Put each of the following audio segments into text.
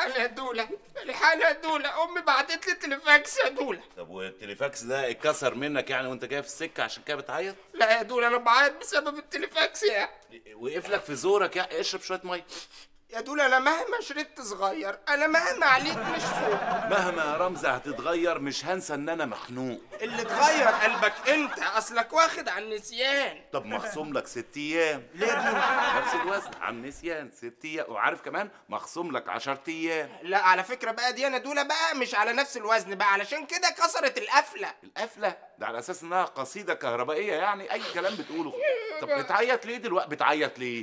الحقني يا دوله الحقني يا دوله امي بعتت لي تليفاكس يا دوله طب والتليفاكس ده اتكسر منك يعني وانت جاي في السكه عشان كده بتعيط لا يا دوله انا بعيط بسبب التليفاكس يا وقف لك في زورك يعني اشرب شويه ميه يا دوله انا مهما شربت صغير انا مهما عليت مش فوق مهما يا رمزي هتتغير مش هنسى ان انا مخنوق اللي اتغير قلبك انت اصلك واخد على النسيان طب مخصوم لك ست ايام ليه يا دوله نفس الوزن على النسيان ست ايام وعارف كمان مخصوم لك 10 ايام لا على فكره بقى دي انا دوله بقى مش على نفس الوزن بقى علشان كده كسرت القفله القفله ده على اساس انها قصيده كهربائيه يعني اي كلام بتقوله طب بتعيط ليه دلوقتي بتعيط ليه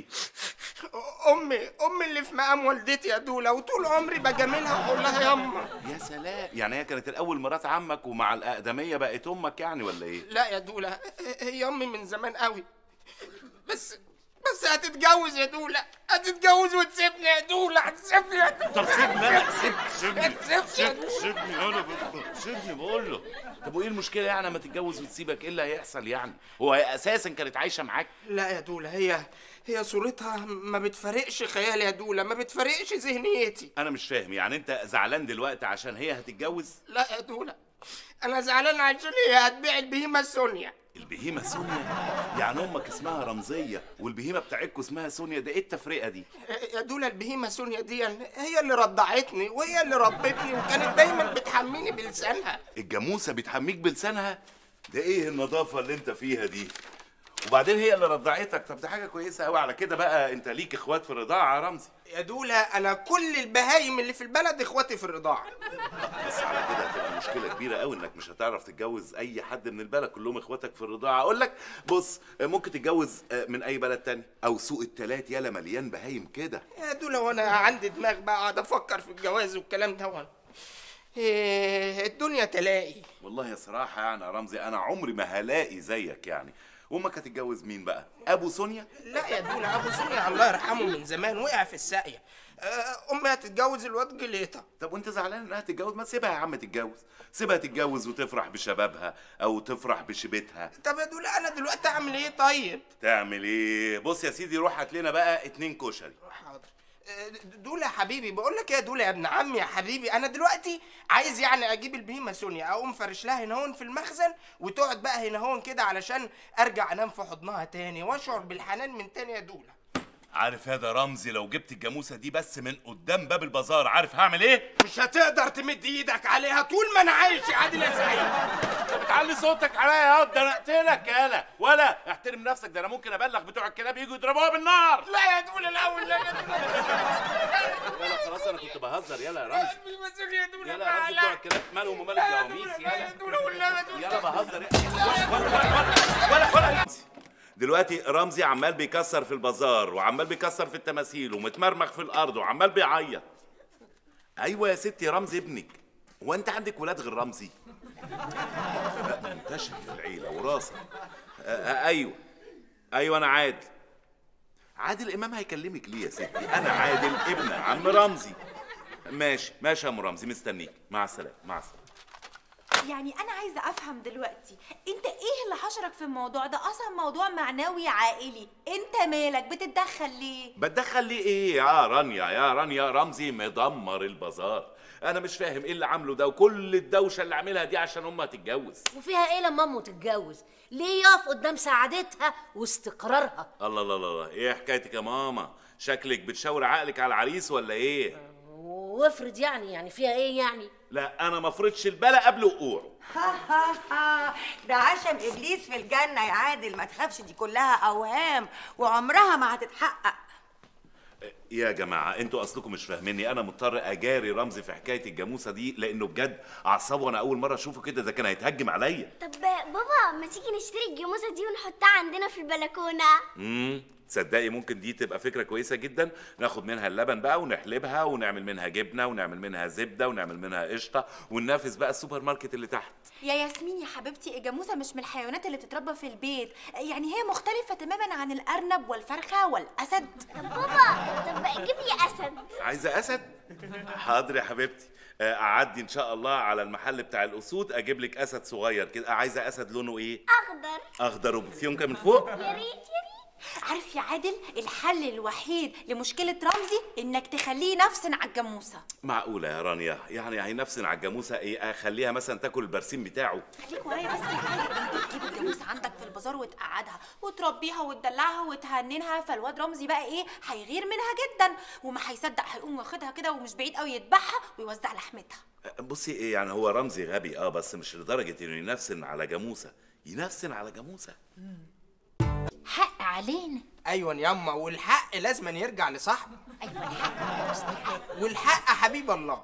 امي امي اللي في مقام والدتي يا دوله وطول عمري بجاملها واقول لها ياما يا سلام يعني هي كانت الاول مرات عمك ومع الاقدميه بقت امك يعني ولا ايه لا يا دوله هي امي من زمان قوي بس بس هتتجوز يا دوله هتتجوز وتسيبني يا دوله هتسيبني يا دوله طب سيبني انا سيب سيبني هتسيبني سيب سيبني انا بقول- سيبني بقول له طب وايه المشكله يعني لما تتجوز وتسيبك ايه اللي هيحصل يعني هو هي اساسا كانت عايشه معاك لا يا دوله هي هي صورتها ما بتفارقش خيالي يا دوله ما بتفارقش ذهنيتي انا مش فاهم يعني انت زعلان دلوقتي عشان هي هتتجوز لا يا دوله انا زعلان عشان هي هتبيع البهيمه سونيا البهيمه سونيا يعني امك اسمها رمزيه والبهيمه بتاعتكوا اسمها سونيا ده ايه التفرقه دي يا دوله البهيمه سونيا دي هي اللي رضعتني وهي اللي ربتني وكانت دايما بتحميني بلسانها الجاموسه بتحميك بلسانها ده ايه النظافه اللي انت فيها دي وبعدين هي اللي رضعتك طب دي حاجه كويسه قوي على كده بقى انت ليك اخوات في الرضاعه يا رمزي يا دوله انا كل البهايم اللي في البلد اخواتي في الرضاعه بس على كده هتبقى مشكله كبيره قوي انك مش هتعرف تتجوز اي حد من البلد كلهم اخواتك في الرضاعه اقول لك بص ممكن تتجوز من اي بلد تاني او سوق التلات يالا مليان بهايم كده يا دوله وانا عندي دماغ بقى اقعد افكر في الجواز والكلام ده إيه الدنيا تلاقي والله يا صراحه يعني يا رمزي انا عمري ما هلاقي زيك يعني وامك هتتجوز مين بقى ابو سونيا لا يا دوله ابو سونيا الله يرحمه من زمان وقع في الساقيه آه، امي هتتجوز الواد جليطه طب وانت زعلان انها تتجوز ما تسيبها يا عم تتجوز سيبها تتجوز وتفرح بشبابها او تفرح بشبتها طب يا دوله انا دلوقتي اعمل ايه طيب تعمل ايه بص يا سيدي روح هات لنا بقى اتنين كشري حاضر آه، دولة يا حبيبي بقول لك يا دولة يا ابن عمي يا حبيبي انا دلوقتي عايز يعني اجيب البهيمه سونيا اقوم فرش لها هنا هون في المخزن وتقعد بقى هنا هون كده علشان ارجع انام في حضنها تاني واشعر بالحنان من تاني يا دولة عارف هذا رمزي لو جبت الجاموسه دي بس من قدام باب البازار عارف هعمل ايه مش هتقدر تمد ايدك عليها طول ما انا عايش يا عادل يا سعيد انت بتعلي صوتك عليا يا ده انا اقتلك يالا ولا احترم نفسك ده انا ممكن ابلغ بتوع الكلاب يجوا يضربوها بالنار لا يا دولة الاول لا يا دولة يلا خلاص انا كنت بهزر يلا يا رمزي البهيمة سونيا يا دولة يلا يا رمزي بتوع الكلاب مالهم ومال الجواميس لا يا يلا دولة والله يا دولة يلا بهزر ولا ولا ولا دلوقتي رمزي عمال بيكسر في البازار وعمال بيكسر في التماثيل ومتمرمخ في الارض وعمال بيعيط ايوه يا ستي رمزي ابنك هو انت عندك ولاد غير رمزي لا منتشر في العيله وراثه آه، آه، ايوه ايوه انا عادل عادل امام هيكلمك ليه يا ستي انا عادل ابن عم رمزي ماشي ماشي يا ام رمزي مستنيك مع السلامه مع السلامه يعني انا عايزه افهم دلوقتي انت ايه اللي حشرك في الموضوع ده اصلا موضوع معنوي عائلي انت مالك بتتدخل ليه بتدخل ليه ايه يا رانيا يا رانيا رمزي مدمر البازار انا مش فاهم ايه اللي عامله ده وكل الدوشه اللي عاملها دي عشان امها تتجوز وفيها ايه لما امه تتجوز ليه يقف قدام سعادتها واستقرارها الله الله الله الله، ايه حكايتك يا ماما شكلك بتشاور عقلك على العريس ولا ايه وافرض يعني يعني فيها ايه يعني لا انا ما افرضش البلا قبل وقوعه ده عشم ابليس في الجنه يا عادل ما تخافش دي كلها اوهام وعمرها ما هتتحقق يا جماعه انتوا اصلكم مش فاهميني انا مضطر اجاري رمزي في حكايه الجاموسه دي لانه بجد اعصابه انا اول مره اشوفه كده ده كان هيتهجم عليا طب بابا ما تيجي نشتري الجاموسه دي ونحطها عندنا في البلكونه امم تصدقي ممكن دي تبقى فكره كويسه جدا ناخد منها اللبن بقى ونحلبها ونعمل منها جبنه ونعمل منها زبده ونعمل منها قشطه وننافس بقى السوبر ماركت اللي تحت يا ياسمين يا حبيبتي الجاموسه مش من الحيوانات اللي تتربى في البيت يعني هي مختلفه تماما عن الارنب والفرخه والاسد طب بابا طب جيب لي اسد عايزه اسد حاضر يا حبيبتي آه، اعدي ان شاء الله على المحل بتاع الاسود اجيب لك اسد صغير كده عايزه اسد لونه ايه اخضر اخضر وبفيونكه من فوق يا ريت يا ريت عارف يا عادل الحل الوحيد لمشكله رمزي انك تخليه نفسن على الجاموسه معقولة يا رانيا يعني هينفسن على الجاموسة ايه اخليها مثلا تاكل البرسيم بتاعه خليك ورايا بس يا عادل انت تجيب الجاموسه عندك في البازار وتقعدها وتربيها وتدلعها وتهننها فالواد رمزي بقى ايه هيغير منها جدا وما هيصدق هيقوم واخدها كده ومش بعيد قوي يذبحها ويوزع لحمتها بصي ايه يعني هو رمزي غبي اه بس مش لدرجة انه ينفسن على جاموسة ينفسن على جاموسة حق علينا ايوه ياما والحق لازم يرجع لصاحبه ايوه الحق مستحق والحق حبيب الله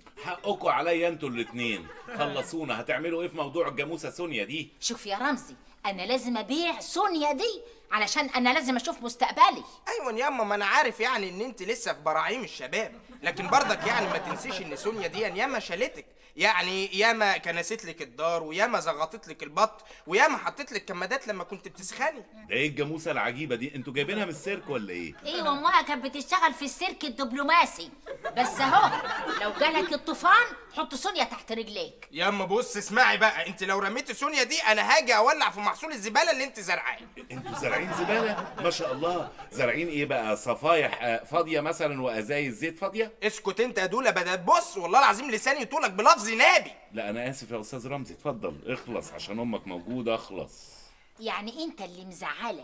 حقكم عليا انتوا الاتنين خلصونا هتعملوا ايه في موضوع الجاموسة سونيا دي شوف يا رمزي انا لازم ابيع سونيا دي علشان انا لازم اشوف مستقبلي ايوه ياما ما انا عارف يعني ان انت لسه في براعيم الشباب لكن برضك يعني ما تنسيش ان سونيا دي ياما شالتك يعني ياما كنست لك الدار وياما زغطت لك البط وياما حطت لك كمادات لما كنت بتسخني ده ايه الجاموسة العجيبة دي انتوا جايبينها من السيرك ولا ايه ايوه امها كانت بتشتغل في السيرك الدبلوماسي بس اهو لو جالك الطوفان حط سونيا تحت رجليك ياما بص اسمعي بقى انت لو رميتي سونيا دي انا هاجي اولع في محصول الزباله اللي انت زرعاه انتوا زارعين زبالة ما شاء الله زارعين ايه بقى صفايح آه، فاضية مثلا وازايز زيت فاضية اسكت انت يا دوله بدأ بص والله العظيم لساني يطولك بلفظ نابي لا انا اسف يا استاذ رمزي اتفضل اخلص عشان امك موجودة اخلص يعني انت اللي مزعلك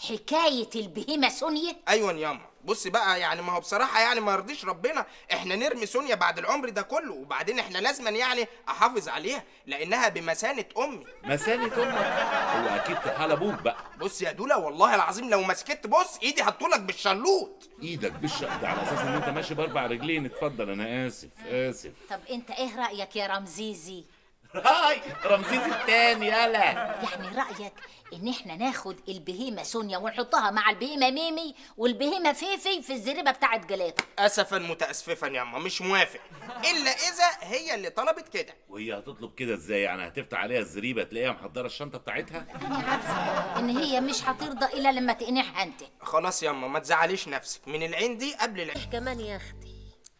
حكايه البهيمه سونيا ايوه ياما بص بقى يعني ما هو بصراحه يعني ما يرضيش ربنا احنا نرمي سونيا بعد العمر ده كله وبعدين احنا لازما يعني احافظ عليها لانها بمسانه امي مسانة امك هو اكيد طحال ابوك بقى بص يا دوله والله العظيم لو ما سكت بص ايدي هتطولك بالشلوط ايدك بالشق ده على اساس ان انت ماشي باربع رجلين اتفضل انا اسف اسف طب انت ايه رايك يا رمزيزي هاي رمسيس التاني يلا يعني رايك ان احنا ناخد البهيمه سونيا ونحطها مع البهيمه ميمي والبهيمه فيفي في الزريبه بتاعت جلاطه اسفا متاسفا ياما مش موافق الا اذا هي اللي طلبت كده وهي هتطلب كده ازاي يعني هتفتح عليها الزريبه تلاقيها محضره الشنطه بتاعتها انا عارفه ان هي مش هترضى الا لما تقنعها انت خلاص ياما ما تزعليش نفسك من العين دي قبل العين كمان يا اختي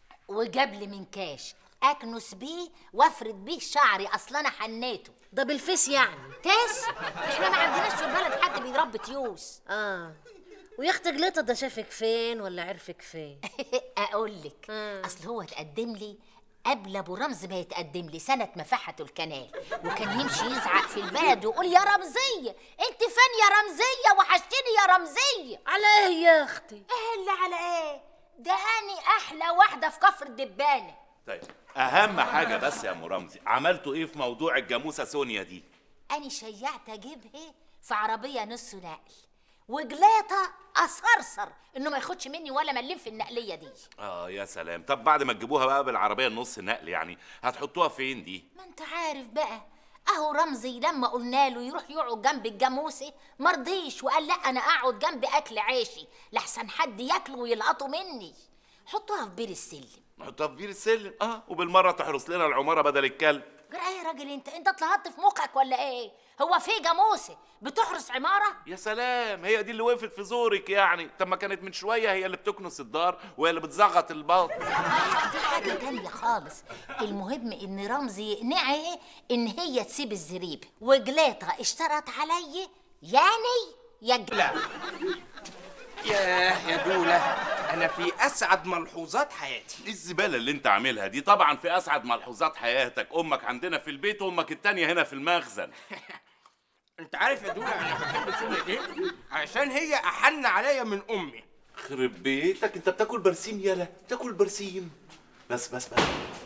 وجاب لي من كاش اكنس بيه وافرد بيه شعري اصلا انا حنيته ده بالفيس يعني تاس احنا ما عندناش في البلد حد بيربي تيوس اه ويا اختي جليطة ده شافك فين ولا عرفك فين اقول لك اصل هو اتقدم لي قبل ابو رمز ما يتقدم لي سنه ما فحتوا الكنال وكان يمشي يزعق في البلد ويقول يا رمزيه انت فين يا رمزيه وحشتني يا رمزيه على ايه يا اختي ايه اللي على ايه ده اني احلى واحده في كفر الدبانه طيب اهم حاجه بس يا ام رمزي عملتوا ايه في موضوع الجاموسه سونيا دي اني شيعت اجيبها في عربيه نص نقل وجلاطه اصرصر انه ما ياخدش مني ولا مليم في النقليه دي اه يا سلام طب بعد ما تجيبوها بقى بالعربيه النص نقل يعني هتحطوها فين دي ما انت عارف بقى اهو رمزي لما قلنا له يروح يقعد جنب الجاموسه مرضيش وقال لا انا اقعد جنب اكل عيشي لحسن حد ياكله ويلقطه مني حطوها في بير السلم نحطها في بير السلم اه وبالمره تحرس لنا العماره بدل الكلب جرى ايه يا راجل انت انت اتلهطت في مخك ولا ايه هو في جاموسه بتحرس عماره يا سلام هي دي اللي وقفت في زورك يعني طب ما كانت من شويه هي اللي بتكنس الدار وهي اللي بتزغط البط دي حاجه تانية خالص المهم ان رمزي يقنعها ان هي تسيب الزريبه وجلاطه اشترط عليا يعني يا ج- لا ياه يا دولة أنا في أسعد ملحوظات حياتي ايه الزباله اللي انت عاملها دي طبعا في اسعد ملحوظات حياتك امك عندنا في البيت وامك التانيه هنا في المخزن أنت عارف يا دولة أنا بحب سونيا دي عشان هي أحن عليا من أمي خرب بيتك انت بتاكل برسيم يالا بتاكل برسيم بس بس بس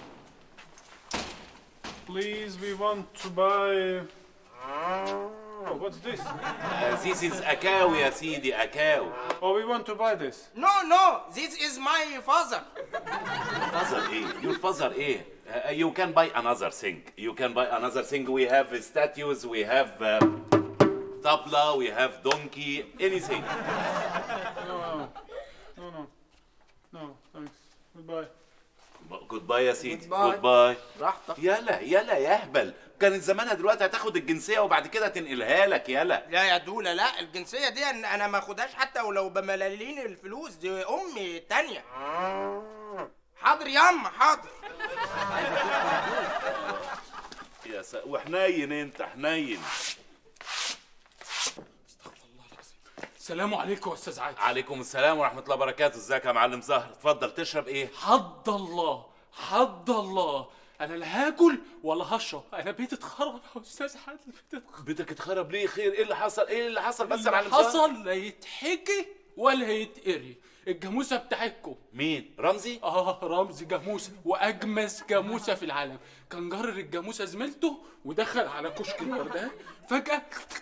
Please, we want to buy. Oh, what's this? This is أكاو يا سيدي أكاو Oh, we want to buy this. No no this is my father فازر إيه؟ Your father إيه؟ Uh, you can buy another thing. You can buy another thing. We have statues, we have uh, tabla, we have donkey, anything. No, no, no, no, thanks. Goodbye. Goodbye يا سيدي. Goodbye. Goodbye. براحتك يلا يلا يا اهبل كانت زمانها دلوقتي هتاخد الجنسية وبعد كده تنقلها لك يلا لا يا دولة لا الجنسية دي أنا أنا ما أخدهاش حتى ولو بملالين الفلوس دي أمي التانية حاضر ياما حاضر يا س... وحنين انت حنين السلام عليكم يا استاذ عادل عليكم السلام ورحمه الله وبركاته ازيك يا معلم زهر اتفضل تشرب ايه حد الله حد الله انا لا هاكل ولا هشرب انا بيتي اتخرب يا استاذ عادل بيتي اتخرب بيتك اتخرب ليه خير ايه اللي حصل ايه اللي حصل بس يا اللي معلم زهر حصل لا يتحكي ولا يتقري الجاموسه بتاعتكم مين رمزي اه رمزي جاموسه واجمس جاموسه في العالم كان جرر الجاموسه زميلته ودخل على كشك الوردات فجاه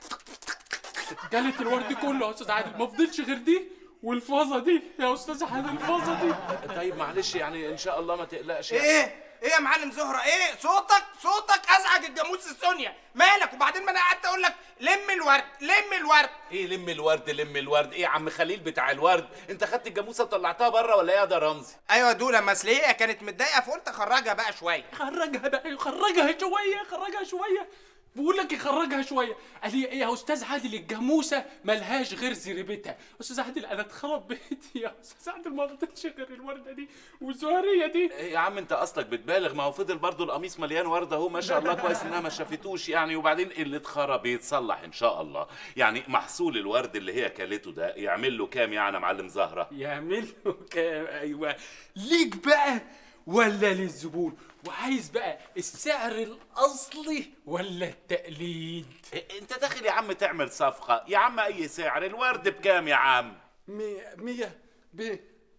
جالت الورد كله يا استاذ عادل ما فضلش غير دي والفازه دي يا استاذ عادل الفازه دي طيب معلش يعني ان شاء الله ما تقلقش ايه ايه يا معلم زهره ايه صوتك صوتك ازعج الجاموس السونيا مالك وبعدين ما انا قعدت اقول لك لم الورد لم الورد ايه لم الورد لم الورد ايه يا عم خليل بتاع الورد انت خدت الجاموسه وطلعتها بره ولا ايه يا ده رمزي ايوه دول لما اصل هي كانت متضايقه فقلت اخرجها بقى شويه خرجها بقى خرجها شويه خرجها شويه بقول لك يخرجها شويه قال لي ايه يا استاذ عادل الجاموسه ملهاش غير زريبتها استاذ عادل انا اتخرب بيتي يا استاذ عادل ما فضلش غير الورده دي والزهريه دي ايه يا عم انت اصلك بتبالغ ما هو فضل برضو القميص مليان ورده اهو ما شاء الله كويس انها ما شافتوش يعني وبعدين اللي اتخرب يتصلح ان شاء الله يعني محصول الورد اللي هي كلته ده يعمل له كام يعني يا معلم زهره يعمل له كام ايوه ليك بقى ولا للزبون وعايز بقى السعر الاصلي ولا التقليد إيه انت داخل يا عم تعمل صفقه يا عم اي سعر الورد بكام يا عم مية مية ب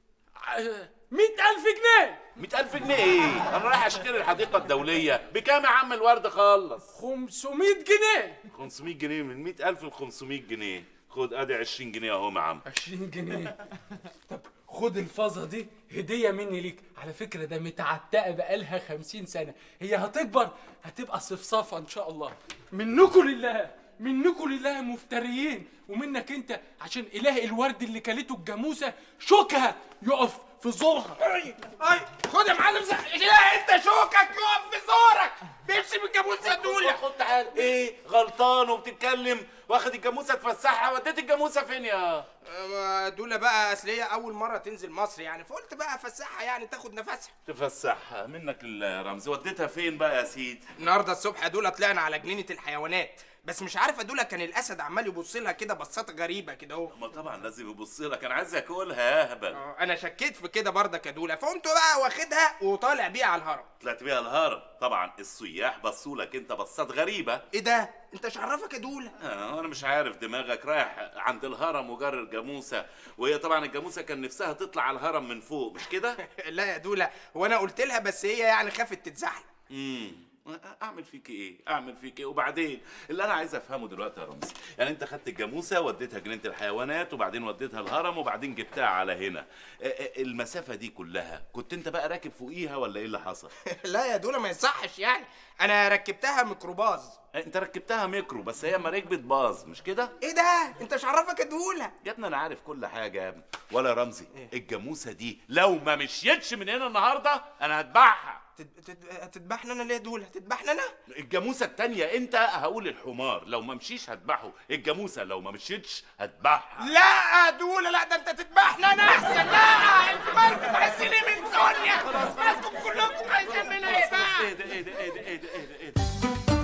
ع- مئة ألف جنيه مئة ألف جنيه ايه انا رايح اشتري الحديقه الدوليه بكام يا عم الورد خلص 500 جنيه 500 جنيه من 100000 ل 500 جنيه خد ادي 20 جنيه اهو يا عم 20 جنيه طب خد الفازة دي هدية مني ليك على فكرة ده متعتقة بقالها 50 سنة هي هتكبر هتبقى صفصافة إن شاء الله منكم لله منكم لله مفتريين ومنك انت عشان اله الورد اللي كلته الجاموسه شوكها يقف في زورها اي اي خد يا معلم زهر لا انت شوكك يقف في زورك بيمشي بالجاموس يا دوله خد تعال ايه غلطان وبتتكلم واخد الجاموسه تفسحها وديت الجاموسه فين يا أه، دولة بقى اصل هي اول مرة تنزل مصر يعني فقلت بقى افسحها يعني تاخد نفسها تفسحها منك الرمز وديتها فين بقى يا سيدي النهارده الصبح يا دولة طلعنا على جنينة الحيوانات بس مش عارف يا دولة كان الاسد عمال يبص لها كده بصات غريبة كده اهو ما طبعا لازم يبص لك انا عايز اكلها يا هبل آه، انا شكيت في كده برضك يا دولة فقمت بقى واخدها وطالع بيها على الهرم طلعت بيها الهرم طبعا السياح بصوا لك انت بصات غريبه ايه ده انت مش عرفك يا دولة آه انا مش عارف دماغك رايح عند الهرم وجر جاموسه وهي طبعا الجاموسه كان نفسها تطلع على الهرم من فوق مش كده لا يا دولة هو انا قلت لها بس هي يعني خافت تتزحلق امم اعمل فيك ايه اعمل فيك ايه وبعدين اللي انا عايز افهمه دلوقتي يا رمزي يعني انت خدت الجاموسه وديتها جنينه الحيوانات وبعدين وديتها الهرم وبعدين جبتها على هنا آه، آه، المسافه دي كلها كنت انت بقى راكب فوقيها ولا ايه اللي حصل لا يا دولة ما يصحش يعني انا ركبتها ميكروباص انت ركبتها ميكرو بس هي ما ركبت باظ مش كده ايه ده انت مش عرفك يا دولة يا ابني انا عارف كل حاجه يا ابني ولا رمزي الجاموسه دي لو ما مشيتش من هنا النهارده انا هذبحها تد- تد- تذبحنا انا ليه يا دولة تذبحنا انا الجاموسه التانية انت هقول الحمار لو ما مشيش هذبحه الجاموسه لو ما مشيتش هذبحها لا يا دولة لا ده انت تذبحنا انا احسن لا انتوا مالكم عايزين ايه من سونيا مالكم كلكم عايزين منها ايه بقى ايه ده ايه ده ايه ده ايه ده ايه ده ايه ده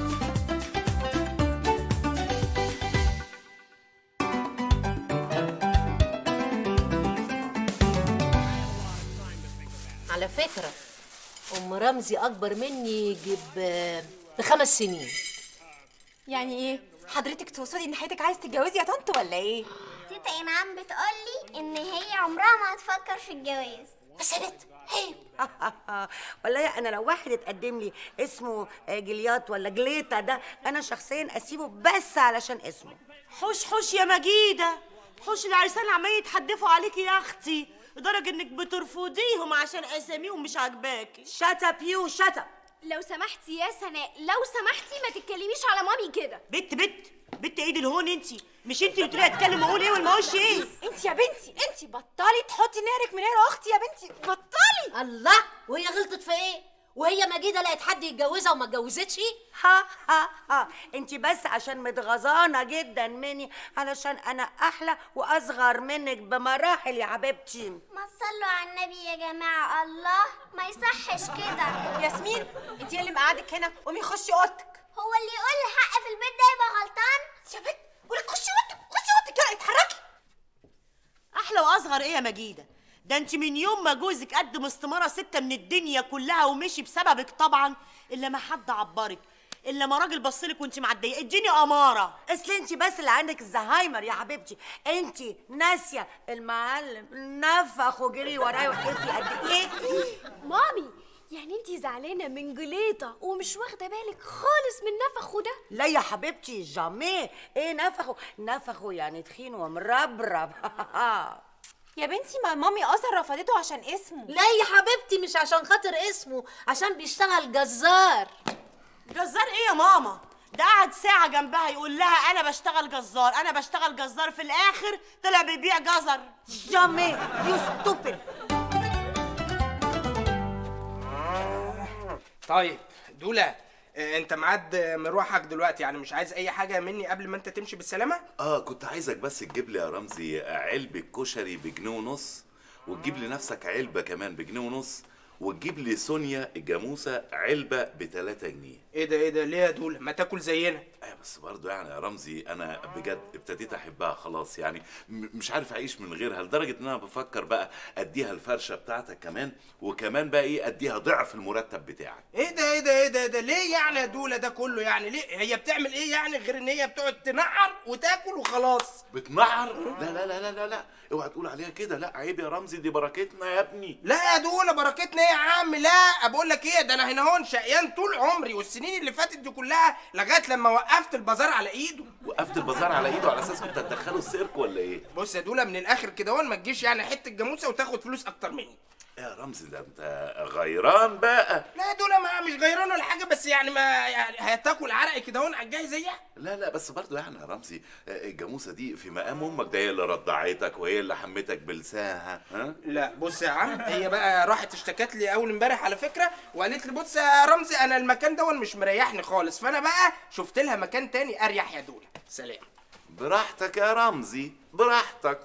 على فكرة أم رمزي أكبر مني يجيب آه، بخمس سنين يعني ايه حضرتك تقصدي ان حياتك عايز تتجوزي يا طنط ولا ايه تيتا انعام بتقولي ان هي عمرها ما هتفكر في الجواز بس يا بنت عيب والله انا لو واحد اتقدم لي اسمه آه، جليات ولا جليتا ده انا شخصيا اسيبه بس علشان اسمه حوش حوش يا مجيدة حوش العرسان عمال يتحدفوا عليكي يا اختي لدرجة انك بترفضيهم عشان اساميهم مش عاجباكي شات اب يو شات اب لو سمحتي يا سناء لو سمحتي ما تتكلميش على مامي كده بت بت بت ايه الهون انتي مش انتي اللي تقولي اتكلم واقول ايه والما اقولش ايه انت يا بنتي انت بطلي تحطي نارك من هنا اختي يا بنتي بطلي الله وهي غلطت في ايه وهي مجيدة لقت حد يتجوزها وما اتجوزتش ها ها ها انت بس عشان متغاظانه جدا مني علشان انا احلى واصغر منك بمراحل يا حبيبتي ما تصلوا على النبي يا جماعة الله ما يصحش كده ياسمين انت اللي مقعدك هنا قومي خشي اوضتك هو اللي يقول الحق في البيت ده يبقى غلطان يا بنت بقولك خشي اوضتك خشي اوضتك يلا اتحركي احلى واصغر ايه يا مجيده ده انت من يوم ما جوزك قدم استماره ستة من الدنيا كلها ومشي بسببك طبعا الا ما حد عبرك الا ما راجل بصلك وانت معديه اديني اماره اصل انت بس اللي عندك الزهايمر يا حبيبتي انت ناسيه المعلم نفخ وجري ورايا وحكيتي قد ايه مامي يعني انتي زعلانه من جليطه ومش واخده بالك خالص من نفخه ده لا يا حبيبتي جامي ايه نفخه نفخه يعني تخين ومربرب يا بنتي ما مامي اصلا رفضته عشان اسمه لا يا حبيبتي مش عشان خاطر اسمه عشان بيشتغل جزار جزار ايه يا ماما ده قعد ساعة جنبها يقول لها أنا بشتغل جزار أنا بشتغل جزار في الآخر طلع بيبيع جزر جامي يو ستوبid طيب دولا آه، انت معاد مروحك دلوقتي يعني مش عايز اي حاجه مني قبل ما انت تمشي بالسلامه اه كنت عايزك بس تجيب لي يا رمزي علبة كشري بجنيه ونص وتجيب لنفسك علبة كمان بجنيه ونص وتجيب لي سونيا الجاموسة علبة بتلاتة جنيه ايه ده ايه ده ليه يا دولا ما تاكل زينا ايوه بس برضه يعني يا رمزي انا بجد ابتديت احبها خلاص يعني م- مش عارف اعيش من غيرها لدرجه ان انا بفكر بقى اديها الفرشه بتاعتك كمان وكمان بقى ايه اديها ضعف المرتب بتاعك ايه ده ايه ده ايه ده, إيه ده ليه يعني يا دولا ده كله يعني ليه هي بتعمل ايه يعني غير ان هي بتقعد تنعر وتاكل وخلاص بتنعر لا لا لا لا لا لا اوعى تقول عليها كده لا عيب يا رمزي دي بركتنا يا ابني لا يا دولا بركتنا ايه يا عم لا بقول لك ايه ده انا هنا هون شقيان طول عمري والسنين اللي فاتت دي كلها لغايه لما وقفت البازار على ايده وقفت البازار على ايده على اساس كنت هتدخله السيرك ولا ايه بص يا دولا من الاخر كده هون ما تجيش يعني حته جاموسه وتاخد فلوس اكتر مني يا رمزي ده انت غيران بقى لا يا دولا ما مش غيران ولا حاجه بس يعني ما يعني هتاكل عرق كده هون على الجاي زيها لا لا بس برضه يعني يا رمزي آه، الجاموسه دي في مقام امك ده هي اللي رضعتك وهي اللي حمتك بلسانها ها لا بص يا عم هي بقى راحت اشتكت لي اول امبارح على فكره وقالت لي بص يا رمزي انا المكان ده مش مريحني خالص فانا بقى شفت لها مكان تاني اريح يا دولا سلام براحتك يا رمزي براحتك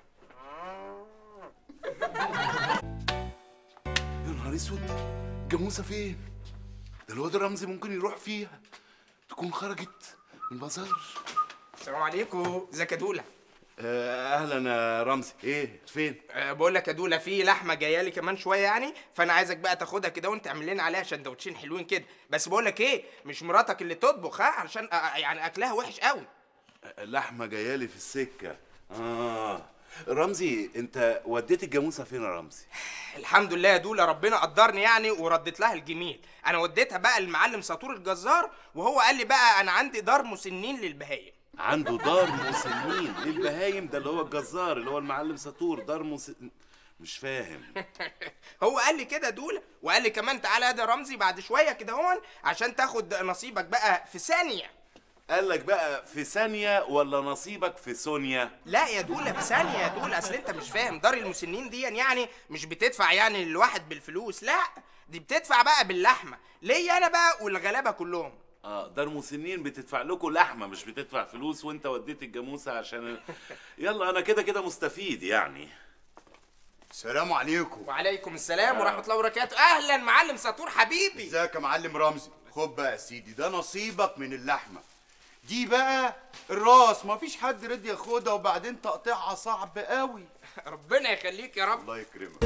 يا نهار اسود جاموسه فين ده الواد رمزي ممكن يروح فيها تكون خرجت من البازار السلام عليكم ازيك يا دولا آه، اهلا يا رمزي ايه فين أه بقول لك يا دولا في لحمه جايه لي كمان شويه يعني فانا عايزك بقى تاخدها كده وانت تعمل لنا عليها سندوتشين حلوين كده بس بقول لك ايه مش مراتك اللي تطبخ ها علشان آه، يعني اكلها وحش قوي لحمه جايالي في السكه اه رمزي انت وديت الجاموسه فين يا رمزي الحمد لله يا دولا ربنا قدرني يعني ورديت لها الجميل انا وديتها بقى المعلم سطور الجزار وهو قال لي بقى انا عندي دار مسنين للبهايم عنده دار مسنين للبهايم ده اللي هو الجزار اللي هو المعلم سطور دار مس... مش فاهم هو قال لي كده دولا وقال لي كمان تعالى يا ده رمزي بعد شويه كده هون عشان تاخد نصيبك بقى في ثانيه قال لك بقى في ثانية ولا نصيبك في سونيا لا يا دولا في ثانيه يا دولا اصل انت مش فاهم دار المسنين دي يعني مش بتدفع يعني الواحد بالفلوس لا دي بتدفع بقى باللحمه ليا انا بقى والغلابه كلهم اه دار مسنين بتدفع لكم لحمة مش بتدفع فلوس وانت وديت الجاموسة عشان يلا انا كده كده مستفيد يعني السلام عليكم وعليكم السلام ورحمه الله وبركاته اهلا معلم سطور حبيبي ازيك يا معلم رمزي خد بقى يا سيدي ده نصيبك من اللحمه دي بقى الراس مفيش حد رضي ياخدها وبعدين تقطيعها صعب قوي ربنا يخليك يا رب الله يكرمك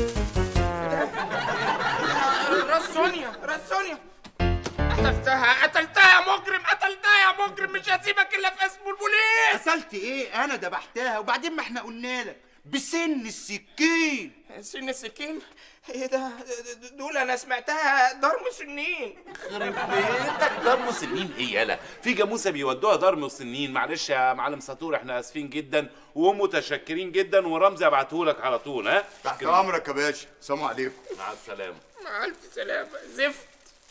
راس سونيا راس سونيا قتلتها قتلتها يا مجرم قتلتها يا مجرم مش هسيبك الا في اسم البوليس قتلت ايه انا ذبحتها وبعدين ما احنا قلنا لك بسن السكين سن السكين ايه ده دول انا سمعتها دار مسنين خرب بيتك دار مسنين ايه يالا في جاموسه بيودوها دار مسنين معلش يا معلم سطور احنا اسفين جدا ومتشكرين جدا ورمزي ابعتهولك على طول ها تحت امرك يا باشا سلام عليكم مع السلامه مع الف سلامه زفت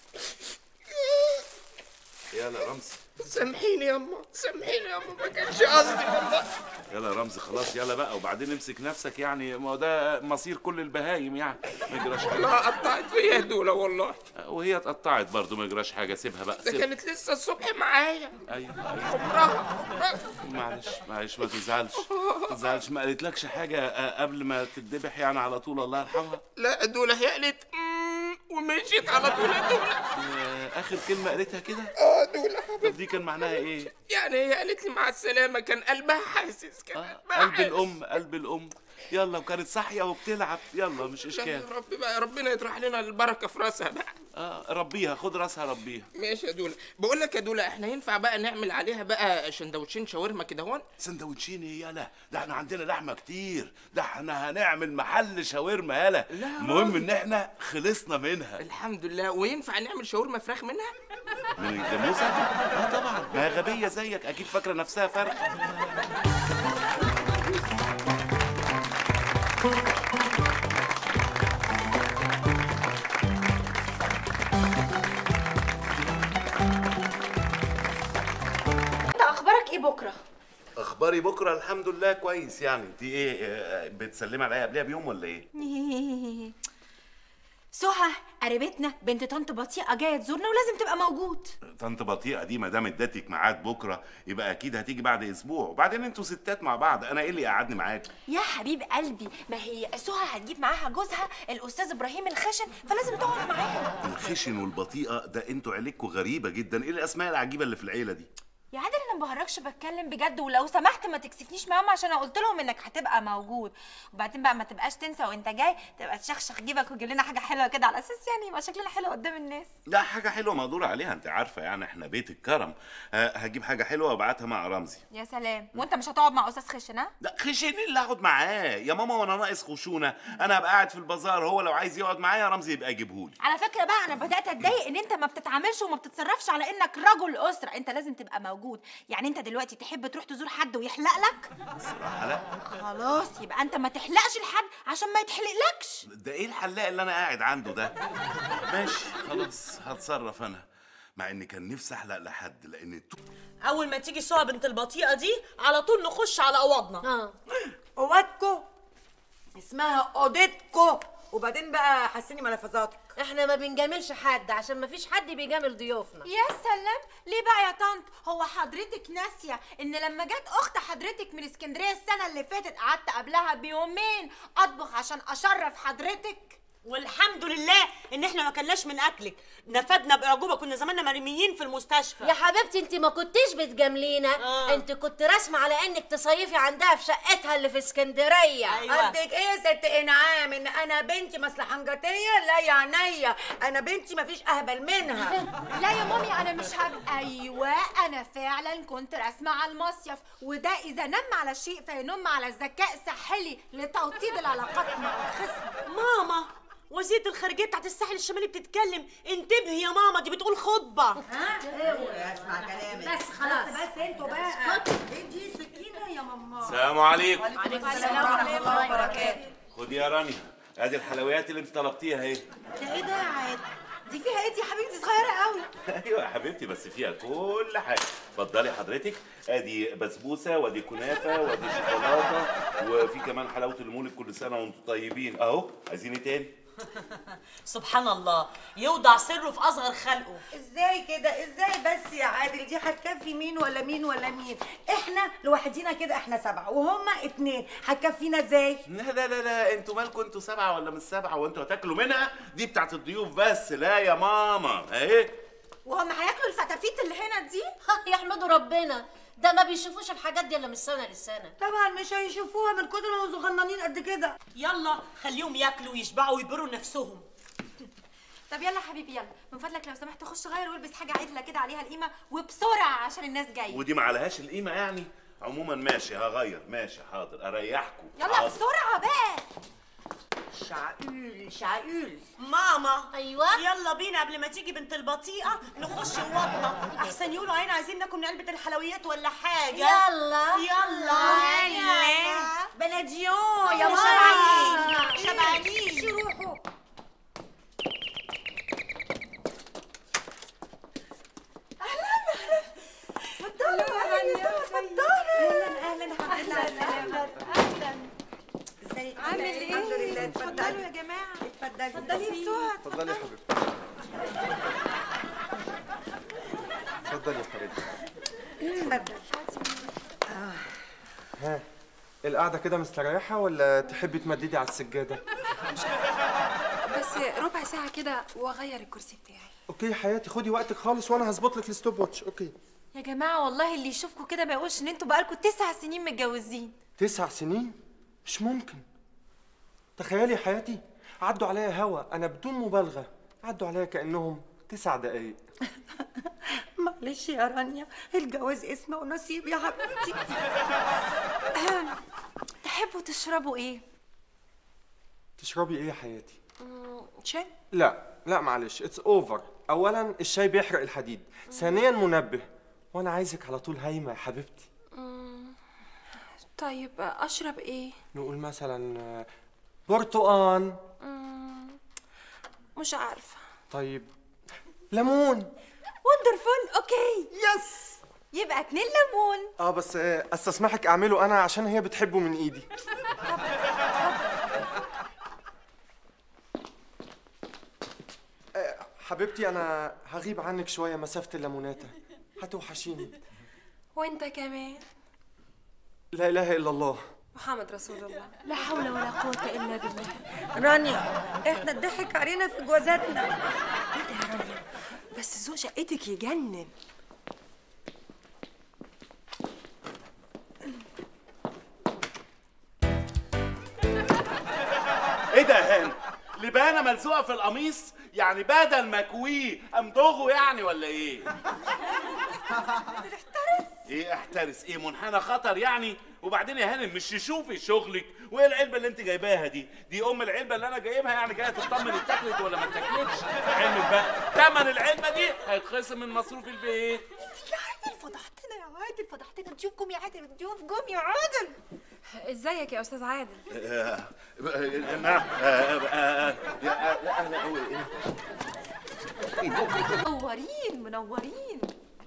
يلا يا رمزي سامحيني يا اما سامحيني يا اما ما كانش قصدي والله يلا يا رمزي خلاص يلا بقى وبعدين امسك نفسك يعني ما هو ده مصير كل البهايم يعني ما يجراش حاجه لا قطعت فيا دولة والله وهي اتقطعت برضه ما يجراش حاجه سيبها بقى ده سيبها كانت لسه الصبح معايا ايوه ايوه عمرها عمرها. معلش معلش ما تزعلش ما تزعلش ما قالتلكش حاجه آه، قبل ما تتذبح يعني على طول الله يرحمها لا دولة هي قالت "مم، ومشيت على طول يا دولا آه، اخر كلمه قالتها كده اه دولا طب دي كان معناها ايه يعني هي قالت لي مع السلامه كان قلبها حاسس كان قلبها قلب حاسس. الام قلب الام يلا وكانت صاحيه وبتلعب يلا مش لا اشكال يا رب بقى ربنا يطرح لنا البركه في راسها بقى اه ربيها خد راسها ربيها ماشي يا دولا بقول لك يا دولا احنا ينفع بقى نعمل عليها بقى سندوتشين شاورما كده هون سندوتشين ايه يالا ده احنا عندنا لحمه كتير ده احنا هنعمل محل شاورما يالا لا يا المهم راجل. ان احنا خلصنا منها الحمد لله وينفع نعمل شاورما فراخ منها من الجاموسه اه طبعا ما هي غبيه زيك اكيد فاكره نفسها فرخ انت اخبارك ايه بكره اخباري بكره الحمد لله كويس يعني انت ايه آه، بتسلمي عليا قبلها بيوم ولا ايه سهى قريبتنا بنت طنط بطيئه جايه تزورنا ولازم تبقى موجود طنط بطيئه دي ما دام ادتك ميعاد بكره يبقى اكيد هتيجي بعد اسبوع وبعدين انتوا ستات مع بعض انا ايه اللي قعدني معاكم يا حبيب قلبي ما هي سهى هتجيب معاها جوزها الاستاذ ابراهيم الخشن فلازم تقعد معاها الخشن والبطيئه ده انتوا عيلتكم غريبه جدا ايه الاسماء العجيبه اللي في العيله دي يا عادل انا ما بهرجش بتكلم بجد ولو سمحت ما تكسفنيش معاهم عشان انا قلت لهم انك هتبقى موجود وبعدين بقى ما تبقاش تنسى وانت جاي تبقى تشخشخ جيبك وتجيب لنا حاجه حلوه كده على اساس يعني يبقى شكلنا حلو قدام الناس لا حاجه حلوه مقدور عليها انت عارفه يعني احنا بيت الكرم آه، هجيب حاجه حلوه وابعتها مع رمزي يا سلام وانت مش هتقعد مع استاذ خشن ها لا خشن إيه اللي اقعد معاه يا ماما وانا ناقص خشونه انا هبقى قاعد في البازار هو لو عايز يقعد معايا رمزي يبقى يجيبهولي على فكره بقى انا بدات اتضايق ان انت ما بتتعاملش وما بتتصرفش على انك رجل اسره انت لازم تبقى موجود يعني انت دلوقتي تحب تروح تزور حد ويحلق لك صراحه لا خلاص يبقى انت ما تحلقش لحد عشان ما يتحلقلكش ده ايه الحلاق اللي انا قاعد عنده ده ماشي خلاص هتصرف انا مع ان كان نفسي احلق لحد لان التو- اول ما تيجي سهى بنت البطيئه دي على طول نخش على اوضنا اه اوضكو اسمها اوضتكو وبعدين بقى حسني ملفظاتك احنا ما بنجاملش حد عشان ما فيش حد بيجامل ضيوفنا يا سلام ليه بقى يا طنط هو حضرتك ناسيه ان لما جت اخت حضرتك من اسكندريه السنه اللي فاتت قعدت قبلها بيومين اطبخ عشان اشرف حضرتك والحمد لله ان احنا ما كلناش من اكلك نفدنا باعجوبه كنا زماننا مرميين في المستشفى يا حبيبتي انت ما كنتيش بتجاملينا آه. انت كنت راسمه على انك تصيفي عندها في شقتها اللي في اسكندريه أيوة. قصدك ايه يا ست انعام ان انا بنتي مصلحنجاتيه لا يا عينيا انا بنتي مفيش اهبل منها لا يا مامي انا مش هبقى ايوه انا فعلا كنت راسمه على المصيف وده اذا نم على شيء فينم على الذكاء الساحلي لتوطيد العلاقات مع الخصم ماما وزيرة الخارجية بتاعت الساحل الشمالي بتتكلم انتبهي يا ماما دي بتقول خطبة اسمع كلامي بس خلاص بس انتوا بقى ادي سكينه يا ماما السلام عليكم وعليكم السلام ورحمه الله وبركاته خدي يا رانيا ادي الحلويات اللي انت طلبتيها اهي ده ايه ده يا عاد دي فيها ايه دي يا حبيبتي صغيره قوي ايوه يا حبيبتي بس فيها كل حاجه اتفضلي حضرتك ادي بسبوسه وادي كنافه وادي شوكولاته وفي كمان حلاوه المولد كل سنه وانتم طيبين اهو عايزين ايه تاني سبحان الله يوضع سره في اصغر خلقه ازاي كده ازاي بس يا عادل دي هتكفي مين ولا مين ولا مين احنا لوحدينا كده احنا سبعه وهما اتنين هتكفينا ازاي لا لا لا لا انتوا مالكم انتوا سبعه ولا مش سبعه وانتوا هتاكلوا منها دي بتاعت الضيوف بس لا يا ماما اهي وهم هياكلوا الفتافيت اللي هنا دي يحمدوا ربنا ده ما بيشوفوش الحاجات دي الا من سنه للسنه طبعا مش هيشوفوها من كتر ما هم صغننين قد كده يلا خليهم ياكلوا ويشبعوا ويبروا نفسهم طب يلا حبيبي يلا من فضلك لو سمحت خش غير والبس حاجه عدله كده عليها القيمه وبسرعه عشان الناس جايه ودي ما عليهاش القيمه يعني عموما ماشي هغير ماشي حاضر اريحكم يلا حاضر. بسرعه بقى شعقول شعقول ماما ايوه يلا بينا قبل ما تيجي بنت البطيئة نخش اوضنا احسن يقولوا علينا عايزين ناكل من علبة الحلويات ولا حاجة يلا يلا يلا بلديو يا يا ماما شبعانين شبعانين روحوا اهلا اهلا الحمد لله على السلامه اهلا ازيك عامل ايه الحمد لله اتفضلوا اتفضلي يا جماعه اتفضلي اتفضلي يا سهى اتفضلي يا حبيبتي اتفضلي يا حبيبتي ها القعدة كده مستريحة ولا تحبي تمددي على السجادة؟ بس ربع ساعة كده واغير الكرسي بتاعي اوكي يا حياتي خدي وقتك خالص وانا هظبط لك الستوب واتش اوكي يا جماعة والله اللي يشوفكوا كده ما يقولش ان انتوا بقالكوا تسع سنين متجوزين تسع سنين مش ممكن تخيلي يا حياتي عدوا عليا هوا انا بدون مبالغه عدوا عليا كانهم تسع دقايق معلش يا رانيا الجواز اسمه ونصيب يا حبيبتي تحبوا تشربوا ايه؟ تشربي ايه يا حياتي شاي لا لا معلش اتس اوفر اولا الشاي بيحرق الحديد ثانيا منبه وانا عايزك على طول هايمه يا حبيبتي طيب اشرب ايه نقول مثلا آه، برتقان مش عارفة طيب ليمون وندرفول اوكي يس يبقى اتنين ليمون اه بس آه، استسمحك اعمله انا عشان هي بتحبه من ايدي آه، حبيبتي انا هغيب عنك شويه مسافه الليموناته هتوحشيني وانت كمان لا اله الا الله محمد رسول الله لا حول ولا قوة الا بالله رانيا احنا اتضحك علينا في جوازاتنا ايه ده يا رانيا بس ذوق شقتك يجنن ايه ده يا هاني لبانه ملزوقه في القميص يعني بدل ما اكويه امضغه يعني ولا ايه ايه احترس ايه منحنى خطر يعني وبعدين يا هانم مش تشوفي شغلك وايه العلبه اللي انت جايباها دي دي ام العلبه اللي انا جايبها يعني جايه تطمن اتاكلت ولا ما اتاكلتش علمك بقى تمن العلبه دي هيتخصم من مصروف البيت يا عادل فضحتنا يا عادل فضحتنا ضيوف جم يا عادل ضيوف جم يا عادل ازيك يا استاذ عادل آه، آه، نعم آه، آه، آه، يا آه، اهلا قوي منورين منورين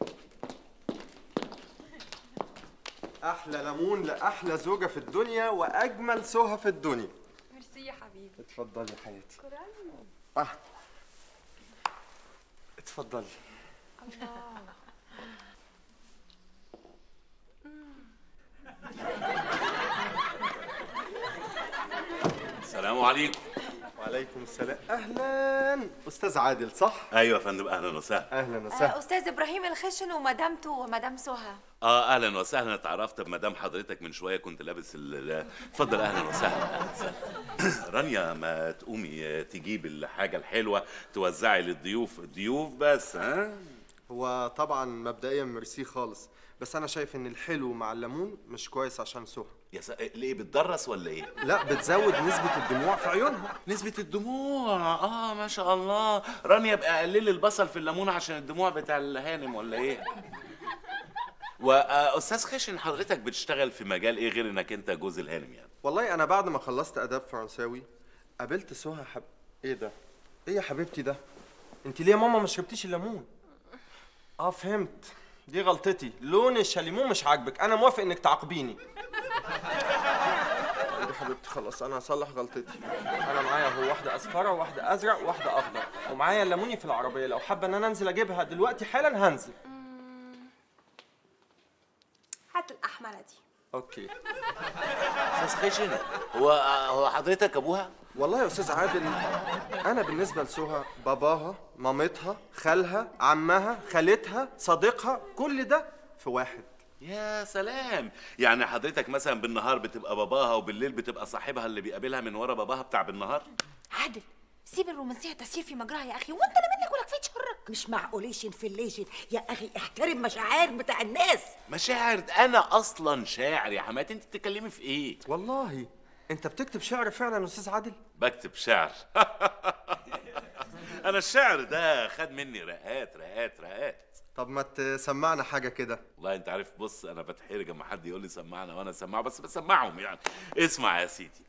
احلى ليمون لاحلى زوجه في الدنيا واجمل سهى في الدنيا ميرسي يا حبيبي اتفضلي يا حياتي اه اتفضلي السلام عليكم وعليكم السلام اهلا استاذ عادل صح ايوه يا فندم اهلا وسهلا اهلا آه، وسهلا استاذ ابراهيم الخشن ومدامته ومدام سهى اه اهلا وسهلا اتعرفت بمدام حضرتك من شويه كنت لابس ال ال- اتفضل اهلا وسهلا أهلاً وسهلاً. رانيا ما تقومي آه، تجيب الحاجه الحلوه توزعي للضيوف الضيوف بس ها هو طبعا مبدئيا ميرسي خالص بس انا شايف ان الحلو مع الليمون مش كويس عشان سهى يا س... ليه بتدرس ولا ايه لا بتزود نسبه الدموع في عيونها نسبة الدموع اه ما شاء الله رانيا بقى قلل البصل في الليمون عشان الدموع بتاع الهانم ولا ايه واستاذ خشن حضرتك بتشتغل في مجال ايه غير انك انت جوز الهانم يعني والله انا بعد ما خلصت اداب فرنساوي قابلت سهى حب ايه ده ايه يا حبيبتي ده انت ليه يا ماما ما شربتيش الليمون اه فهمت دي غلطتي لون الشاليمون مش عاجبك انا موافق انك تعاقبيني طيب يا حبيبتي خلاص انا هصلح غلطتي انا معايا اهو واحده اصفره وواحده ازرق وواحده اخضر ومعايا الليموني في العربيه لو حابه ان انا انزل اجيبها دلوقتي حالا هنزل هات الاحمرة دي اوكي استاذ خشن هو هو حضرتك ابوها والله يا استاذ عادل انا بالنسبه لسهى باباها مامتها خالها عمها خالتها صديقها كل ده في واحد يا سلام يعني حضرتك مثلا بالنهار بتبقى باباها وبالليل بتبقى صاحبها اللي بيقابلها من ورا باباها بتاع بالنهار عادل سيب الرومانسية تسير في مجراها يا اخي وانت لا منك ولا كفايه شرك مش معقوليشن في الليشن يا اخي احترم مشاعر بتاع الناس مشاعر انا اصلا شاعر يا حماتي انت بتتكلمي في ايه والله انت بتكتب شعر فعلا يا استاذ عادل بكتب شعر انا الشعر ده خد مني رقات رقات رقات طب ما تسمعنا حاجه كده والله انت عارف بص انا بتحرج اما حد يقول لي سمعنا وانا اسمعه بس بسمعهم يعني اسمع يا سيدي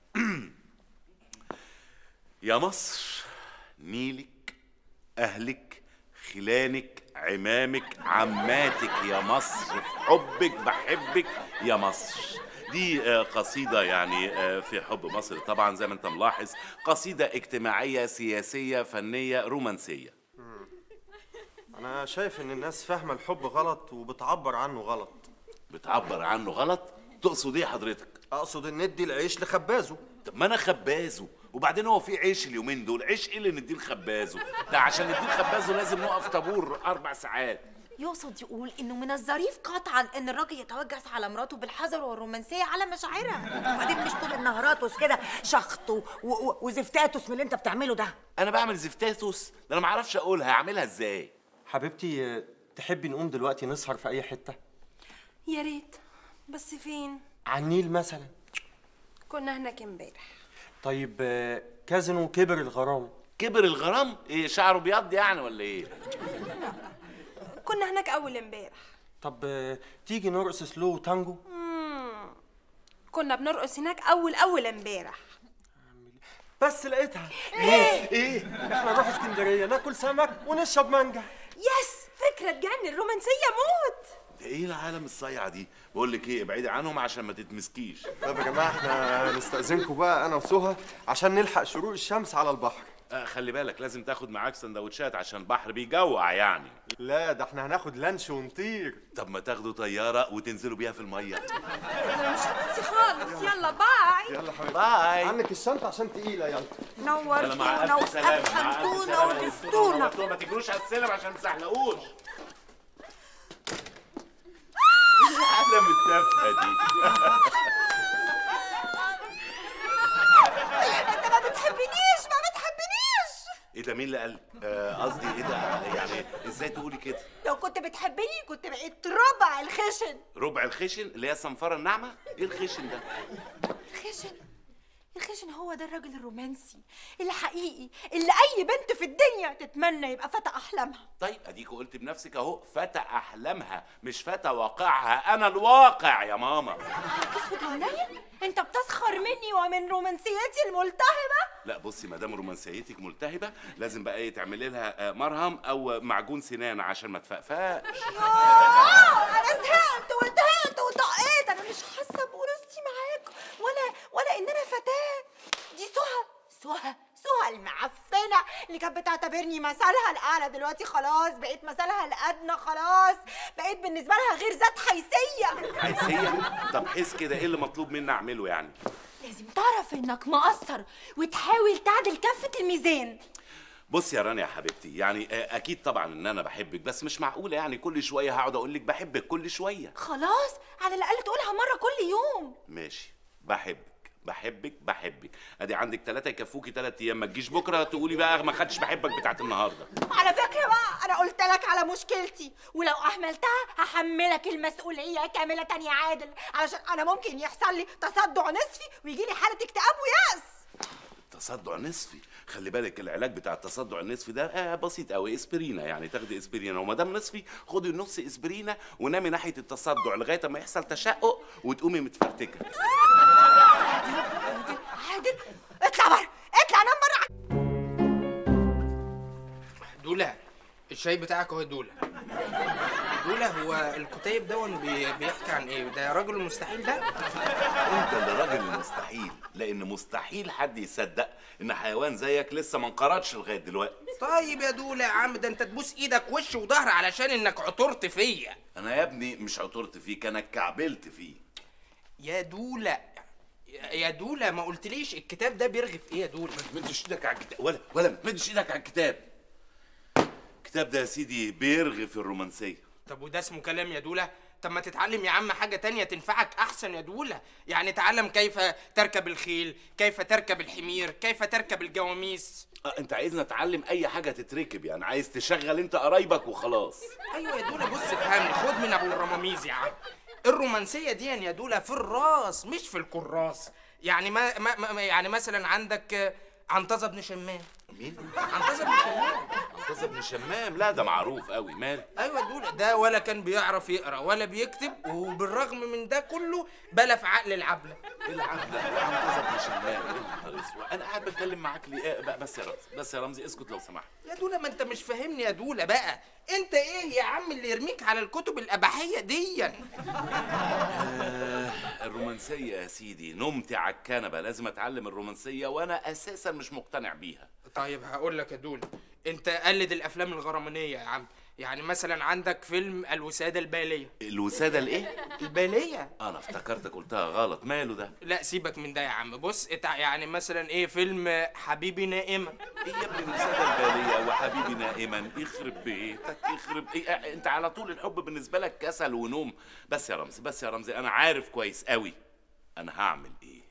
يا مصر نيلك اهلك خلانك عمامك عماتك يا مصر في حبك بحبك يا مصر دي آه، قصيدة يعني آه، في حب مصر طبعا زي ما انت ملاحظ قصيدة اجتماعية سياسية فنية رومانسية انا شايف ان الناس فاهمه الحب غلط وبتعبر عنه غلط بتعبر عنه غلط تقصد ايه حضرتك اقصد ان ندي العيش لخبازه طب ما انا خبازه وبعدين هو في عيش اليومين دول عيش ايه اللي نديه لخبازه ده عشان نديه لخبازه لازم نقف طابور اربع ساعات يقصد يقول انه من الظريف قطعا ان الراجل يتوجس على مراته بالحذر والرومانسيه على مشاعرها وبعدين مش طول النهاراتوس كده شخط و- و- وزفتاتوس من اللي انت بتعمله ده انا بعمل زفتاتوس ده انا ما اعرفش اقولها اعملها ازاي حبيبتي آه، تحبي نقوم دلوقتي نسهر في اي حته يا ريت بس فين على النيل مثلا كنا هناك امبارح طيب آه، كازينو كبر الغرام كبر الغرام ايه شعره بيض يعني ولا ايه كنا هناك اول امبارح طب آه، تيجي نرقص سلو تانجو مم. كنا بنرقص هناك اول اول امبارح بس لقيتها ايه ايه احنا نروح اسكندريه ناكل سمك ونشرب مانجا يس فكره تجنن الرومانسيه موت ده ايه العالم الصايعه دي بقول لك ايه ابعدي عنهم عشان ما تتمسكيش طب يا جماعه احنا نستأذنكم بقى انا وسهى عشان نلحق شروق الشمس على البحر آه خلي بالك لازم تاخد معاك سندوتشات عشان البحر بيجوع يعني لا ده احنا هناخد لانش ونطير طب ما تاخدوا طياره وتنزلوا بيها في الميه انا مش رومانسي خالص يلا باي يلا حبيبي باي عنك الشنطه عشان تقيله يلا يلا مع نورتونا الف سلامه مع الف وافهمتونا سلامه ولبستونا ونورتونا. ما تجروش على السلم عشان ما تزحلقوش ايه العالم التافهه دي انت ما بتحبنيش ما بتحبنيش ايه ده مين اللي قال آه، قصدي ايه ده يعني ازاي تقولي كده لو كنت بتحبني كنت بقيت ربع الخشن ربع الخشن اللي هي الصنفره الناعمه ايه الخشن ده الخشن الخشن هو ده الراجل الرومانسي الحقيقي اللي اي بنت في الدنيا تتمنى يبقى فتى احلامها طيب اديك قلت بنفسك اهو فتى احلامها مش فتى واقعها انا الواقع يا ماما اسود ومنيل انت بتسخر مني ومن رومانسيتي الملتهبه لا بصي ما دام رومانسيتك ملتهبه لازم بقى ايه تعملي لها آه، مرهم او معجون سنان عشان ما تفقفقش آه، انا زهقت وانتهيت وطقيت انا مش حاسه بانوثتي معاك ولا ولا ان انا فتاه دي سهى سهى سهى المعفنه اللي كانت بتعتبرني مثلها الاعلى دلوقتي خلاص بقيت مثلها الادنى خلاص بقيت بالنسبه لها غير ذات حيثيه حيثيه طب حس كده ايه اللي مطلوب مني اعمله يعني لازم تعرف انك مقصر وتحاول تعدل كفه الميزان بصي يا رانيا يا حبيبتي يعني آه، اكيد طبعا ان انا بحبك بس مش معقوله يعني كل شويه هقعد اقول لك بحبك كل شويه خلاص على الاقل تقولها مره كل يوم ماشي بحبك بحبك بحبك ادي عندك ثلاثه يكفوكي ثلاث ايام ما تجيش بكره تقولي بقى ما خدتش بحبك بتاعت النهارده على فكرة بقى أنا قلت لك على مشكلتي ولو أهملتها هحملك المسؤولية كاملة يا عادل علشان أنا ممكن يحصل لي تصدع نصفي ويجي لي حالة اكتئاب ويأس تصدع نصفي خلي بالك العلاج بتاع التصدع النصفي ده آه بسيط قوي اسبرينا يعني تاخدي اسبرينا وما دام نصفي خدي نص اسبرينا ونامي ناحيه التصدع لغايه ما يحصل تشقق وتقومي متفرتكه عادل اطلع بره اطلع نام بره دولة الشاي بتاعك اهو يا دولة دولة هو الكتيب دون بي- بيحكي عن ايه ده راجل المستحيل ده انت اللي راجل المستحيل لان مستحيل حد يصدق ان حيوان زيك لسه ما انقرضش لغايه دلوقتي طيب يا دولة يا عم ده انت تبوس ايدك وش وظهر علشان انك عطرت فيا انا يا ابني مش عطرت فيك انا اتكعبلت فيه يا دولة يا يا دولة ما قلتليش الكتاب ده بيرغي في ايه يا دولة ما تمدش ايدك على الكتاب ولا ولا ما تمدش ايدك على الكتاب الكتاب ده يا سيدي بيرغي في الرومانسيه طب وده اسمه كلام يا دولة طب ما تتعلم يا عم حاجة تانية تنفعك أحسن يا دولة يعني تعلم كيف تركب الخيل كيف تركب الحمير كيف تركب الجواميس اه انت عايزني اتعلم اي حاجه تتركب يعني عايز تشغل انت قرايبك وخلاص أيوة يا دولة بص افهمني خد من أبو الرماميز يا عم الرومانسية دي يا دولة في الراس مش في الكراس يعني ما, ما, ما يعني مثلا عندك آه، عنتظة بن شمام مين؟ عنتظة بن شمام عنتظة بن شمام لا ده معروف قوي مال ايوه يا دولة ده ولا كان بيعرف يقرا ولا بيكتب وبالرغم من ده كله بلا في عقل العبله ايه العبله عنتظة بن شمام يا نهار اسود انا قاعد بتكلم معاك ليه إيه بقى بس يا رمزي بس يا رمزي اسكت لو سمحت يا دولة ما انت مش فاهمني يا دولة بقى انت ايه يا عم اللي يرميك على الكتب الاباحيه ديا آه الرومانسيه يا سيدي نمت على الكنبه لازم اتعلم الرومانسيه وانا اساسا مش مقتنع بيها طيب هقول لك يا دولة انت قلد الافلام الغرامانيه يا عم يعني مثلا عندك فيلم الوساده الباليه الوساده الايه الباليه انا افتكرتك قلتها غلط ماله ده لا سيبك من ده يا عم بص اتع- يعني مثلا ايه فيلم حبيبي نائما ايه يا ابني الوساده الباليه وحبيبي نائما يخرب بيتك يخرب إيه آه، انت على طول الحب بالنسبه لك كسل ونوم بس يا رمزي بس يا رمزي انا عارف كويس قوي انا هعمل ايه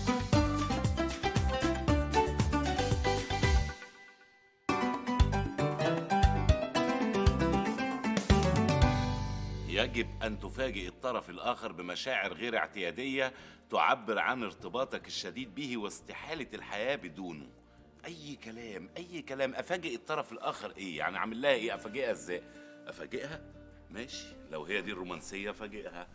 يجب أن تفاجئ الطرف الآخر بمشاعر غير اعتيادية تعبر عن ارتباطك الشديد به واستحالة الحياة بدونه أي كلام أي كلام أفاجئ الطرف الآخر إيه يعني أعمل لها إيه أفاجئها إزاي أفاجئها ماشي لو هي دي الرومانسية أفاجئها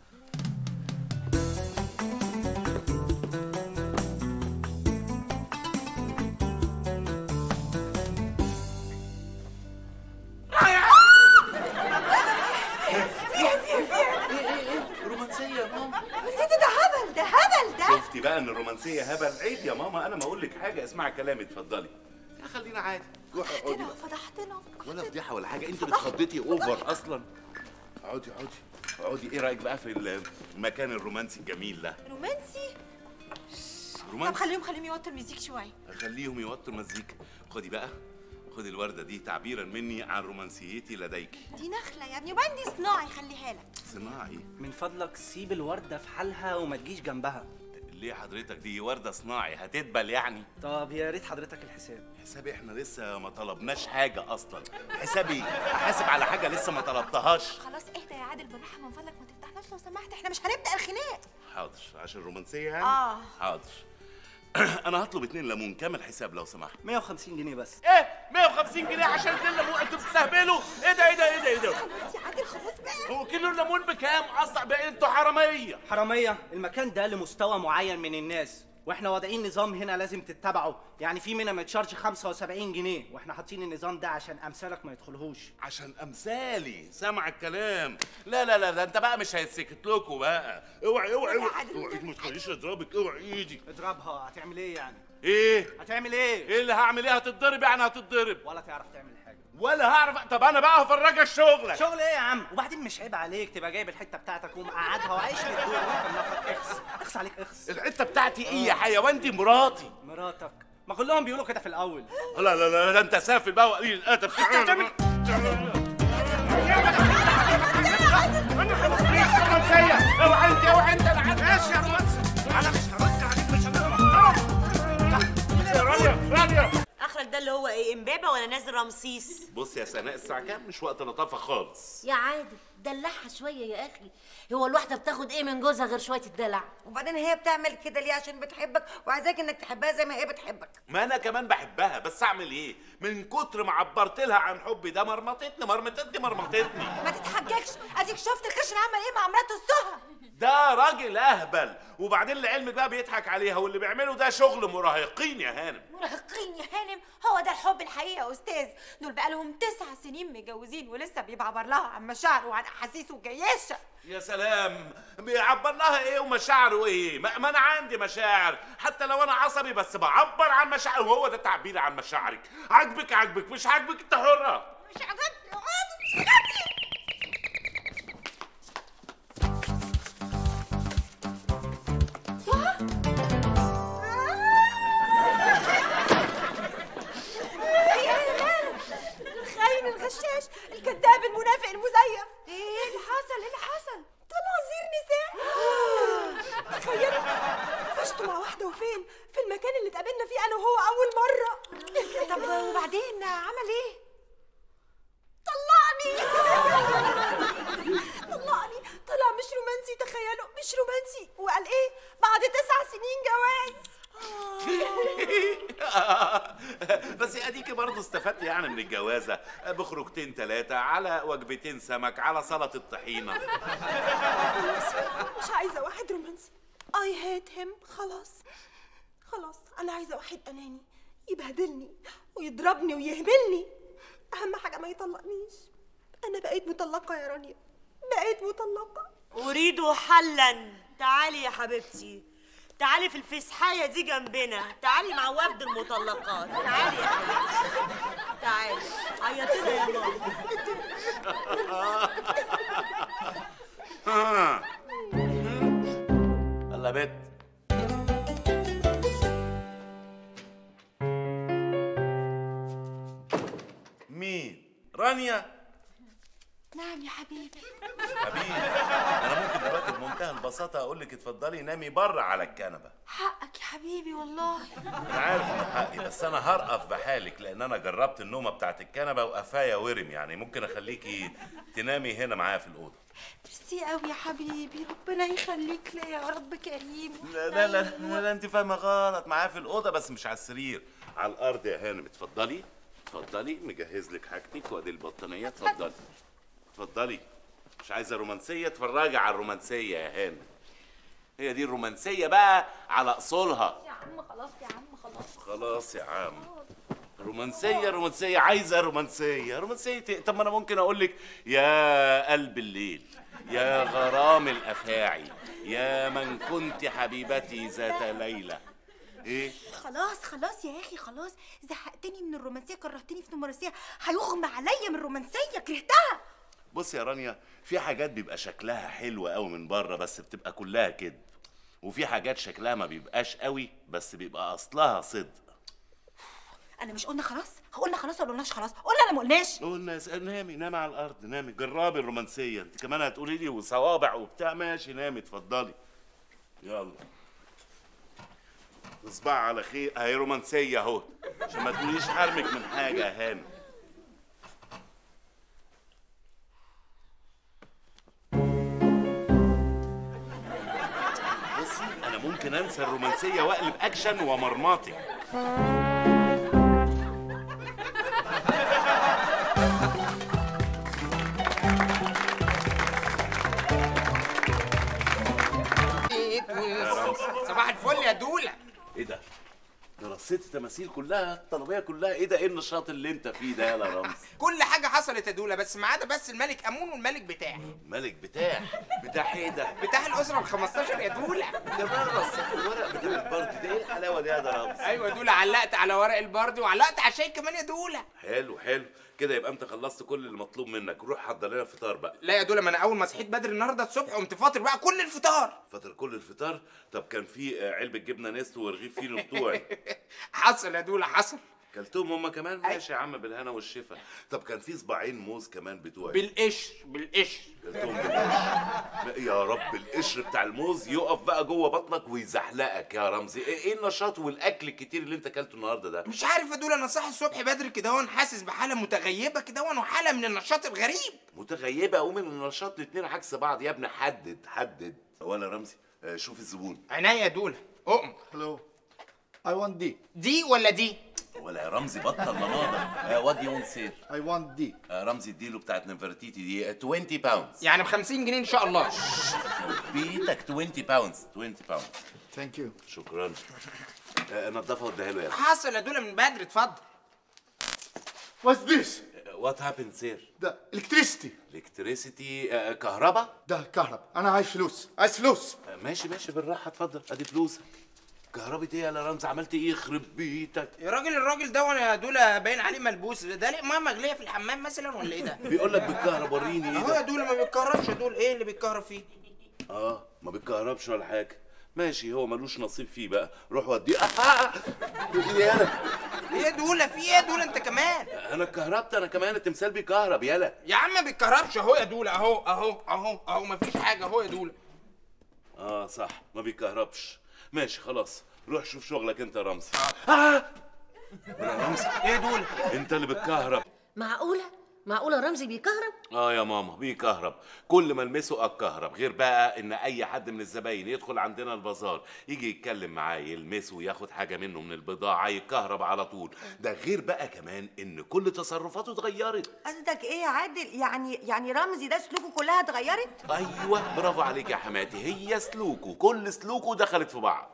رومانسية يا ماما بس ده هبل ده هبل ده شفتي بقى ان الرومانسيه هبل عيب يا ماما انا ما اقول لك حاجه اسمعي كلامي اتفضلي يا خلينا عادي روحي اقعدي بقى. فضحتنا ولا فضيحه ولا حاجه انت اللي اتخضيتي اوفر اصلا اقعدي اقعدي اقعدي ايه رايك بقى في المكان الرومانسي الجميل ده رومانسي طب رومانسي خليهم خليهم يوطوا الميوزيك شويه اخليهم يوطوا المزيكا خدي بقى خدي الورده دي تعبيرا مني عن رومانسيتي لديك دي نخله يا ابني وبندي صناعي خليها لك صناعي من فضلك سيب الوردة في حالها وما تجيش جنبها ليه حضرتك دي ورده صناعي هتدبل يعني طب يا ريت حضرتك الحساب حساب احنا لسه ما طلبناش حاجه اصلا حسابي احاسب على حاجه لسه ما طلبتهاش خلاص اهدى يا عادل بالراحه من فضلك ما تفتحناش لو سمحت احنا مش هنبدا الخناق حاضر عشان الرومانسيه يعني اه حاضر انا هطلب اتنين ليمون كام الحساب لو سمحت 150 جنيه بس ايه 150 جنيه عشان كيلو ليمون انتوا بتستهبلوا ايه ده ايه ده ايه ده ايه ده خلاص يا عادل خلاص بقى هو كيلو الليمون بكام اصلا بقى انتوا حراميه حرامية المكان ده لمستوى معين من الناس واحنا واضعين نظام هنا لازم تتبعه يعني في منها متشارج 75 جنيه واحنا حاطين النظام ده عشان امثالك ما يدخلهوش عشان امثالي سامع الكلام لا لا لا ده انت بقى مش هيتسكت لكم بقى اوعي اوعي اوعي اوعي ما تخليش اضربك اوعي ايدي اضربها هتعمل ايه يعني ايه هتعمل ايه ايه اللي هعمل ايه هتتضرب يعني هتتضرب ولا تعرف تعمل حاجه ولا هعرف طب انا بقى هفرجك شغلك شغل ايه يا عم وبعدين مش عيب عليك تبقى جايب الحته بتاعتك ومقعدها وعايش للدور وانت منفض اخس اخس عليك اخس الحته بتاعتي ايه يا حيوان دي مراتي مراتك ما كلهم بيقولوا كده في الاول لا لا لا ده انت سافل بقى وقليل الادب تعالى اوعى انت اوعى انت ماشي يا رومانسي انا مش هرد عليك مش هرد رانيا رانيا اخرك ده اللي هو ايه امبابه ولا نازل رمسيس بص يا سناء الساعه كام مش وقت لطافه خالص يا عادل دلعها شويه يا اخي هو الواحده بتاخد ايه من جوزها غير شويه الدلع وبعدين هي بتعمل كده ليه عشان بتحبك وعايزاك انك تحبها زي ما هي بتحبك ما انا كمان بحبها بس اعمل ايه من كتر ما عبرت لها عن حبي ده مرمطتني مرمطتني مرمطتني ما تتحججش اديك شفت الخشن عمل ايه مع مراته السهى ده راجل اهبل وبعدين لعلمك بقى بيضحك عليها واللي بيعمله ده شغل مراهقين يا هانم مراهقين يا هانم هو ده الحب الحقيقي يا استاذ دول بقالهم تسع سنين متجوزين ولسه بيعبر لها عن مشاعره وعن احاسيسه الجياشه يا سلام بيعبر لها ايه ومشاعره ايه ما, ما انا عندي مشاعر حتى لو انا عصبي بس بعبر عن مشاعري وهو ده تعبير عن مشاعرك عاجبك عاجبك مش عاجبك انت حره مش عجبني عادي مش عجبني الخاين الغشاش الكذاب المنافق المزيف ايه اللي حصل ايه اللي حصل طلع زير نساء تخيلوا قفشته مع واحده وفين في المكان اللي اتقابلنا فيه انا وهو اول مره طب وبعدين عمل ايه طلعني طلعني طلع مش رومانسي تخيلوا مش رومانسي وقال ايه بعد تسع سنين جواز بس اديكي برضه استفدت يعني من الجوازه بخرجتين ثلاثه على وجبتين سمك على سلطه الطحينه مش عايزه واحد رومانسي اي هيت هيم خلاص خلاص انا عايزه واحد اناني يبهدلني ويضربني ويهملني اهم حاجه ما يطلقنيش انا بقيت مطلقه يا رانيا بقيت مطلقه اريد حلا تعالي يا حبيبتي تعالي في الفسحايه دي جنبنا تعالي مع وفد المطلقات تعالي يا حبيبتي تعالي عيطينا يا ماما آه. يلا يا بت مين رانيا نعم يا حبيبي حبيبي انا ممكن دلوقتي بمنتهى البساطه اقول لك اتفضلي نامي بره على الكنبه حقك يا حبيبي والله انا عارف ان حقي بس انا هرقف بحالك لان انا جربت النومه بتاعت الكنبه وقفايا ورم يعني ممكن اخليكي تنامي هنا معايا في الاوضه ميرسي قوي يا حبيبي ربنا يخليك ليا يا رب كريم لا لا لا, لا, لا انت فاهمه غلط معايا في الاوضه بس مش على السرير على الارض يا هانم اتفضلي اتفضلي مجهز لك حاجتك وادي البطانيه اتفضلي اتفضلي مش عايزه رومانسيه اتفرجي على الرومانسيه يا هانم هي دي الرومانسيه بقى على اصولها يا عم خلاص يا عم خلاص خلاص يا عم رومانسية رومانسية عايزة رومانسية رومانسية إيه؟ طب ما أنا ممكن أقول لك يا قلب الليل يا غرام الأفاعي يا من كنت حبيبتي ذات ليلة إيه؟ خلاص خلاص يا اخي خلاص زهقتني من الرومانسيه كرهتني في الرومانسيه هيغمى عليا من الرومانسيه كرهتها بص يا رانيا في حاجات بيبقى شكلها حلو قوي من بره بس بتبقى كلها كذب وفي حاجات شكلها ما بيبقاش قوي بس بيبقى أصلها صدق انا مش قلنا خلاص قلنا خلاص ولا قلناش خلاص قلنا ولا ما قلناش قلنا يا نامي نامي على الارض نامي جربي الرومانسيه انت كمان هتقولي لي وصوابع وبتاع ماشي نامي اتفضلي يلا تصبح على خير اهي رومانسيه اهو عشان ما تقوليش حرمك من حاجه يا هانم بصي انا ممكن انسى الرومانسيه واقلب اكشن ومرمطي صباح الفل يا دوله ايه ده؟ ده رصيت التماثيل كلها الطلبيه كلها ايه ده ايه النشاط اللي انت فيه ده يا رمز كل حاجه حصلت يا دوله بس ما عدا بس الملك امون والملك بتاعي ملك بتاع بتاع ايه ده؟ بتاع الاسره ال 15 يا دوله كمان رصيت الورق بتاع البرد ده ايه الحلاوه دي يا ده رمز؟ ايوه يا دوله علقت على ورق البرد وعلقت على الشاي كمان يا دوله حلو حلو كده يبقى انت خلصت كل المطلوب منك روح حضر لنا فطار بقى لا يا دوله ما انا اول ما صحيت بدري النهارده الصبح قمت فاطر بقى كل الفطار فطر كل الفطار طب كان في آه، علبه جبنه نستو ورغيف فينو بتوعي حصل يا دوله حصل كلتهم هما كمان ماشي يا عم بالهنا والشفا طب كان في صباعين موز كمان بتوعي بالقشر بالقشر كلتهم بالقشر يا رب القشر بتاع الموز يقف بقى جوه بطنك ويزحلقك يا رمزي ايه إيه النشاط والاكل الكتير اللي انت اكلته النهارده ده مش عارف يا دوله انا صاحي الصبح بدري كده وانا حاسس بحاله متغيبه كده وانا وحاله من النشاط الغريب متغيبه ومن النشاط الاتنين عكس بعض يا ابني حدد حدد ولا رمزي آه، شوف الزبون عينيا يا دوله اؤمر هلو اي وانت دي دي ولا دي ولا يا رمزي بطل لماضة وات يو ونت سير I want دي رمزي اديله بتاعت نفرتيتي دي 20 باوندز يعني ب 50 جنيه ان شاء الله بيتك 20 باوندز 20 باوندز ثانك يو شكرا آه، نضفها واديها له يلا حصل يا دوله من بدري اتفضل What's this? وات هابند سير ده الكتريستي الكتريسيتي كهرباء ده كهرب انا عايز فلوس عايز فلوس آه، ماشي ماشي بالراحه اتفضل ادي فلوسك كهرباء ايه يا رمزي عملت ايه يخرب بيتك يا راجل الراجل ده وانا دوله باين عليه ملبوس ده ليه ميه مغليه في الحمام مثلا ولا ايه ده؟ بيقول لك بالكهرب وريني ايه اهو يا ده دوله ما بيتكهربش يا دول ايه اللي بيتكهرب فيه؟ اه ما بيتكهربش ولا حاجه ماشي هو ملوش نصيب فيه بقى روح وديه آه آه. ايه انا ايه يا دوله في ايه يا دوله انت كمان؟ انا اتكهربت انا كمان التمثال بيكهرب يلا يا عم ما بيتكهربش اهو يا دوله اهو اهو اهو اهو مفيش حاجه اهو يا دوله اه صح ما بيكهربش ماشي خلاص روح شوف شغلك انت يا رمزي آه. يا رمزي ايه دول انت اللي بتكهرب معقولة؟ معقولة رمزي بيكهرب؟ اه يا ماما بيكهرب كل ما المسه اتكهرب غير بقى ان اي حد من الزباين يدخل عندنا البازار يجي يتكلم معاه يلمسه وياخد حاجه منه من البضاعه يتكهرب على طول ده غير بقى كمان ان كل تصرفاته اتغيرت قصدك ايه يا عادل يعني يعني رمزي ده سلوكه كلها اتغيرت ايوه برافو عليك يا حماتي هي سلوكه كل سلوكه دخلت في بعض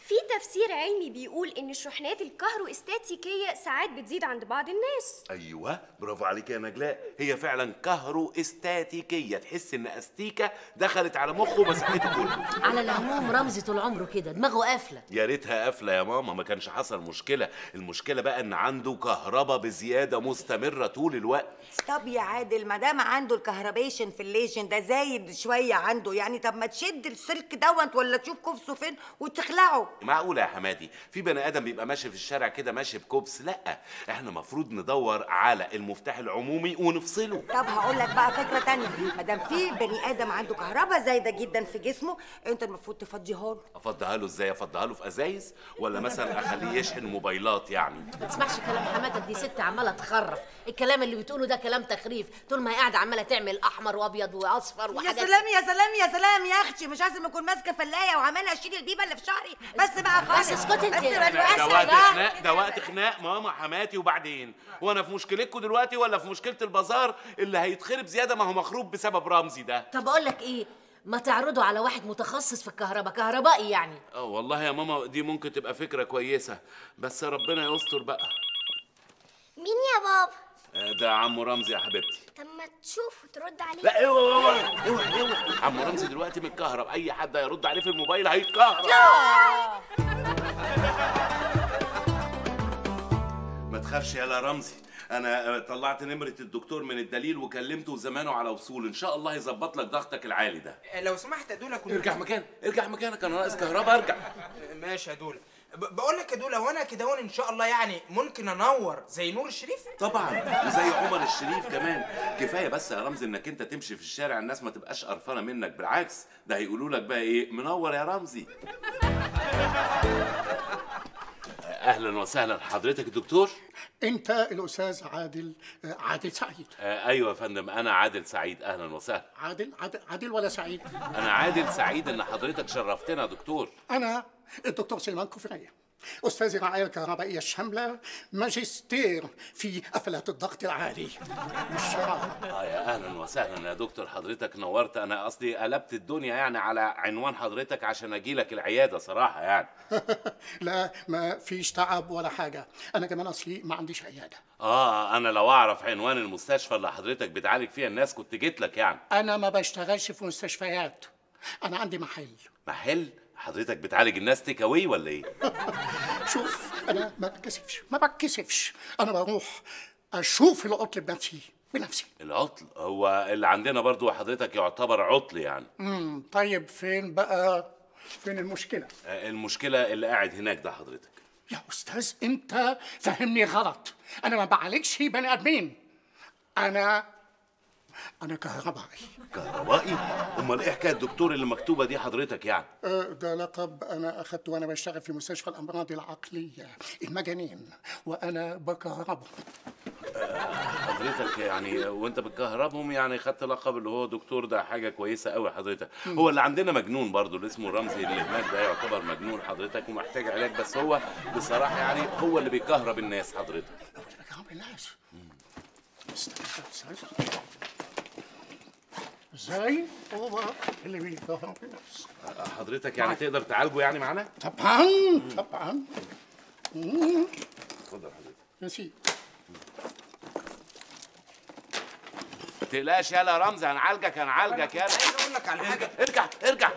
في تفسير علمي بيقول ان الشحنات الكهروستاتيكيه ساعات بتزيد عند بعض الناس ايوه برافو عليك يا نجلاء هي فعلا كهرو استاتيكيه تحس ان استيكه دخلت على مخه مسحته كله على العموم رمزي طول عمره كده دماغه قافله يا ريتها قافله يا ماما ما كانش حصل مشكله المشكله بقى ان عنده كهرباء بزياده مستمره طول الوقت طب يا عادل ما دام عنده الكهربيشن في الليجن ده زايد شويه عنده يعني طب ما تشد السلك دوت ولا تشوف كفسه فين وتخلعه معقولة يا حمادي في بني آدم بيبقى ماشي في الشارع كده ماشي بكوبس لا احنا مفروض ندور على المفتاح العمومي ونفصله طب هقول لك بقى فكره تانية ما دام في بني ادم عنده كهرباء زايده جدا في جسمه انت المفروض تفضيها له افضها له ازاي افضها له في ازايز ولا مثلا اخليه يشحن موبايلات يعني ما تسمعش كلام حماتك دي ست عماله تخرف الكلام اللي بتقوله ده كلام تخريف طول ما هي قاعده عماله تعمل احمر وابيض واصفر يا وحاجات سلام يا سلام يا سلام يا اختي مش لازم اكون ماسكه فلايه وعماله اشيل البيبه اللي في شعري بس بقى خالص بس اسكتي انت. بس ده بقى ده وقت خناق ده وقت خناق ماما حماتي وبعدين وانا في مشكلتكم دلوقتي ولا في مشكله البازار اللي هيتخرب زياده ما هو مخروب بسبب رمزي ده طب اقول لك ايه ما تعرضوا على واحد متخصص في الكهرباء كهربائي يعني اه والله يا ماما دي ممكن تبقى فكره كويسه بس ربنا يستر بقى مين يا بابا آه، ده عمو رمزي يا حبيبتي طب ما تشوف وترد عليه لا اوعى اوعى اوعى اوعى عمو رمزي دلوقتي متكهرب اي حد هيرد عليه في الموبايل هيتكهرب ما تخافش يا رمزي انا آه، طلعت نمره الدكتور من الدليل وكلمته وزمانه على وصول ان شاء الله يظبط لك ضغطك العالي ده لو سمحت يا دولا كنت ارجع مكان ارجع مكانك انا ناقص كهرباء ارجع ماشي يا دولا ب- بقول لك يا دولا وانا كده هون ان شاء الله يعني ممكن انور زي نور الشريف طبعا وزي عمر الشريف كمان كفايه بس يا رمزي انك انت تمشي في الشارع الناس ما تبقاش قرفانه منك بالعكس ده هيقولوا لك بقى ايه منور يا رمزي اهلا وسهلا حضرتك الدكتور انت الاستاذ عادل آه، عادل سعيد آه ايوه يا فندم انا عادل سعيد اهلا وسهلا عادل عادل, عادل ولا سعيد انا عادل سعيد ان حضرتك شرفتنا يا دكتور انا الدكتور سليمان كفرية استاذ الرعايه الكهربائيه الشامله ماجستير في افلات الضغط العالي والشراء اه يا اهلا وسهلا يا دكتور حضرتك نورت انا قصدي قلبت الدنيا يعني على عنوان حضرتك عشان اجي لك العياده صراحه يعني لا ما فيش تعب ولا حاجه انا كمان اصلي ما عنديش عياده اه انا لو اعرف عنوان المستشفى اللي حضرتك بتعالج فيها الناس كنت جيت لك يعني انا ما بشتغلش في مستشفيات انا عندي محل محل حضرتك بتعالج الناس تيك اواي ولا ايه شوف انا ما بتكسفش ما بتكسفش انا بروح اشوف العطل بنفسي بنفسي العطل هو اللي عندنا برضو حضرتك يعتبر عطل يعني امم طيب فين بقى فين المشكله آه، المشكله اللي قاعد هناك ده حضرتك يا استاذ انت فهمني غلط انا ما بعالجش بني ادمين انا انا كهربائي كهربائي امال ايه حكايه الدكتور اللي مكتوبه دي حضرتك يعني أه، ده لقب انا اخدته وانا بشتغل في مستشفى الامراض العقليه المجانين وانا بكهربهم حضرتك يعني وانت بتكهربهم يعني خدت لقب اللي هو دكتور ده حاجه كويسه قوي حضرتك مم. هو اللي عندنا مجنون برضو اللي اسمه رمزي اللي هناك ده يعتبر مجنون حضرتك ومحتاج علاج بس هو بصراحه يعني هو اللي بيكهرب الناس حضرتك بكهرب الناس استنى استنى. ازاي هو اللي بيكهرب الناس حضرتك يعني تقدر تعالجه يعني معانا طبعا طبعا مم. اتفضل حضرتك نسيت ما تقلقش يالا يا رمزي هنعالجك هنعالجك يالا عايز اقول لك على حاجه ارجع ارجع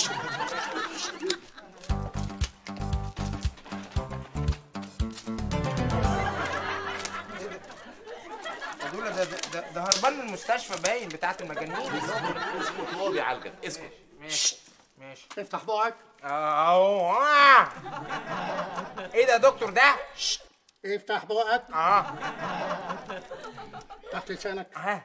يا دولا ده ده, ده, ده هربان من المستشفى باين بتاعت المجانين اسكت هو بيعالجك اسكت ماشي ماشي افتح بقك اهو آه. ايه ده يا دكتور ده افتح بقك اه تحت لسانك ها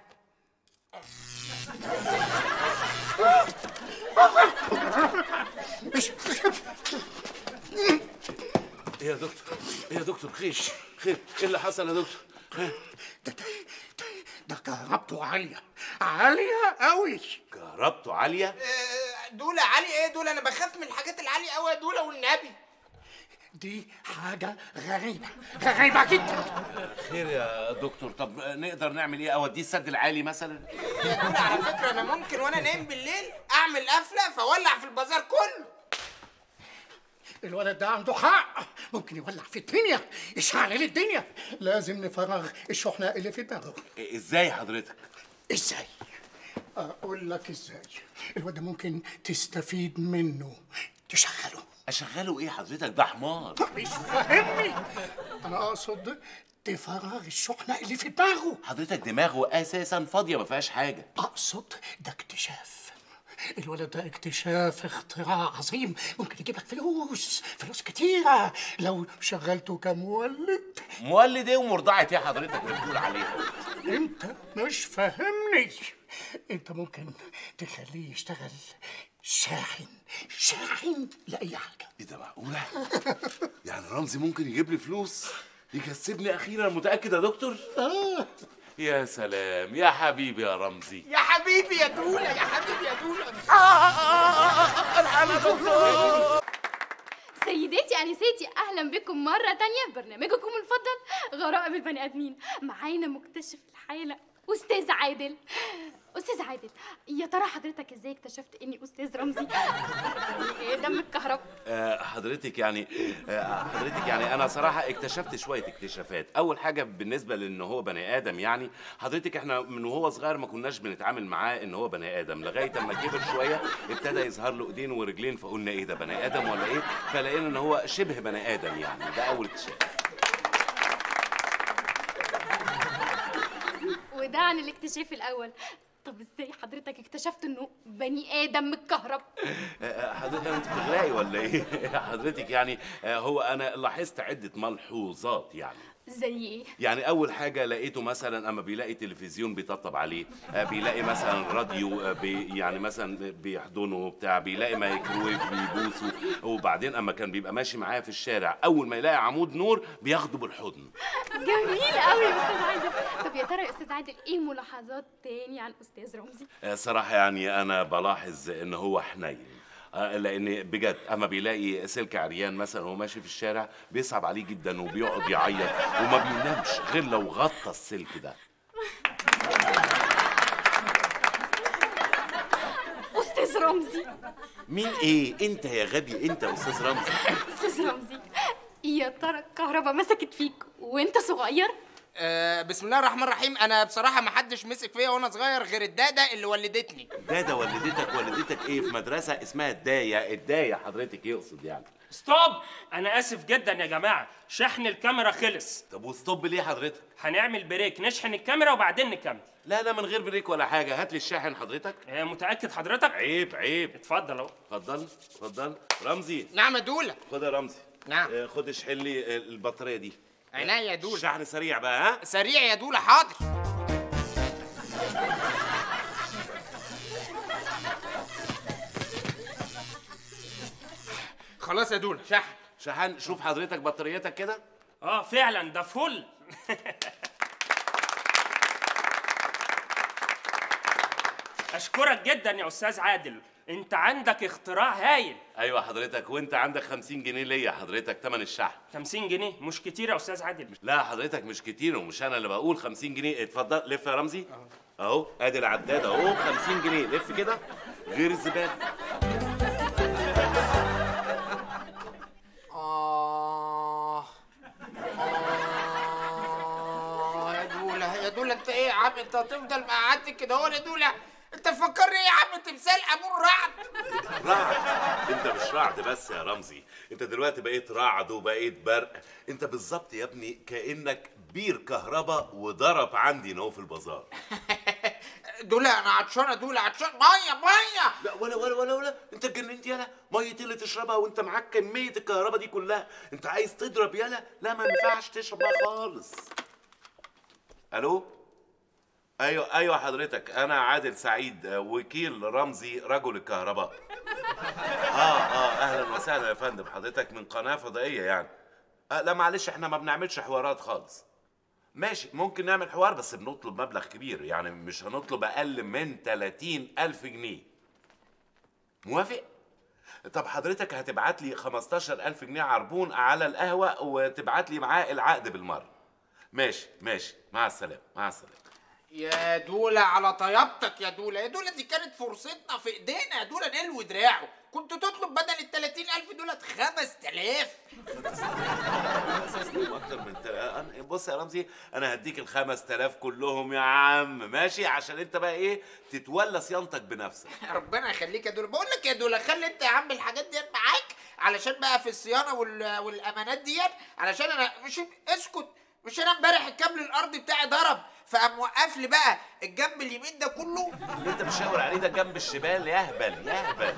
ايه يا دكتور ايه يا دكتور خير خير ايه اللي حصل يا دكتور ها؟ ده كهربته عاليه عاليه قوي كهربته عاليه آه، دول عالي ايه دول انا بخاف من الحاجات العاليه قوي يا دول والنبي دي حاجه غريبه غريبه جدا خير يا دكتور طب نقدر نعمل ايه اوديه السد العالي مثلا يا دول على فكره انا ممكن وانا نايم بالليل اعمل قفله فولع في البازار كله الولد ده عنده حق ممكن يولع في الدنيا يشعل الدنيا لازم نفرغ الشحنة اللي في دماغه ازاي حضرتك ازاي اقول لك ازاي الواد ده ممكن تستفيد منه تشغله اشغله ايه حضرتك ده حمار مش فاهمني انا اقصد تفرغ الشحنة اللي في دماغه حضرتك دماغه اساسا فاضيه ما فيهاش حاجه اقصد ده اكتشاف الولد ده اكتشاف اختراع عظيم ممكن يجيب لك فلوس فلوس كتيرة لو شغلته كمولد مولد ايه ومرضعه ايه حضرتك اللي بتقول عليها انت مش فاهمني انت ممكن تخليه يشتغل شاحن شاحن لأي حاجة ايه ده معقوله يعني رمزي ممكن يجيب لي فلوس يكسبني اخيرا متاكد يا دكتور اه يا سلام يا حبيبي يا رمزي يا حبيبي يا دوله يا حبيبي يا دوله الحمد دكتور سيداتي انساتي اهلا بكم مره تانية في برنامجكم المفضل غرائب البني ادمين معانا مكتشف الحاله استاذ عادل استاذ عادل يا ترى حضرتك ازاي اكتشفت اني استاذ رمزي دم الكهرباء آه، حضرتك يعني آه، حضرتك يعني انا صراحه اكتشفت شويه اكتشافات اول حاجه بالنسبه لان هو بني ادم يعني حضرتك احنا من وهو صغير ما كناش بنتعامل معاه ان هو بني ادم لغايه اما كبر شويه ابتدى يظهر له ايدين ورجلين فقلنا ايه ده بني ادم ولا ايه فلقينا ان هو شبه بني ادم يعني ده اول اكتشاف وده عن الاكتشاف الاول طب ازاي حضرتك اكتشفت انه بني ادم متكهرب آه، حضرتك انت بتغلاي ولا ايه حضرتك يعني آه، هو انا لاحظت عده ملحوظات يعني زي ايه يعني اول حاجه لقيته مثلا اما بيلاقي تلفزيون بيطبطب عليه آه، بيلاقي مثلا راديو آه، بي يعني مثلا بيحضنه بتاع بيلاقي مايكرويف بيبوسه وبعدين اما كان بيبقى ماشي معاه في الشارع اول ما يلاقي عمود نور بياخده بالحضن جميل قوي يا استاذ عادل طب يا ترى يا استاذ عادل ايه ملاحظات تاني عن استاذ رمزي آه، صراحه يعني انا بلاحظ ان هو حنين آه، لان بجد اما بيلاقي سلك عريان مثلا وهو ماشي في الشارع بيصعب عليه جدا وبيقعد يعيط وما بينامش غير لو غطى السلك ده استاذ رمزي مين ايه انت يا غبي انت يا استاذ رمزي استاذ رمزي يا ترى الكهرباء مسكت فيك وانت صغير آه بسم الله الرحمن الرحيم انا بصراحه ما حدش مسك فيا وانا صغير غير الداده اللي ولدتني دادا والدتك والدتك ايه في مدرسه اسمها الدايه الدايه حضرتك يقصد يعني ستوب انا اسف جدا يا جماعه شحن الكاميرا خلص طب وستوب ليه حضرتك هنعمل بريك نشحن الكاميرا وبعدين نكمل لا لا من غير بريك ولا حاجه هات لي الشاحن حضرتك آه، متاكد حضرتك عيب عيب اتفضل اهو اتفضل اتفضل رمزي نعم يا دوله خد يا رمزي نعم آه، خد اشحن لي آه، البطاريه دي عينيا يا دوله شحن سريع بقى ها سريع يا دوله حاضر خلاص يا دوله شحن شحن شوف حضرتك بطاريتك كده اه فعلا ده فل اشكرك جدا يا استاذ عادل انت عندك اختراع هايل ايوه حضرتك وانت عندك 50 جنيه ليا حضرتك تمن الشحن 50 جنيه مش كتير يا استاذ عادل لا حضرتك مش كتير ومش انا اللي بقول 50 جنيه اتفضل لف يا رمزي اهو ادي العداد اهو 50 جنيه لف كده غير الزباله آه آه يا دولة يا دولة أنت إيه يا عم أنت هتفضل مقعدت كده هو يا دولة أنت مفكرني إيه يا عم تمثال أبو الرعد رعد انت مش رعد بس يا رمزي انت دلوقتي بقيت رعد وبقيت برق انت بالظبط يا ابني كانك بير كهرباء وضرب عندي نو في البازار دولة أنا عطشانة دولة عطشان مية مية لا ولا ولا ولا ولا انت اتجننت يالا ميه اللي تشربها وانت معاك كميه الكهرباء دي كلها انت عايز تضرب يالا لا ما ينفعش تشرب بقى خالص الو ايوه ايوه حضرتك انا عادل سعيد آه، وكيل رمزي رجل الكهرباء اه اه اهلا وسهلا يا فندم حضرتك من قناه فضائيه يعني آه لا معلش احنا ما بنعملش حوارات خالص ماشي ممكن نعمل حوار بس بنطلب مبلغ كبير يعني مش هنطلب اقل من 30 الف جنيه موافق طب حضرتك هتبعت لي 15000 جنيه عربون على القهوه وتبعت لي معاه العقد بالمره ماشي ماشي مع السلامه مع السلامه يا دولة على طيبتك يا دولة يا دولة دي كانت فرصتنا في ايدينا يا دولة نلوي دراعه كنت تطلب بدل ال 30000 دولت 5000 اكتر من تل... أنا- بص يا رمزي انا هديك ال 5000 كلهم يا عم ماشي عشان انت بقى ايه تتولى صيانتك بنفسك ربنا يخليك يا دولة بقول لك يا دولة خلي انت يا عم الحاجات ديت معاك علشان بقى في الصيانة وال... والامانات ديت علشان انا مش اسكت مش انا امبارح الكابل الارضي بتاعي ضرب فقام موقف لي بقى الجنب اليمين ده كله اللي انت بتشاور عليه ده جنب الشمال يهبل يهبل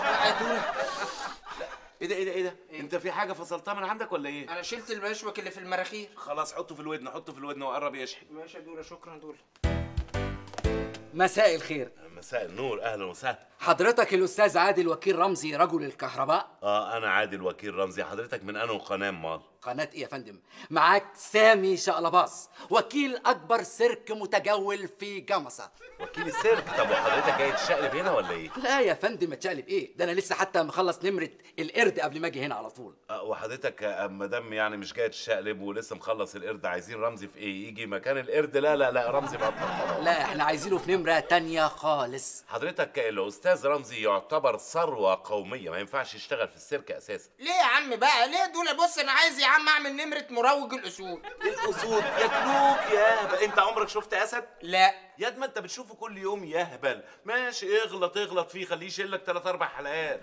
ايه ده ايه ده ايه ده انت في حاجه فصلتها من عندك ولا ايه انا شلت المشبك اللي في المراخير خلاص حطه في الودن حطه في الودن وقرب يشحن ماشي يا دولة شكرا دولة مساء الخير مساء النور اهلا وسهلا حضرتك الاستاذ عادل وكيل رمزي رجل الكهرباء اه انا عادل وكيل رمزي حضرتك من انه قناه مال قناة ايه يا فندم معاك سامي شقلباص وكيل اكبر سيرك متجول في جمصة وكيل السيرك طب وحضرتك جاي تشقلب هنا ولا ايه لا يا فندم اتشقلب ايه ده انا لسه حتى مخلص نمرة القرد قبل ما اجي هنا على طول آه، وحضرتك آه، ما دام يعني مش جاي تشقلب ولسه مخلص القرد عايزين رمزي في ايه يجي مكان القرد لا لا لا رمزي بطل خلاص لا احنا عايزينه في نمرة تانية خالص حضرتك الاستاذ رمزي يعتبر ثروه قوميه ما ينفعش يشتغل في السيرك اساسا ليه يا عم بقى ليه دول بص انا عايز يا عم اعمل نمره مروج الاسود الاسود ياكلوك يا هبل انت عمرك شفت اسد لا ياد ما انت بتشوفه كل يوم يهبل ماشي اغلط اغلط فيه خليه يشيلك ثلاث اربع حلقات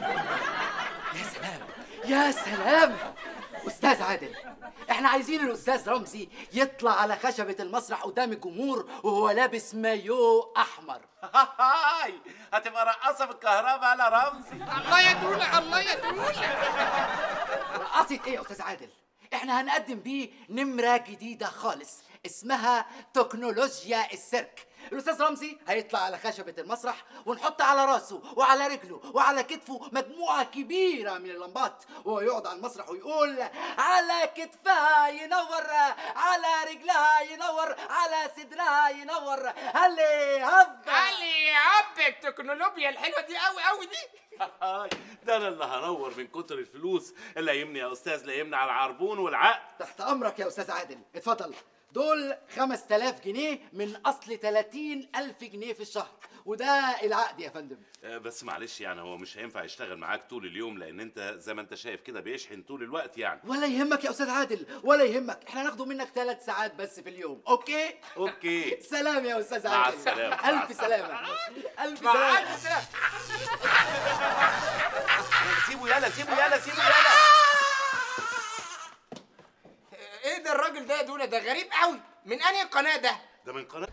يا سلام استاذ عادل احنا عايزين الاستاذ رمزي يطلع على خشبة المسرح قدام الجمهور وهو لابس مايو احمر هاي هتبقى رقاصه في الكهرباء على رمزي الله يا دولة الله يا دولة رقصة ايه يا استاذ عادل احنا هنقدم بيه نمرة جديدة خالص اسمها تكنولوجيا السيرك الاستاذ رمزي هيطلع على خشبة المسرح ونحط على راسه وعلى رجله وعلى كتفه مجموعة كبيرة من اللمبات وهو يقعد على المسرح ويقول على كتفها ينور على رجلها ينور على صدرها ينور هلي هب علي يا عم التكنولوجيا الحلوه دي قوي قوي دي هاي ده انا اللي هنور من كتر الفلوس اللي يمني يا استاذ لا يمني على العربون والعقد تحت امرك يا استاذ عادل اتفضل دول 5000 جنيه من اصل 30000 جنيه في الشهر وده العقد يا فندم آه، بس معلش يعني هو مش هينفع يشتغل معاك طول اليوم لان انت زي ما انت شايف كده بيشحن طول الوقت يعني ولا يهمك يا استاذ عادل ولا يهمك احنا هناخده منك ثلاث ساعات بس في اليوم اوكي اوكي سلام يا استاذ مع عادل السلامة، مع الف السلامة. سلامه الف مع سلامه ألف سلامة. سيبه يلا سيبه يلا سيبه يلا ايه ده الراجل ده يا دولة ده غريب قوي من انهي قناه ده ده من قناه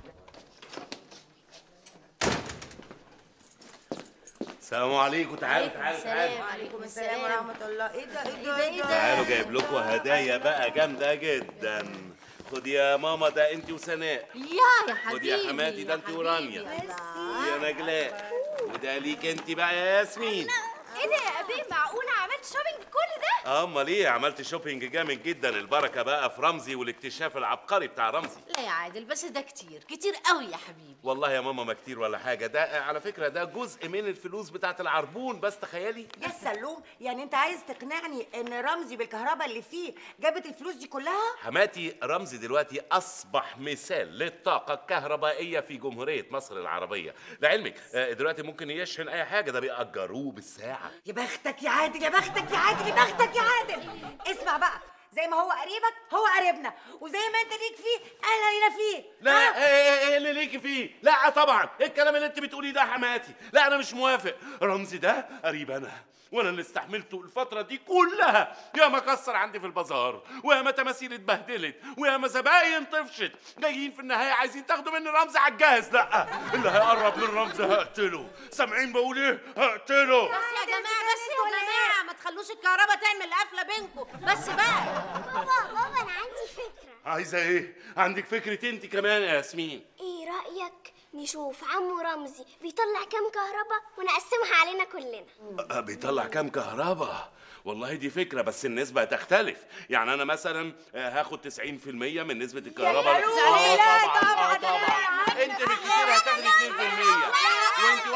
السلام عليكم تعالوا تعالوا تعالوا وعليكم السلام ورحمة الله ايه ده ايه ده ايه ده تعالوا جايب لكم هدايا بقى جامده جدا خد يا ماما ده انت وسناء يا يا خد حبيبي يا حماتي ده انت ورانيا يا نجلاء وده ليك انت بقى يا ياسمين ايه ده يا ابي معقول عملت شوبينج كل ده اه امال ايه عملت شوبينج جامد جدا البركه بقى في رمزي والاكتشاف العبقري بتاع رمزي لا يا عادل بس ده كتير كتير قوي يا حبيبي والله يا ماما ما كتير ولا حاجه ده على فكره ده جزء من الفلوس بتاعت العربون بس تخيلي يا سلوم يعني انت عايز تقنعني ان رمزي بالكهرباء اللي فيه جابت الفلوس دي كلها حماتي رمزي دلوقتي اصبح مثال للطاقه الكهربائيه في جمهوريه مصر العربيه لعلمك آه، دلوقتي ممكن يشحن اي حاجه ده بيأجروه بالساعه يا بختك يا عادل يا بختك يا عادل يا بختك يا عادل اسمع بقى زي ما هو قريبك هو قريبنا وزي ما انت ليك فيه اهلا لينا فيه لا ايه ايه ايه اللي ليكي فيه لا طبعا ايه الكلام اللي انت بتقوليه ده يا حماتي لا انا مش موافق رمزي ده قريب انا وانا اللي استحملته الفتره دي كلها يا ما كسر عندي في البازار ويا ما تماثيل اتبهدلت ويا ما زباين طفشت جايين في النهايه عايزين تاخدوا مني رمزي على الجهاز لا اللي هيقرب من رمزي هقتله سامعين بقول ايه هقتله بس يا جماعه بس يا جماعه ما تخلوش الكهرباء تعمل قفله بينكم بس بقى بابا بابا انا عندي فكره عايزه ايه عندك فكره انت كمان يا ياسمين ايه رايك نشوف عمو رمزي بيطلع كام كهرباء ونقسمها علينا كلنا أه، بيطلع كام كهرباء والله دي فكرة بس النسبة تختلف يعني أنا مثلا آه، هاخد 90% من نسبة الكهرباء يا لولي، لا آه طبعاً، آه طبعا أنت بالكتير هتاخدي 2% وأنت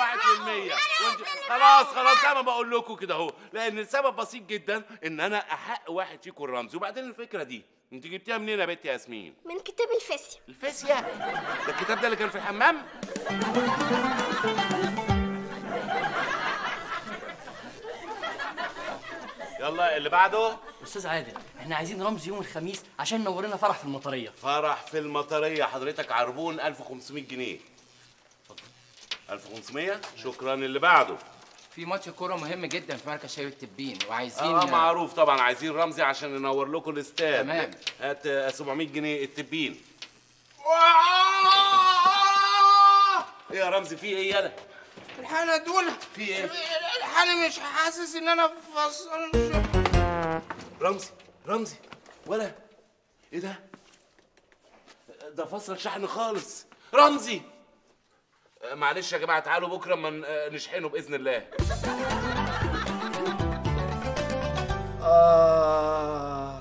واحد في المية وانت خلاص خلاص زي ما بقول لكم كده اهو لان السبب بسيط جدا ان انا احق واحد فيكم الرمز وبعدين الفكره دي انت جبتيها منين يا بنت ياسمين من كتاب الفاسية الفاسية ده الكتاب ده اللي كان في الحمام يلا اللي بعده استاذ عادل احنا عايزين رمز يوم الخميس عشان نور لنا فرح في المطريه فرح في المطريه حضرتك عربون 1500 جنيه 1500 شكرا اللي بعده في ماتش كوره مهم جدا في مركز شباب التبين وعايزين اه معروف طبعا عايزين رمزي عشان ننور لكم الاستاد تمام. هات آه، 700 جنيه التبين ايه يا رمزي في ايه يالا الحالة دول في ايه الحالة مش حاسس ان انا فصل رمزي رمزي ولا ايه ده ده فصل شحن خالص رمزي آه، معلش يا جماعه تعالوا بكره اما ن- آه، نشحنه باذن الله آه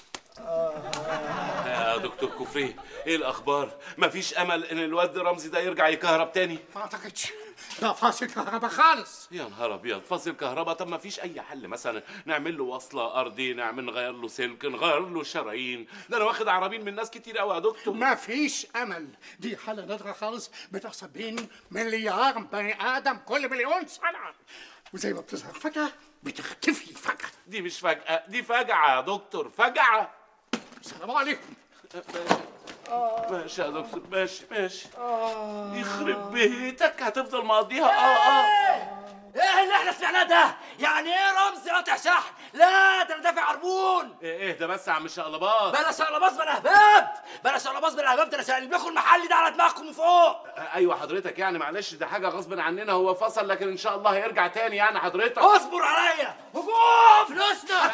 يا دكتور كفري ايه الاخبار مفيش امل ان الواد رمزي ده يرجع يكهرب تاني ما اعتقدش ده فاصل كهرباء خالص يا نهار ابيض فاصل كهرباء طب ما فيش اي حل مثلا نعمل له وصله ارضي نعمل نغير له سلك نغير له شرايين ده انا واخد عربين من ناس كتير قوي يا دكتور ما فيش امل دي حاله نادره خالص بتحصل بين مليار بني ادم كل مليون سنه وزي ما بتظهر فجاه بتختفي فجاه دي مش فجأة دي فجعة يا دكتور فجعة السلام عليكم ماشي يا دكتور ماشي ماشي يخرب بيتك هتفضل مقضيها اه اه ايه اللي احنا سمعناه ده يعني ايه رمزي قاطع شحن لا ده انا دافع عربون ايه ايه ده بس يا عم شقلباز بلا شقلباز بلا هباب بلا شقلباز بلا هباب ده انا شقلب لكم المحل ده على دماغكم من فوق آه، ايوه حضرتك يعني معلش ده حاجه غصب عننا هو فصل لكن ان شاء الله هيرجع تاني يعني حضرتك اصبر عليا هجوم فلوسنا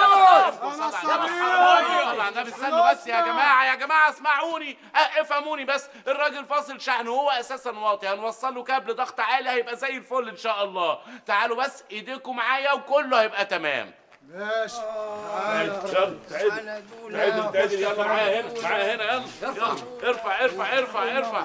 صلى على النبي استنوا بس يا جماعه يا جماعه اسمعوني آه، افهموني بس الراجل فاصل شحن وهو اساسا واطي هنوصل له كابل ضغط عالي هيبقى زي الفل ان شاء الله تعالوا بس ايديكم معايا وكله هيبقى تمام ماشي يلا تعالوا تعالوا تعالوا يلا معايا هنا معايا هنا يلا يلا ارفع ارفع ارفع ارفع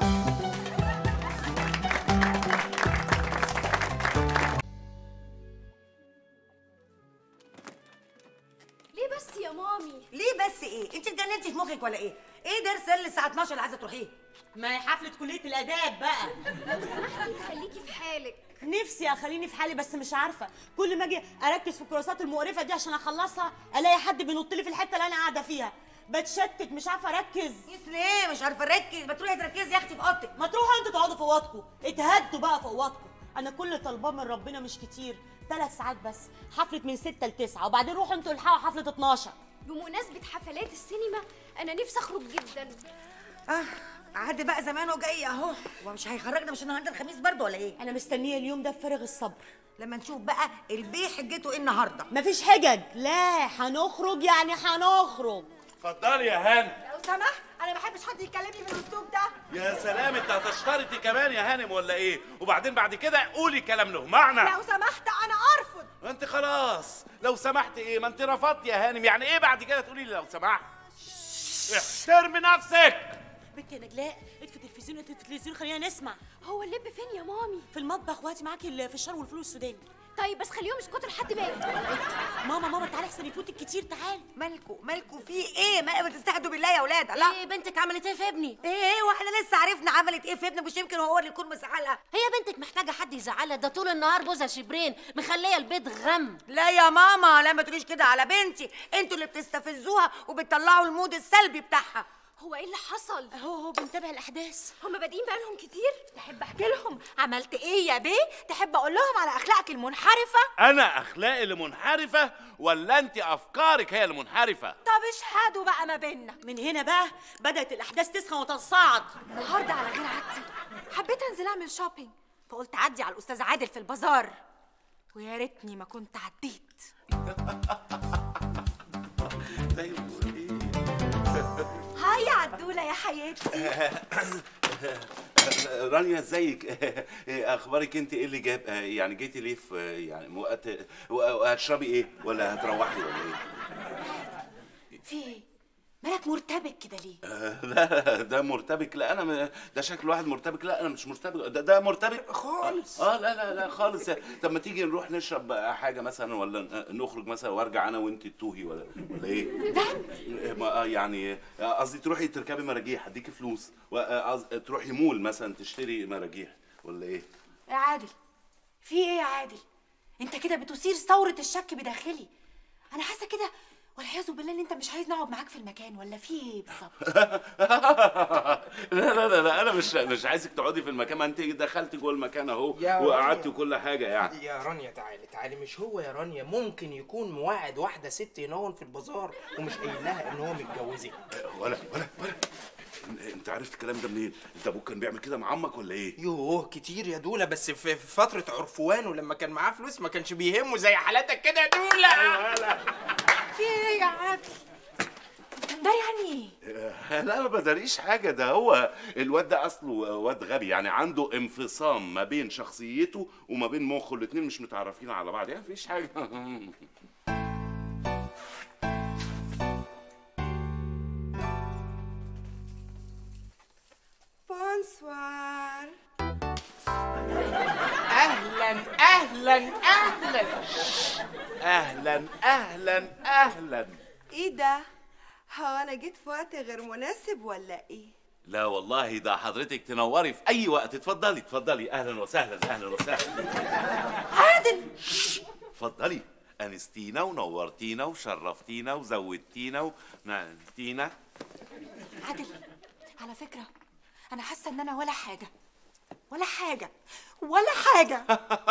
ليه بس يا مامي ليه بس ايه انت اتجننتي في مخك ولا ايه ايه درس اللي الساعه 12 اللي عايزه تروحيه ما هي حفله كليه الاداب بقى لو سمحتي خليكي في حالك نفسي اخليني في حالي بس مش عارفه كل ما اجي اركز في الكراسات المقرفه دي عشان اخلصها الاقي حد بينط لي في الحته اللي انا قاعده فيها بتشتت مش عارفه اركز يس ليه مش عارفه اركز ما تروحي تركزي يا اختي في اوضتك ما تروحوا انتوا تقعدوا في اوضتكم اتهدوا بقى في اوضتكم انا كل اللي طالباه من ربنا مش كتير ثلاث ساعات بس حفله من 6 ل 9 وبعدين روحوا انتوا الحقوا حفله 12 بمناسبة حفلات السينما أنا نفسي أخرج جدا اه عاد بقى زمانه جاي اهو هو مش هيخرجنا مش النهارده الخميس برضه ولا ايه انا مستنيه اليوم ده بفارغ الصبر لما نشوف بقى البيه حجته ايه النهارده مفيش حجج لا هنخرج يعني هنخرج اتفضلي يا هانم لو سمحت انا ما بحبش حد يكلمني بالاسلوب ده يا سلام انت هتشترطي كمان يا هانم ولا ايه وبعدين بعد كده قولي كلام له معنى لو سمحت انا ارفض ما انت خلاص لو سمحت ايه ما انت رفضت يا هانم يعني ايه بعد كده تقولي لي لو سمحت احترمي نفسك بنت يا نجلاء اطفي التلفزيون اطفي التلفزيون خلينا نسمع هو اللب فين يا مامي في المطبخ وهاتي معاكي الفشار والفول السوداني طيب بس خليهم يسكتوا لحد ما يجي ماما ماما تعالي احسن يفوتك كتير تعالي مالكوا مالكوا في ايه ما بتستهدوا بالله يا اولاد لا ايه بنتك عملت ايه في ابني ايه ايه واحنا لسه عرفنا عملت ايه في ابنك مش يمكن هو اللي يكون مزعلها هي بنتك محتاجه حد يزعلها ده طول النهار بوزها شبرين مخليه البيت غم لا يا ماما لا ما تقوليش كده على بنتي انتوا اللي بتستفزوها وبتطلعوا المود السلبي بتاعها هو ايه اللي حصل اهو هو بنتابع الاحداث هما بادئين بقالهم كتير تحب احكي لهم عملت ايه يا بيه تحب اقول لهم على اخلاقك المنحرفه انا اخلاقي اللي منحرفه ولا انت افكارك هي اللي منحرفه طب اشهدوا بقى ما بينا من هنا بقى بدات الاحداث تسخن وتتصاعد النهارده على غير عادتي حبيت انزل اعمل شوبينج فقلت اعدي على الاستاذ عادل في البازار ويا ريتني ما كنت عديت هاي يا عدوله يا حياتي رانيا ازيك اخبارك انت ايه اللي جاب يعني جيتي ليه في يعني وقت وهتشربي ايه ولا هتروحي ولا ايه في ايه مالك مرتبك كده ليه آه، لا ده مرتبك لا انا م... ده شكل واحد مرتبك لا انا مش مرتبك ده ده مرتبك خالص اه لا لا لا خالص طب ما تيجي نروح نشرب حاجه مثلا ولا ن- نخرج مثلا وارجع انا وانت تتوهي ولا ولا ايه ما آه، يعني آه، قصدي تروحي تركبي مراجيح اديكي فلوس و- آه، قصد- تروحي مول مثلا تشتري مراجيح ولا ايه يا عادل في ايه يا عادل انت كده بتثير ثوره الشك بداخلي انا حاسه كده والعياذ بالله ان انت مش عايز نقعد معاك في المكان ولا في ايه بالظبط لا لا لا لا انا مش مش عايزك تقعدي في المكان ما انت دخلت جوه المكان اهو يا وقعدتي رانيا. وكل حاجه يعني يا رانيا تعالي تعالي مش هو يا رانيا ممكن يكون مواعد واحده ست ينون في البازار ومش قايل لها ان هو متجوزك ولا ولا ولا انت عرفت الكلام ده منين؟ انت ابوك كان بيعمل كده مع عمك ولا ايه؟ يوه كتير يا دولا بس في في فترة عرفوانه لما كان معاه فلوس ما كانش بيهمه زي حالاتك كده يا دولا في ايه يا عادل ده يعني ايه لا ما بداريش حاجه ده هو الواد ده اصله واد غبي يعني عنده انفصام ما بين شخصيته وما بين مخه الاتنين مش متعرفين على بعض يعني مفيش حاجه بونسوار اهلا اهلا اهلا اهلا اهلا اهلا ايه ده هو انا جيت في وقت غير مناسب ولا ايه لا والله ده حضرتك تنوري في اي وقت اتفضلي اتفضلي اهلا وسهلا اهلا وسهلا عادل اتفضلي انستينا ونورتينا وشرفتينا وزودتينا ونعمتينا عادل على فكره انا حاسه ان انا ولا حاجه ولا حاجه ولا حاجه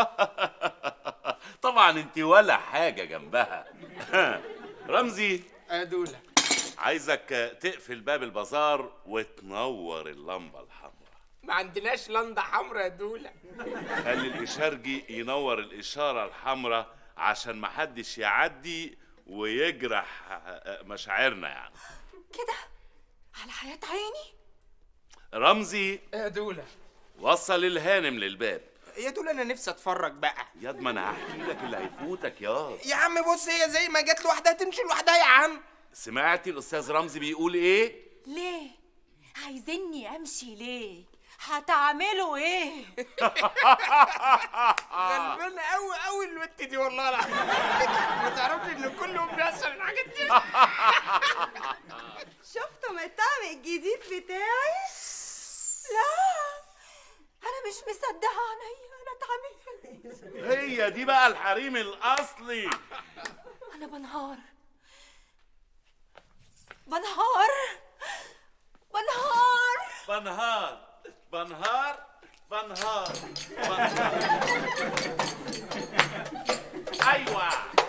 طبعا انت ولا حاجه جنبها رمزي ادولا عايزك تقفل باب البازار وتنور اللمبه الحمراء ما عندناش لندا حمرا يا دولا خلي الاشارجي ينور الاشاره الحمراء عشان محدش يعدي ويجرح مشاعرنا يعني كده على حياه عيني رمزي يا دولا وصل الهانم للباب يا دولا انا نفسي اتفرج بقى ياض ما انا هحكي لك اللي هيفوتك ياض يا عم بص هي زي ما جت لوحدها تمشي لوحدها يا عم سمعتي الاستاذ رمزي بيقول ايه ليه عايزيني امشي ليه هتعملوا ايه غلبانه قوي قوي البت دي والله العظيم ما تعرفش ان كل يوم بيحصل الحاجات دي شفتوا الطعم الجديد بتاعي لا انا مش مصدقه عينيا انا اتعملت هي دي بقى الحريم الاصلي انا بنهار بنهار بنهار بنهار بنهار بنهار بنهار ايوه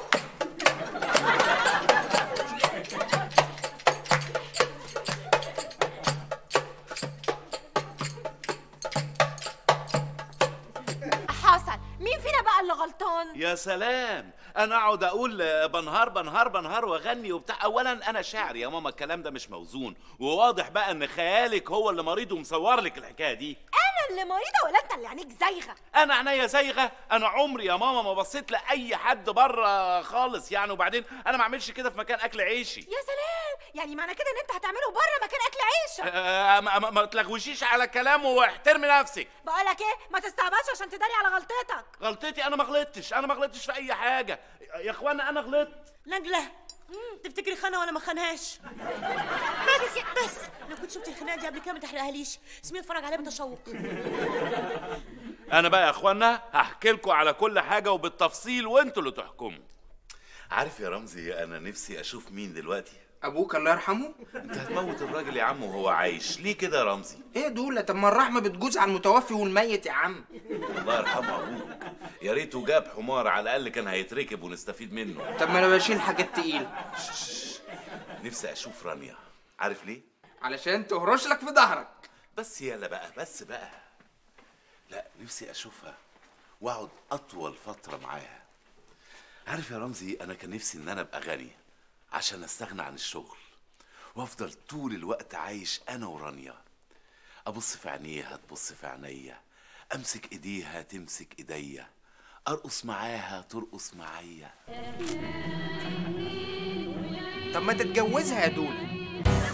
حصل مين فينا بقى اللي غلطان يا سلام انا اقعد اقول بنهار بنهار بنهار واغني وبتاع اولا انا شاعر يا ماما الكلام ده مش موزون وواضح بقى ان خيالك هو اللي مريض ومصور لك الحكايه دي انا اللي مريضه ولا انت اللي عينيك زايغه انا عينيا زايغه انا عمري يا ماما ما بصيت لاي حد بره خالص يعني وبعدين انا ما اعملش كده في مكان اكل عيشي يا سلام يعني معنى كده ان انت هتعمله بره مكان اكل عيشك آه ما, ما, ما تلغوشيش على كلامه واحترمي نفسك بقولك ايه ما تستعبطش عشان تداري على غلطتك غلطتي انا ما غلطتش انا ما غلطتش في اي حاجه يا اخوانا انا غلطت نجلة تفتكري خانة وانا ما خانهاش بس بس لو كنت شفتي الخناقه دي قبل كده ما تحرقهاليش اسمي اتفرج عليها بتشوق انا بقى يا اخوانا هحكي لكم على كل حاجه وبالتفصيل وانتوا اللي تحكموا عارف يا رمزي انا نفسي اشوف مين دلوقتي ابوك الله يرحمه انت هتموت الراجل يا عم وهو عايش ليه كده يا رمزي ايه يا دولا طب ما الرحمه بتجوز على المتوفي والميت يا عم الله يرحمه ابوك يا ريته جاب حمار على الاقل كان هيتركب ونستفيد منه طب ما انا بشيل حاجات تقيله نفسي اشوف رانيا عارف ليه علشان تهرش لك في ظهرك بس يلا بقى بس بقى لا نفسي اشوفها واقعد اطول فتره معاها عارف يا رمزي انا كان نفسي ان انا ابقى غني عشان استغنى عن الشغل وافضل طول الوقت عايش انا ورانيا ابص في عينيها تبص في عينيا امسك ايديها تمسك ايديا ارقص معاها ترقص معايا طب ما تتجوزها يا دولا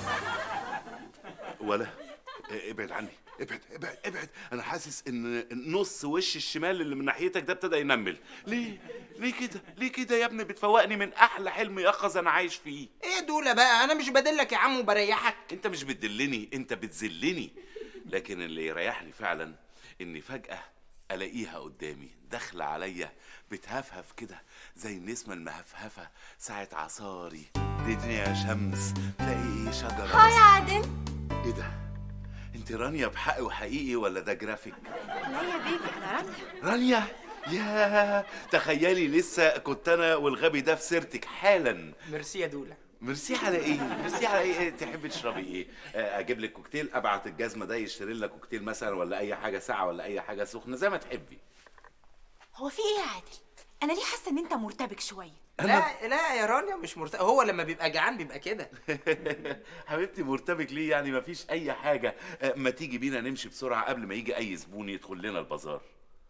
ولا آه، ابعد عني ابعد ابعد ابعد انا حاسس ان نص وش الشمال اللي من ناحيتك ده ابتدى ينمل ليه ليه كده ليه كده يا ابني بتفوقني من احلى حلم يقظ انا عايش فيه ايه يا دوله بقى انا مش بدلك يا عم وبريحك انت مش بتدلني انت بتذلني لكن اللي يريحني فعلا اني فجأة الاقيها قدامي داخلة عليا بتهفهف كده زي النسمة المهفهفة ساعة عصاري دنيا شمس تلاقي شجرة هاي عادل ايه ده انت رانيا بحق وحقيقي ولا ده جرافيك لا يا بيبي انا رانيا رانيا يا تخيلي لسه كنت انا والغبي ده في سيرتك حالا ميرسي يا دوله ميرسي على ايه؟ ميرسي على ايه؟ تحبي تشربي ايه؟ آه، اجيب لك كوكتيل ابعت الجزمه ده يشتري لك كوكتيل مثلا ولا اي حاجه ساقعه ولا اي حاجه سخنه زي ما تحبي. هو في ايه يا عادل انا ليه حاسه ان انت مرتبك شويه لا لا يا رانيا مش مرتبك هو لما بيبقى جعان بيبقى كده حبيبتي مرتبك ليه يعني مفيش اي حاجه آه، ما تيجي بينا نمشي بسرعه قبل ما يجي اي زبون يدخل لنا البازار.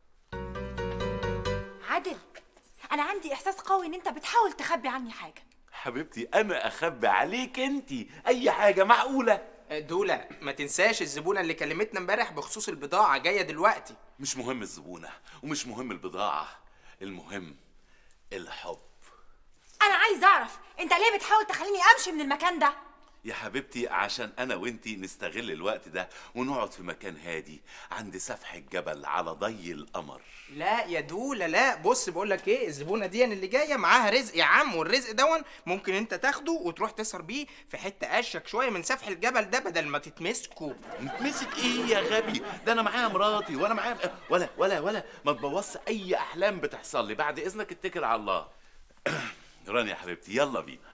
عادل انا عندي احساس قوي ان انت بتحاول تخبي عني حاجه حبيبتي انا اخبي عليك انت اي حاجه معقوله دوله ما تنساش الزبونه اللي كلمتنا امبارح بخصوص البضاعه جايه دلوقتي مش مهم الزبونه ومش مهم البضاعه المهم الحب انا عايز اعرف انت ليه بتحاول تخليني امشي من المكان ده يا حبيبتي عشان انا وانتي نستغل الوقت ده ونقعد في مكان هادي عند سفح الجبل على ضي القمر لا يا دوله لا بص بقول لك ايه الزبونه دي اللي جايه معاها رزق يا عم والرزق دون ممكن انت تاخده وتروح تسهر بيه في حته اشك شويه من سفح الجبل ده بدل ما تتمسكوا نتمسك ايه يا غبي ده انا معايا مراتي وانا معايا ولا ولا ولا ما تبوظش اي احلام بتحصل لي بعد اذنك اتكل على الله رانيا يا حبيبتي يلا بينا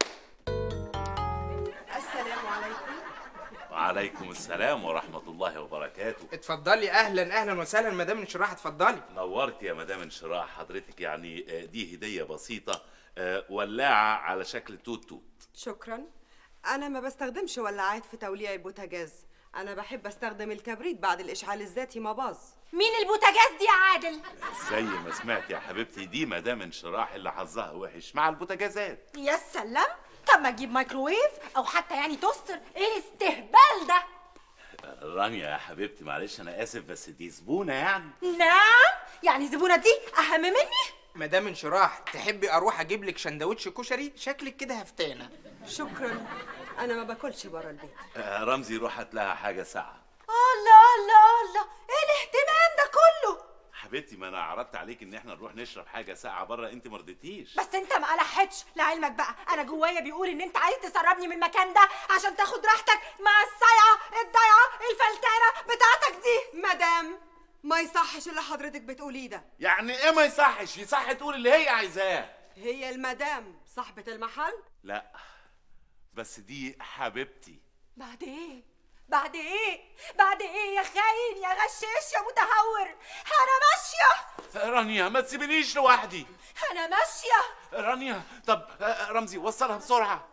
السلام عليكم وعليكم السلام ورحمه الله وبركاته اتفضلي اهلا اهلا وسهلا مدام انشراح اتفضلي نورت يا مدام انشراح حضرتك يعني آه، دي هديه بسيطه آه، ولاعه على شكل توت توت شكرا انا ما بستخدمش ولاعات في توليع البوتاجاز انا بحب استخدم الكبريت بعد الاشعال الذاتي ما باظ مين البوتاجاز دي يا عادل زي ما سمعت يا حبيبتي دي مدام انشراح اللي حظها وحش مع البوتاجازات يا سلام طب ما اجيب مايكروويف او حتى يعني توستر ايه الاستهبال ده رانيا يا حبيبتي معلش انا اسف بس دي زبونه يعني نعم يعني الزبونه دي اهم مني مدام انشراح تحبي اروح اجيب لك شندوتش كشري شكلك كده هفتانه شكرا انا ما باكلش بره البيت آه، رمزي روح هات لها حاجه ساعه الله الله الله ايه الاهتمام ده كله حبيبتي ما انا عرضت عليك ان احنا نروح نشرب حاجه ساعه بره انت ما رضيتيش بس انت ما لحقتش لعلمك بقى انا جوايا بيقول ان انت عايز تسربني من المكان ده عشان تاخد راحتك مع الصيعه الضيعه الفلتانه بتاعتك دي مدام ما يصحش اللي حضرتك بتقوليه ده يعني ايه ما يصحش يصح تقول اللي هي عايزاه هي المدام صاحبة المحل لا بس دي حبيبتي بعد ايه بعد ايه بعد ايه يا خاين يا غشاش يا متهور انا ماشيه رانيا ما تسيبنيش لوحدي انا ماشيه رانيا طب آه، رمزي وصلها بسرعه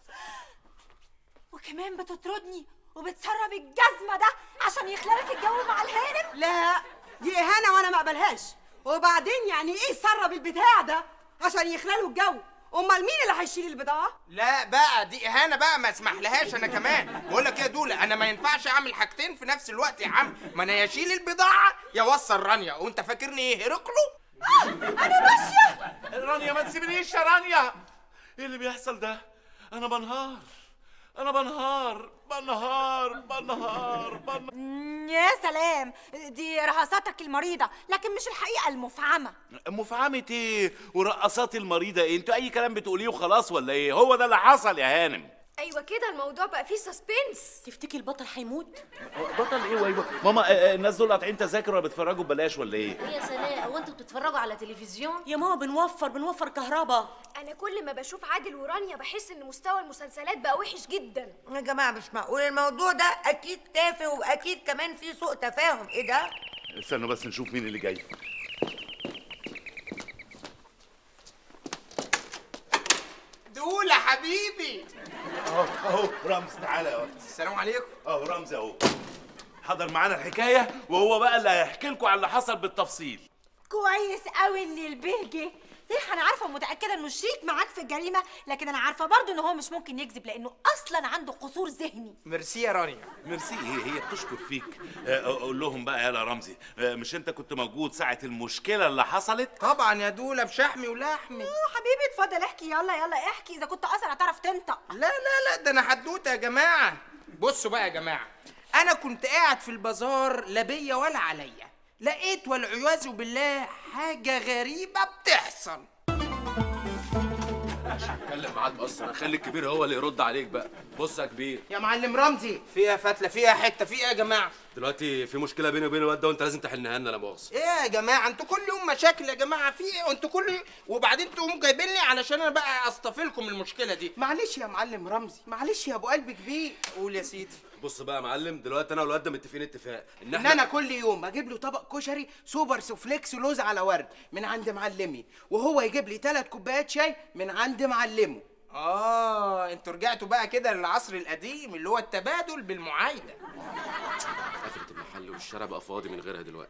وكمان بتطردني وبتسرب الجزمه ده عشان يخلالك الجو مع الهانم لا دي اهانة وانا ما اقبلهاش وبعدين يعني ايه سرب البتاع ده عشان يخللوا الجو امال مين اللي هيشيل البضاعة لا بقى دي اهانه بقى ما اسمحلهاش انا كمان بقول لك ايه يا دوله انا ما ينفعش اعمل حاجتين في نفس الوقت يا عم ما انا يا اشيل البضاعه يا اوصل رانيا وانت فاكرني ايه هرقله انا ماشيه رانيا ما تسيبنيش يا رانيا ايه اللي بيحصل ده انا بنهار انا بنهار بنهار بنهار بنهار يا سلام دي رهصاتك المريضه لكن مش الحقيقه المفعمه مفعمة ايه ورقصات المريضة ايه انتوا اي كلام بتقوليه وخلاص ولا ايه هو ده اللي حصل يا هانم ايوه كده الموضوع بقى فيه سسبنس تفتكر البطل هيموت بطل ايه وايوه ماما آه، آه، الناس دول قاطعين تذاكر ولا بيتفرجوا ببلاش ولا ايه يا سلام هو انتوا بتتفرجوا على تلفزيون يا ماما بنوفر بنوفر كهرباء انا كل ما بشوف عادل ورانيا بحس ان مستوى المسلسلات بقى وحش جدا يا جماعة مش معقول الموضوع ده أكيد تافه وأكيد كمان في سوء تفاهم إيه ده؟ استنوا بس نشوف مين اللي جاي دوله حبيبي اهو اهو رمز تعالى اهو السلام عليكم اهو رمز اهو حضر معانا الحكايه وهو بقى اللي هيحكي لكم على اللي حصل بالتفصيل كويس قوي ان البيه جه صحيح انا عارفه ومتاكده انه شريك معاك في الجريمه لكن انا عارفه برضه ان هو مش ممكن يكذب لانه اصلا عنده قصور ذهني ميرسي يا رانيا ميرسي هي هي بتشكر فيك آه، قول لهم بقى يالا رمزي آه، مش انت كنت موجود ساعة المشكلة اللي حصلت طبعا يا دولة بشحمي ولحمي اه حبيبي اتفضل احكي يلا يلا احكي اذا كنت اصلا هتعرف تنطق لا لا لا ده انا حدوته يا جماعه بصوا بقى يا جماعه انا كنت قاعد في البازار لا بيا ولا عليا لقيت والعياذ بالله حاجه غريبه بتحصل مش هتكلم معاك اصلا خلي الكبير هو اللي يرد عليك بقى بص يا كبير يا معلم رمزي فيها فتله فيها حته في ايه يا جماعه دلوقتي في مشكله بيني وبين الواد ده وانت لازم تحلها لنا لا مؤاخذه ايه يا جماعه انتوا كل يوم مشاكل يا جماعه في ايه انتوا كل وبعدين تقوموا جايبين لي علشان انا بقى اصطفلكم المشكله دي معلش يا معلم رمزي معلش يا ابو قلب كبير قول يا سيدي بص بقى يا معلم دلوقتي انا والواد ده متفقين اتفاق ان ان انا كل يوم اجيب له طبق كشري سوبر سوفليكس ولوز على ورد من عند معلمي وهو يجيب لي ثلاث كوبايات شاي من عند معلمه اه انتوا رجعتوا بقى كده للعصر القديم اللي هو التبادل بالمعايده قفلت المحل والشارع بقى فاضي من غيرها دلوقتي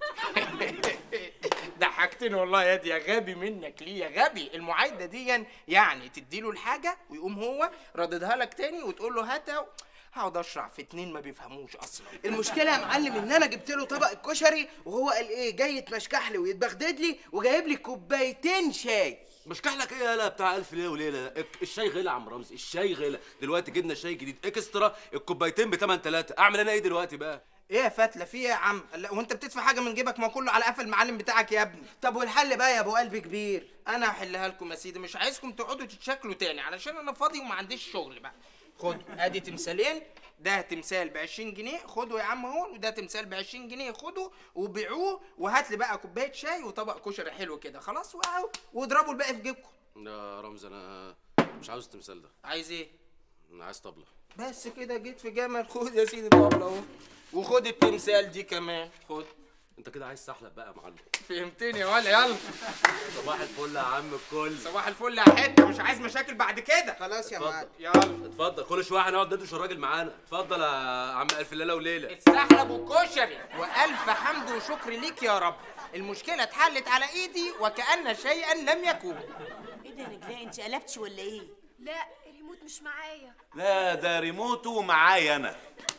ضحكتني والله يا دي يا غبي منك ليه يا غبي المعايده دي يعني تديله الحاجه ويقوم هو رددها لك تاني وتقول له هاتها هقعد اشرح في اتنين ما بيفهموش اصلا المشكله يا معلم ان انا جبت له طبق الكشري وهو قال ايه جاي يتمشكح لي ويتبغدد لي وجايب لي كوبايتين شاي مشكح لك ايه يالا بتاع الف ليله وليله ده؟ الشاي غلى يا عم رمزي الشاي غلى دلوقتي جبنا شاي جديد اكسترا الكوبايتين ب 8 3 اعمل انا ايه دلوقتي بقى ايه يا فتله في ايه يا عم لا وانت بتدفع حاجه من جيبك ما كله على قفا المعلم بتاعك يا ابني طب والحل بقى يا ابو قلب كبير انا هحلها لكم يا سيدي مش عايزكم تقعدوا تتشكلوا تاني علشان انا فاضي وما عنديش شغل بقى خد ادي تمثالين ده تمثال ب 20 جنيه خده يا عم هون وده تمثال ب 20 جنيه خده وبيعوه وهات لي بقى كوبايه شاي وطبق كشري حلو كده خلاص واهو واضربوا الباقي في جيبكم يا رمزي انا مش عاوز التمثال ده عايز ايه انا عايز طبله بس كده جيت في جمل خد يا سيدي طبله اهو وخد التمثال دي كمان خد انت كده عايز سحلب بقى يا معلم فهمتني يا ولا يلا صباح الفل يا عم الكل صباح الفل يا حته مش عايز مشاكل بعد كده خلاص يا معلم يلا اتفضل كل شويه هنقعد ندوش الراجل معانا اتفضل يا عم الف ليله وليله السحلب والكشري والف حمد وشكر ليك يا رب المشكله اتحلت على ايدي وكأن شيئا لم يكن ايه ده يا نجلاء انت قلبتي ولا ايه لا الريموت مش معايا لا ده ريموته معايا انا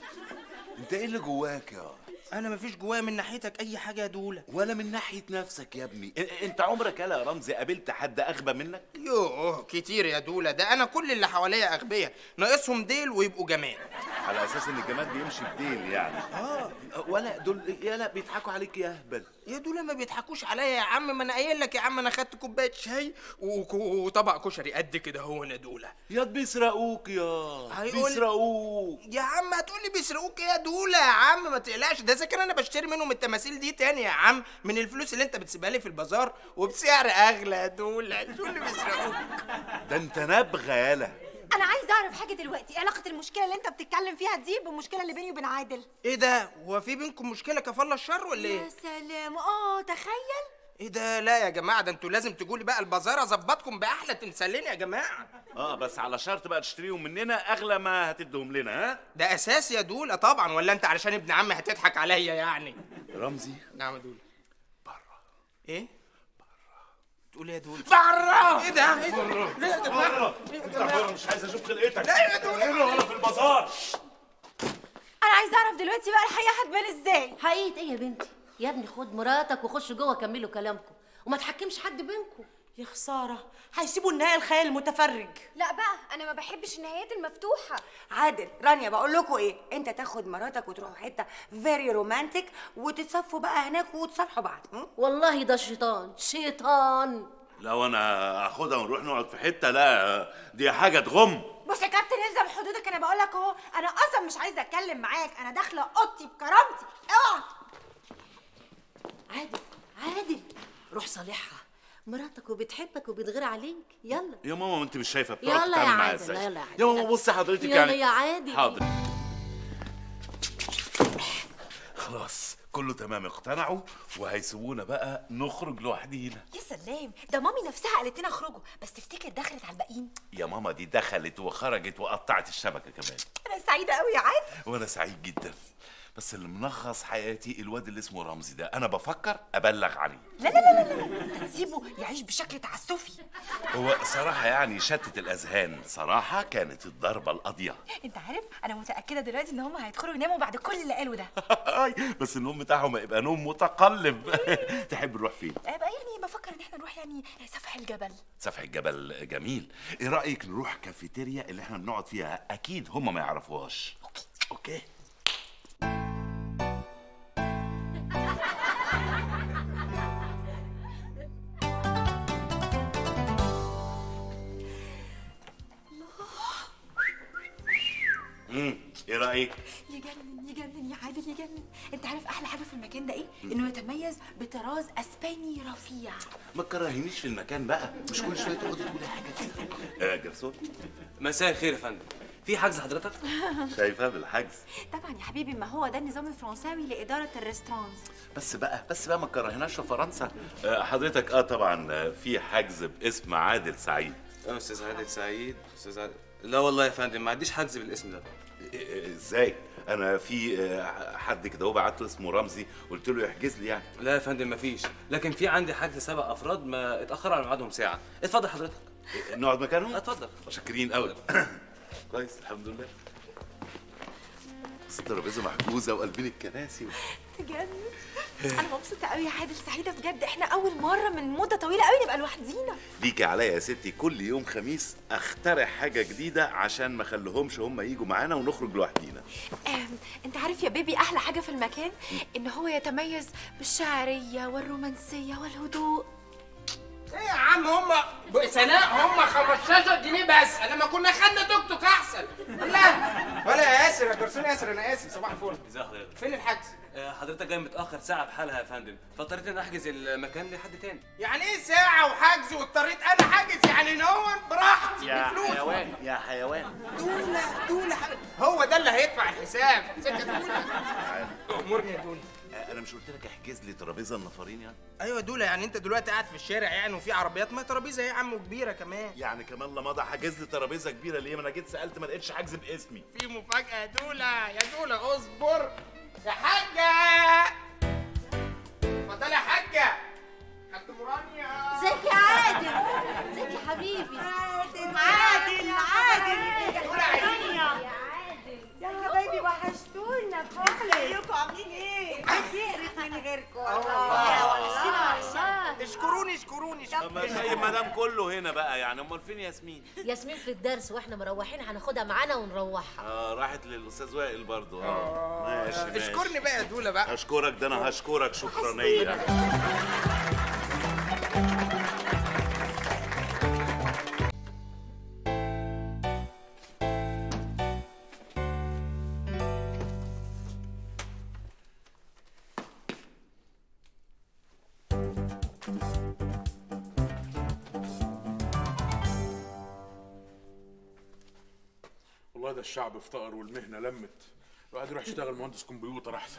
انت ايه اللي جواك يا انا مفيش جوايا من ناحيتك اي حاجه يا دوله ولا من ناحيه نفسك يا ابني إ- انت عمرك يالا يا رمزي قابلت حد اغبى منك يوه كتير يا دوله ده انا كل اللي حواليا اغبياء ناقصهم ديل ويبقوا جمال على اساس ان الجمال بيمشي بديل يعني اه ولا دول يالا بيضحكوا عليك يا اهبل يا دول ما بيضحكوش عليا يا عم ما انا قايل لك يا عم انا خدت كوبايه شاي وك- وطبق كشري قد كده هو انا دوله يا بيسرقوك يا هيقول- بيسرقوك يا عم هتقولي بيسرقوك إيه يا دوله يا عم ما تقلقش ده اذا كان انا بشتري منهم التماثيل دي تاني يا عم من الفلوس اللي انت بتسيبها لي في البازار وبسعر اغلى يا دوله شو اللي بيسرقوك ده انت نبغه يالا انا عايزه اعرف حاجه دلوقتي ايه علاقه المشكله اللي انت بتتكلم فيها دي بالمشكله اللي بيني وبين عادل ايه ده هو في بينكم مشكله كفالة الشر ولا ايه يا سلام اه تخيل ايه ده لا يا جماعه ده انتوا لازم تجوا لي بقى البازار اظبطكم باحلى تمثالين يا جماعه اه بس على شرط بقى تشتريهم مننا اغلى ما هتدهم لنا ها ده اساس يا دوله طبعا ولا انت علشان ابن عمي هتضحك عليا يعني رمزي نعم يا دوله بره ايه تقول ايه يا دوله بره ايه ده ايه ده بره. ليه يا جماعه بره. ليه يا اطلع جماعه بره مش عايز اشوف خلقتك لا يا دوله هنا ولا في البازار انا عايزه اعرف دلوقتي بقى الحقيقه هتبان ازاي حقيقة ايه يا بنتي يا ابني خد مراتك وخش جوه كملوا كلامكم وما تحكمش حد بينكم يا خساره هيسيبوا النهايه الخيال المتفرج لا بقى انا ما بحبش النهايات المفتوحه عادل رانيا بقول لكم ايه انت تاخد مراتك وتروحوا حته فيري رومانتك وتتصفوا بقى هناك وتصالحوا بعض م? والله ده شيطان شيطان لو انا اخدها ونروح نقعد في حته لا دي حاجه تغم بص يا كابتن الزم حدودك انا بقول لك اهو انا اصلا مش عايزه اتكلم معاك انا داخله اوضتي بكرامتي اوعى عادل عادل روح صالحها مراتك وبتحبك وبتغير عليك يلا يا ماما انت مش شايفه يلا بتعرف يا تتعامل معايا عادل، ازاي يلا يا عادل. يا ماما بصي حضرتك يلا يعني يا عادل. حاضر خلاص كله تمام اقتنعوا وهيسيبونا بقى نخرج لوحدينا يا سلام ده مامي نفسها قالت لنا اخرجوا بس تفتكر دخلت على الباقيين يا ماما دي دخلت وخرجت وقطعت الشبكه كمان انا سعيده قوي يا عادل وانا سعيد جدا بس اللي منغص حياتي الواد اللي اسمه رمزي ده انا بفكر ابلغ عليه لا لا لا لا لا انت تسيبه يعيش بشكل تعسفي هو صراحة يعني شتت الأذهان صراحة كانت الضربة القاضية انت عارف انا متاكده دلوقتي ان هم هيدخلوا يناموا بعد كل اللي قالوا ده بس النوم بتاعهم يبقى نوم متقلب تحب نروح فين؟ بقى يعني بفكر ان احنا نروح يعني سفح الجبل سفح الجبل جميل ايه رأيك نروح كافيتيريا اللي احنا بنقعد فيها اكيد هم ما يعرفوهاش اوكي امم ايه رأيك؟ يجنن يجنن يا عادل يجنن انت عارف احلى حاجه في المكان ده ايه انه يتميز بطراز اسباني رفيع ما تكرهنيش في المكان بقى مش كل شويه تقعدي تقولي حاجه كده آه جرسون مساء الخير يا فندم في حجز حضرتك شايفها بالحجز طبعا يا حبيبي ما هو ده النظام الفرنساوي لاداره الريستورانت بس بقى بس بقى ما تكرهناش في فرنسا آه حضرتك اه طبعا آه، في حجز باسم عادل سعيد اه استاذ عادل سعيد استاذ عادل لا والله يا فندم ما عنديش حجز بالاسم ده ازاي انا في آه، حد كده هو بعت له اسمه رمزي قلت له يحجز لي يعني لا يا فندم مفيش لكن في عندي حجز سبع افراد ما اتاخروا على ميعادهم ساعه اتفضل حضرتك نقعد مكانهم اتفضل شاكرين قوي كويس الحمد لله بس الترابيزه محجوزه وقلبين الكراسي تجنن انا مبسوطه قوي يا عادل سعيده بجد احنا اول مره من مده طويله قوي نبقى لوحدينا ليكي عليا يا ستي كل يوم خميس اخترع حاجه جديده عشان ما اخليهمش هم يجوا معانا ونخرج لوحدينا آم، انت عارف يا بيبي احلى حاجه في المكان ان هو يتميز بالشعريه والرومانسيه والهدوء ايه يا عم هم سناء هم 15 جنيه بس لما كنا خدنا توك توك احسن لا ولا يا ياسر يا جرسون ياسر انا اسف صباح الفل ازي حضرتك فين الحجز آه، حضرتك جاي متاخر ساعه بحالها يا فندم فاضطريت ان احجز المكان لحد تاني يعني ايه ساعة وحجز واضطريت انا حاجز يعني نون براحتي بفلوس يا حيوان دولة دولة هو ده اللي هيدفع الحساب سكة دولة امورني يا دولة آه، انا مش قلت لك احجز لي ترابيزه النفرين يعني ايوه دولة يعني انت دلوقتي قاعد في الشارع يعني وفي عربيات ما ترابيزه ايه يا عم وكبيره كمان يعني كمان لا مضى حجز لي ترابيزه كبيره ليه ما انا جيت سالت ما لقيتش حجز باسمي في مفاجأة يا دولة يا دولة اصبر يا حاجة اتفضلي يا حاجة حاجة مرانيا ازيك يا عادل ازيك يا حبيبي عادل عادل عادل دولة عايزين يا حبايبي وحشتونا خالص ازيكم عاملين ايه؟ كتير من غيركم والله والله اشكروني اشكروني اما شايف مدام كله هنا بقى يعني امال فين ياسمين ياسمين في الدرس واحنا مروحين هناخدها معانا ونروحها اه راحت للاستاذ وائل برضو اه ماشي ماشي اشكرني بقى يا دولة بقى اشكرك ده انا هشكرك شكرانيه والله ده الشعب افتقر والمهنه لمت الواحد يروح يشتغل مهندس كمبيوتر احسن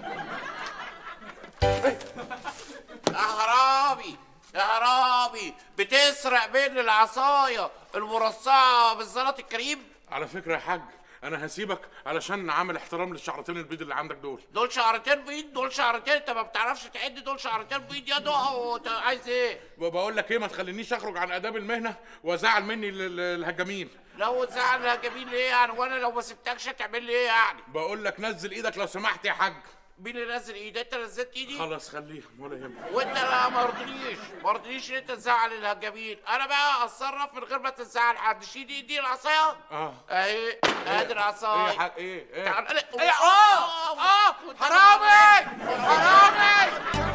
يا هرابي يا هرابي بتسرق بين العصاية المرصعة بالزلط الكريم على فكره يا حاج انا هسيبك علشان عامل احترام للشعرتين البيض اللي عندك دول دول شعرتين بيض دول شعرتين انت ما بتعرفش تعد دول شعرتين بيض يا دوحة عايز ايه؟ بقول لك ايه ما تخلينيش اخرج عن اداب المهنه وازعل مني ال- ال- الهجامين لو تزعل يا جميل ايه يعني وانا لو ما سبتكش هتعمل لي ايه يعني؟ بقول لك نزل ايدك لو سمحت يا حاج مين اللي نزل ايدي؟ انت نزلت ايدي؟ خلاص خليها ولا يهمك وانت لا ما رضينيش ما رضينيش ان انت تزعل الهجامين انا بقى اتصرف من غير ما تزعل حد شيل ايدي العصايه اه اهي ادي العصايه ايه يا حاج ايه ايه تعال ايه اه اه حرامي حرامي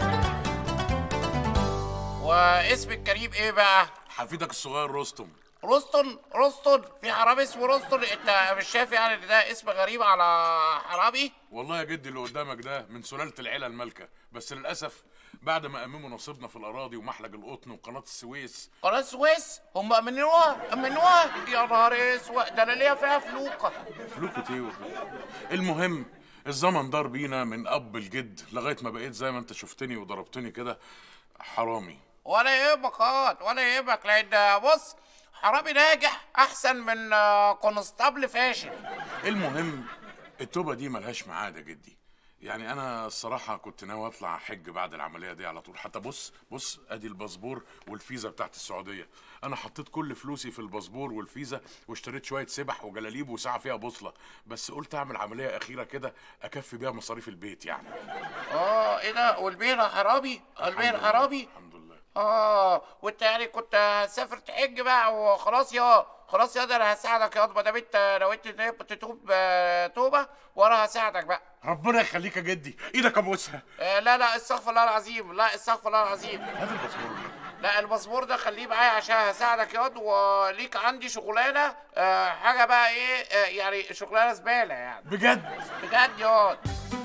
واسم الكريم ايه بقى؟ حفيدك الصغير رستم رستن رستن في حرامي اسمه رستن انت مش شايف يعني ان ده اسم غريب على حرامي؟ والله يا جدي اللي قدامك ده من سلالة العيلة المالكة بس للأسف بعد ما أمموا نصيبنا في الأراضي ومحلق القطن وقناة السويس قناة السويس هم امنوها امنوها يا نهار اسود ده انا ليا فيها فلوكه فلوكة ايه وبتاع. المهم الزمن دار بينا من أب الجد لغاية ما بقيت زي ما أنت شفتني وضربتني كده حرامي ولا يهمك خالص ولا يهمك لان بص حرامي ناجح احسن من آه، كونستابل فاشل المهم التوبة دي ملهاش ميعاد يا جدي يعني انا الصراحه كنت ناوي اطلع حج بعد العمليه دي على طول حتى بص بص ادي الباسبور والفيزا بتاعت السعوديه انا حطيت كل فلوسي في الباسبور والفيزا واشتريت شويه سبح وجلاليب وساعه فيها بوصله بس قلت اعمل عمليه اخيره كده اكفي بيها مصاريف البيت يعني اه ايه ده والبير يا حرامي البير حرامي الحمد لله اه وانت يعني كنت هتسافر تحج بقى وخلاص يا خلاص يا ده انا هساعدك يا ما دام انت نويت تتوب آه، توبه وانا هساعدك بقى ربنا يخليك يا جدي ايدك ابوسها آه لا لا استغفر الله العظيم لا استغفر الله العظيم هذا الباسبور لا الباسبور ده خليه معايا عشان هساعدك ياض وليك عندي شغلانه آه حاجه بقى ايه آه يعني شغلانه زباله يعني بجد بجد ياض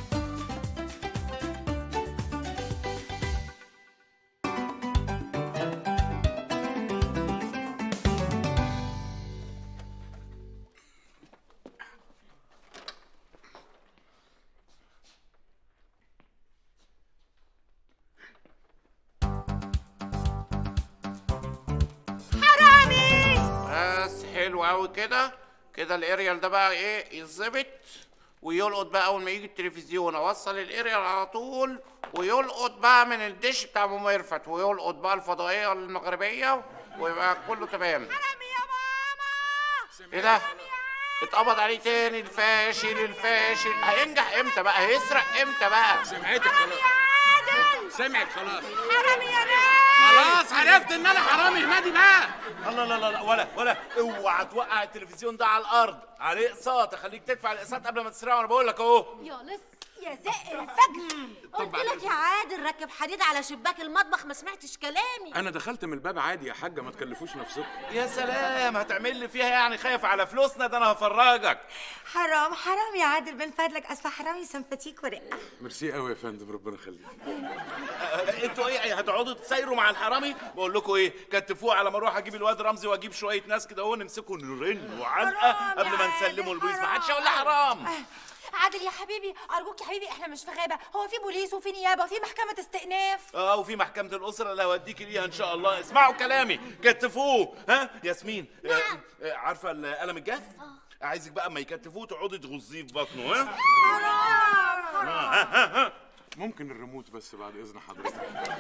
حرامي بس حلو قوي كده كده الاريال ده بقى ايه يتظبط ويلقط بقى اول ما يجي التلفزيون اوصل الاريال على طول ويلقط بقى من الدش بتاع ام ميرفت ويلقط بقى الفضائيه المغربيه ويبقى كله تمام حرامي يا ماما ايه ده اتقبض عليه تاني الفاشل الفاشل هينجح امتى بقى هيسرق امتى بقى سمعتك خلاص سمعت خلاص حرامي يا ناس خلاص عرفت ان انا حرامي هنادي بقى الله لا لا لا ولا ولا اوعى توقع التلفزيون ده على الارض عليه اقساط اخليك تدفع الاقساط قبل ما تسرقه انا بقول لك اهو يا لص يا زق الفجر قلت لك يا عادل ركب حديد على شباك المطبخ ما سمعتش كلامي انا دخلت من الباب عادي يا حاجه ما تكلفوش نفسكم يا سلام هتعمل لي فيها يعني خايف على فلوسنا ده انا هفرجك حرام حرام يا عادل من فضلك اصل حرامي سمباتيك ورقه ميرسي قوي يا فندم ربنا يخليك آه، انتوا ايه هتقعدوا تسايروا مع الحرامي بقول لكم ايه كتفوه على ما اروح اجيب الواد رمزي واجيب شويه ناس كده اهو نمسكه نرن وعلقه قبل ما نسلمه البوليس ما حدش يقول لي حرام عادل يا حبيبي ارجوك يا حبيبي احنا مش في غابه هو في بوليس وفي نيابه وفي محكمه استئناف اه وفي محكمة الأسرة اللي هوديك ليها إن شاء الله اسمعوا كلامي كتفوه ها ياسمين آه آه عارفة القلم الجاف؟ عايزك بقى اما يكتفوه تقعدي تغزيه في بطنه ها؟ حرام آه، ها ها ها ممكن الريموت بس بعد اذن حضرتك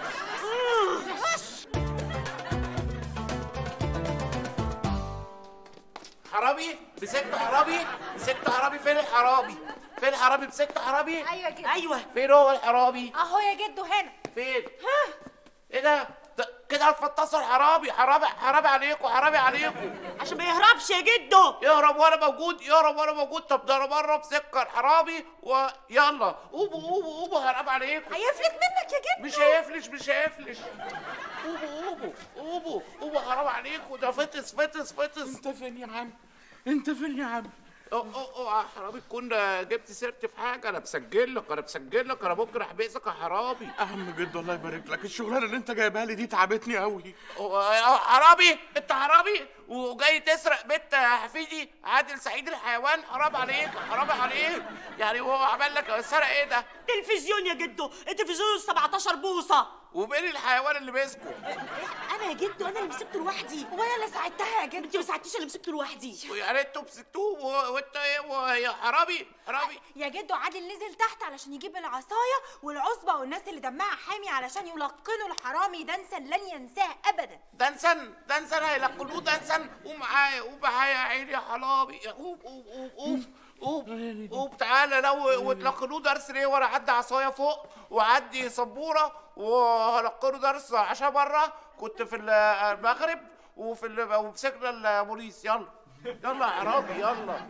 حرامي مسكت حرامي مسكت حرامي فين الحرامي فين الحرامي مسكت حرامي ايوه كده ايوه فين هو الحرامي اهو يا جدو هنا فين ايه ده ده كده هتفطسوا الحرامي حرامي حرامي عليكم حرامي عليكم عشان ما يهربش يا جدو يهرب وانا موجود يهرب وانا موجود طب ده انا مره مسكر حرامي ويلا قوموا قوموا قوموا هرب عليكم هيفلت منك يا جدو مش هيفلش مش هيفلش قوموا قوموا قوموا قوموا حرام عليكم ده فطس فطس فطس انت فين يا عم انت فين يا عم اوعى اوعى حرامي تكون جبت سيرتي في حاجه انا بسجل لك انا بسجل لك انا ممكن احبسك يا حرامي اهم جد الله يبارك لك الشغلانه اللي انت جايبها لي دي تعبتني قوي هو- حرامي انت حرامي وجاي تسرق بيت حفيدي عادل سعيد الحيوان حرام عليك حرام عليك يعني هو عمل لك سرق ايه ده تلفزيون يا جدو التلفزيون 17 بوصه ومين الحيوان اللي مسكه انا يا جدو انا اللي مسكته لوحدي وانا اللي ساعدتها يا جدو انت ما ساعدتيش اللي مسكته لوحدي يعني انتوا مسكتوه و- وانت ايه ويا حرامي حرامي يا جدو عادل نزل تحت علشان يجيب العصايه والعصبه والناس اللي دمها حامي علشان يلقنوا الحرامي دنسا لن ينساه ابدا دنسن دنسن هيلقنوه دنسن قوم معايا قوم معايا يا عيني يا حرامي قوم قوم قوم قوم قوم قوم تعالى لو وتلقنوه درس ليه وانا عدي عصايه فوق وعدي سبوره وهلقنه درس عشان مره كنت في المغرب وفي ال- ومسكنا البوليس يلا يلا يا حرامي يلا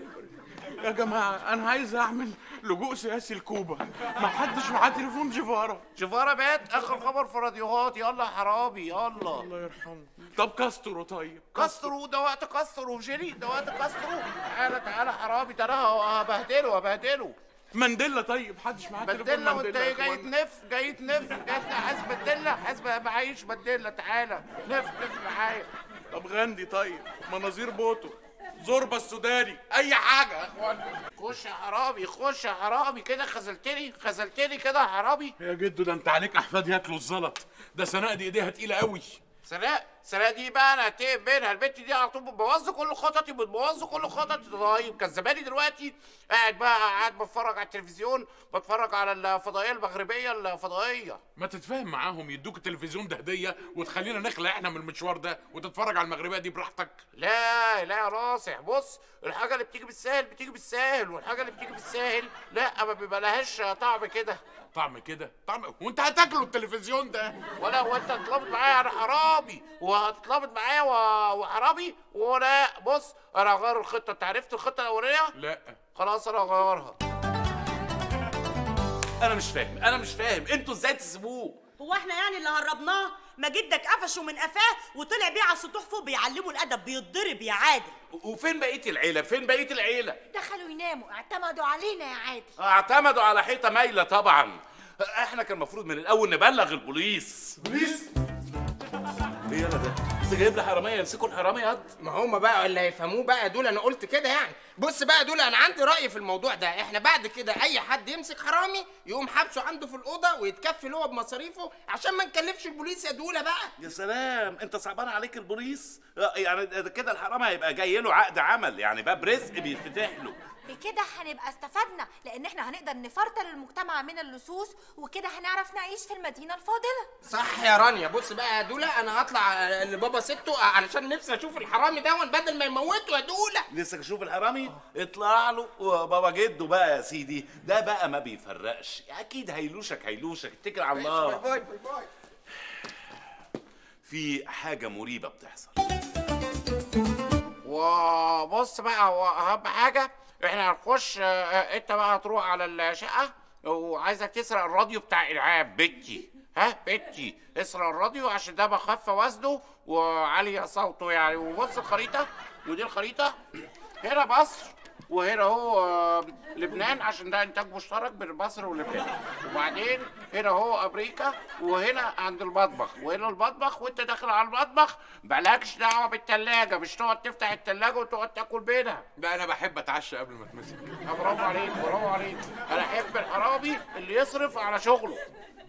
يا جماعه انا عايز اعمل لجوء سياسي لكوبا ما حدش معاه تليفون جيفارا جيفارا مات اخر خبر في راديوهات يلا يا حرامي يلا الله يرحمه طب كاسترو طيب كسروا ده وقت كسروا جري ده وقت كسروا تعالى تعالى حرامي ده انا هبهدله هبهدله مانديلا طيب حدش معاه تليفون بدلنا وانت مانديلا يا جاي اخوانا. تنف جاي تنف جاي عايز بدلنا عايز معيش بدلنا تعالى نف نف معايا طب غاندي طيب مناظير بوتو زوربا السوداني اي حاجه يا اخوانا خش يا حرامي خش يا حرامي كده خذلتني خذلتني كده يا حرامي يا جدو ده انت عليك احفاد ياكلوا الزلط ده سناء دي ايديها تقيله قوي سناء السنه دي بقى انا هتقب منها البت دي على طول بتبوظ كل خططي بتبوظ كل خططي طيب كان زماني دلوقتي قاعد بقى قاعد بتفرج على التلفزيون بتفرج على الفضائيه المغربيه الفضائيه ما تتفاهم معاهم يدوك التلفزيون ده هديه وتخلينا نخلع احنا من المشوار ده وتتفرج على المغربيه دي براحتك لا لا يا ناصح بص الحاجه اللي بتيجي بالسهل بتيجي بالسهل والحاجه اللي بتيجي بالسهل لا ما بيبقى لهاش طعم كده طعم كده طعم وانت هتاكله التلفزيون ده ولا وانت هتتلخبط معايا انا حرامي وهتتلخبط معايا و- وحرامي ولا بص انا هغير الخطه انت عرفت الخطه الاولانيه لا خلاص انا هغيرها انا مش فاهم انا مش فاهم انتوا ازاي تسيبوه هو احنا يعني اللي هربناه ما جدك قفشه من قفاه وطلع بيه على السطوح فوق بيعلمه الادب بيتضرب يا عادل وفين بقيه العيله فين بقيه العيله دخلوا يناموا اعتمدوا علينا يا عادل اعتمدوا على حيطه مايله طبعا احنا كان المفروض من الاول نبلغ البوليس بوليس ايه يالا ده انت جايب لي حراميه يمسكوا الحراميه ياض ما هم بقى اللي هيفهموه بقى دول انا قلت كده يعني بص بقى دول انا عندي راي في الموضوع ده احنا بعد كده اي حد يمسك حرامي يقوم حابسه عنده في الاوضه ويتكفل هو بمصاريفه عشان ما نكلفش البوليس يا دوله بقى يا سلام انت صعبان عليك البوليس يعني ده كده الحرامي هيبقى جاي له عقد عمل يعني باب رزق بيتفتح له بكده هنبقى استفدنا لان احنا هنقدر نفرتل المجتمع من اللصوص وكده هنعرف نعيش في المدينه الفاضله صح يا رانيا بص بقى يا دوله انا هطلع لبابا ستو علشان نفسي اشوف الحرامي ده بدل ما يموته يا دوله لسه اشوف الحرامي اطلع له وبابا جده بقى يا سيدي ده بقى ما بيفرقش اكيد هيلوشك هيلوشك اتكل على الله باي باي باي في حاجه مريبه بتحصل وبص بقى هو اهم حاجه احنا هنخش اه، انت بقى هتروح على الشقه وعايزك تسرق الراديو بتاع العاب بنتي ها بنتي اسرق الراديو عشان ده بخف وزنه وعالي صوته يعني وبص الخريطه ودي الخريطه هنا مصر وهنا هو آه، لبنان عشان ده انتاج مشترك بين مصر ولبنان وبعدين هنا هو امريكا وهنا عند المطبخ وهنا المطبخ وانت داخل على المطبخ مالكش دعوه بالتلاجه مش تقعد تفتح التلاجه وتقعد تاكل منها بقى انا بحب اتعشى قبل ما اتمسك آه، برافو عليك برافو عليك انا احب الحرامي اللي يصرف على شغله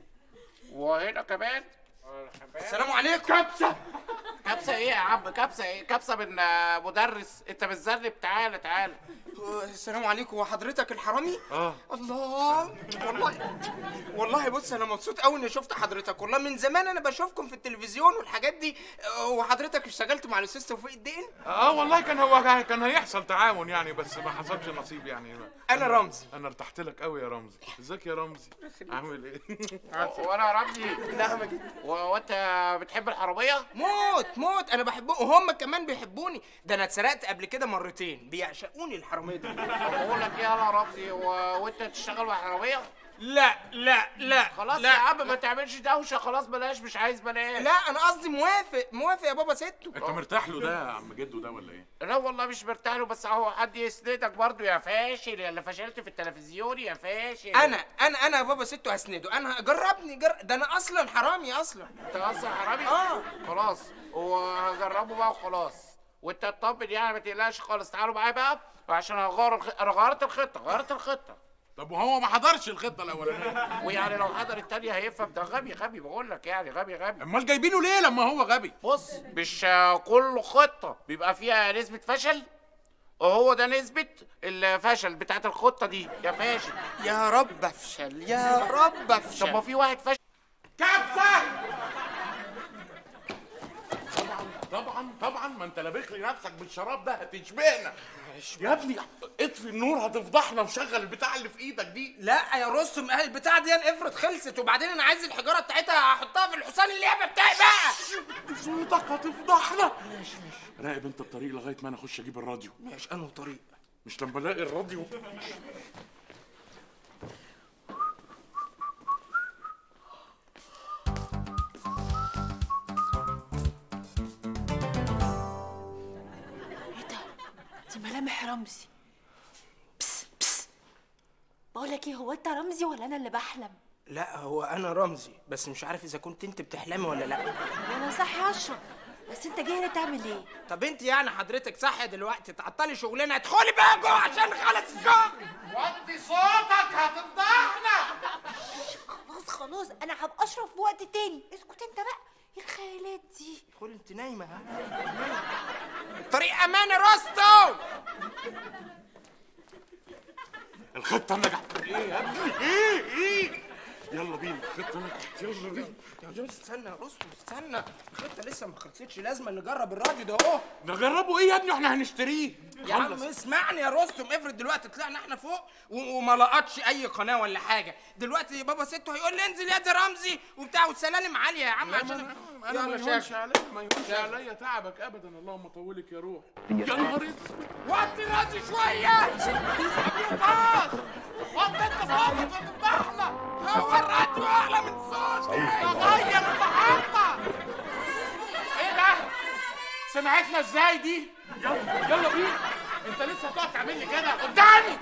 وهنا كمان السلام عليكم كبسه كبسه ايه يا عم كبسه ايه كبسه من آه، مدرس انت بتذنب تعالى تعالى السلام عليكم وحضرتك الحرامي اه الله والله والله بص انا مبسوط قوي اني شفت حضرتك والله من زمان انا بشوفكم في التلفزيون والحاجات دي آه، وحضرتك اشتغلت مع الاستاذ توفيق الدين اه والله كان هو كان- كان هيحصل تعاون يعني بس ما حصلش نصيب يعني انا رمزي انا ارتحت لك قوي يا رمزي ازيك يا رمزي عامل ايه وانا يا رمزي نعم وانت بتحب الحراميه موت موت انا بحبهم وهم كمان بيحبوني ده انا اتسرقت قبل كده مرتين بيعشقوني الحراميه دول بقول لك ايه يا رمزي و... وانت تشتغل مع حراميه لا لا لا خلاص لا. يا عم ما تعملش دوشه خلاص بلاش مش عايز بلاش لا انا قصدي موافق موافق يا بابا ستو انت مرتاح له ده يا عم جدو ده ولا ايه لا والله مش مرتاح له بس اهو حد يسندك برضو يا فاشل يا اللي فشلت في التلفزيون يا فاشل انا انا انا يا بابا ستو هسنده انا جربني جر... ده انا اصلا حرامي اصلا انت اصلا حرامي اه خلاص وهجربه بقى وخلاص وانت تطمن يعني ما تقلقش خالص تعالوا معايا بقى عشان هغير الخ... انا غيرت الخطه غيرت الخطه طب وهو ما حضرش الخطه الاولانيه ويعني لو حضر التانية هيفهم ده غبي غبي بقول لك يعني غبي غبي امال جايبينه ليه لما هو غبي بص مش آه، كل خطة بيبقى فيها نسبة فشل وهو ده نسبة الفشل بتاعت الخطة دي يا فاشل يا رب افشل يا رب افشل طب ما في واحد فشل طبعا طبعا ما انت لابخ لي نفسك بالشراب ده هتشبهنا يا ابني اطفي النور هتفضحنا وشغل البتاع اللي في ايدك دي لا يا رستم آه، البتاع دي افرض خلصت وبعدين انا عايز الحجاره بتاعتها احطها في الحصان اللعبه بتاعي بقى صوتك هتفضحنا راقب انت الطريق لغايه ما انا اخش اجيب الراديو ماشي انه طريق مش لما الاقي الراديو دي ملامح رمزي بس بس بقول لك ايه هو انت رمزي ولا انا اللي بحلم لا هو انا رمزي بس مش عارف اذا كنت انت بتحلمي ولا لا انا صاحي اشرب بس انت جاي هنا تعمل ايه طب انت يعني حضرتك صاحيه دلوقتي تعطلي شغلنا ادخلي بقى جوه عشان نخلص الشغل وطي صوتك هتفضحنا خلاص خلاص انا هبقى اشرب في وقت تاني اسكت انت بقى ايه الخيالات دي قول انت نايمه ها طريق امان يا رستم الخطه نجحت ايه يا ابني ايه ايه يلا بينا الخطه نجحت يلا بينا يا بس استنى يا رستم استنى الخطه لسه ما خلصتش لازم نجرب الراديو ده اهو نجربه ايه يا ابني احنا هنشتريه يا عم اسمعني يا رستم افرض دلوقتي طلعنا احنا فوق و- وما لقطش اي قناه ولا حاجه دلوقتي بابا ستو هيقول لي انزل يا دي رمزي وبتاع والسلالم عاليه يا عم لا، عشان ما انا ما يلا يهونش شاغل. عليا ما يهونش عليا تعبك ابدا اللهم طولك يا روح يا نهار اسود وطي راسي شوية باص وطي انت فوق في الضحلة هو الراديو أعلى من صوتي غير المحطة ايه ده سمعتنا ازاي دي يلا يلا بينا انت لسه هتقعد تعمل لي كده قدامي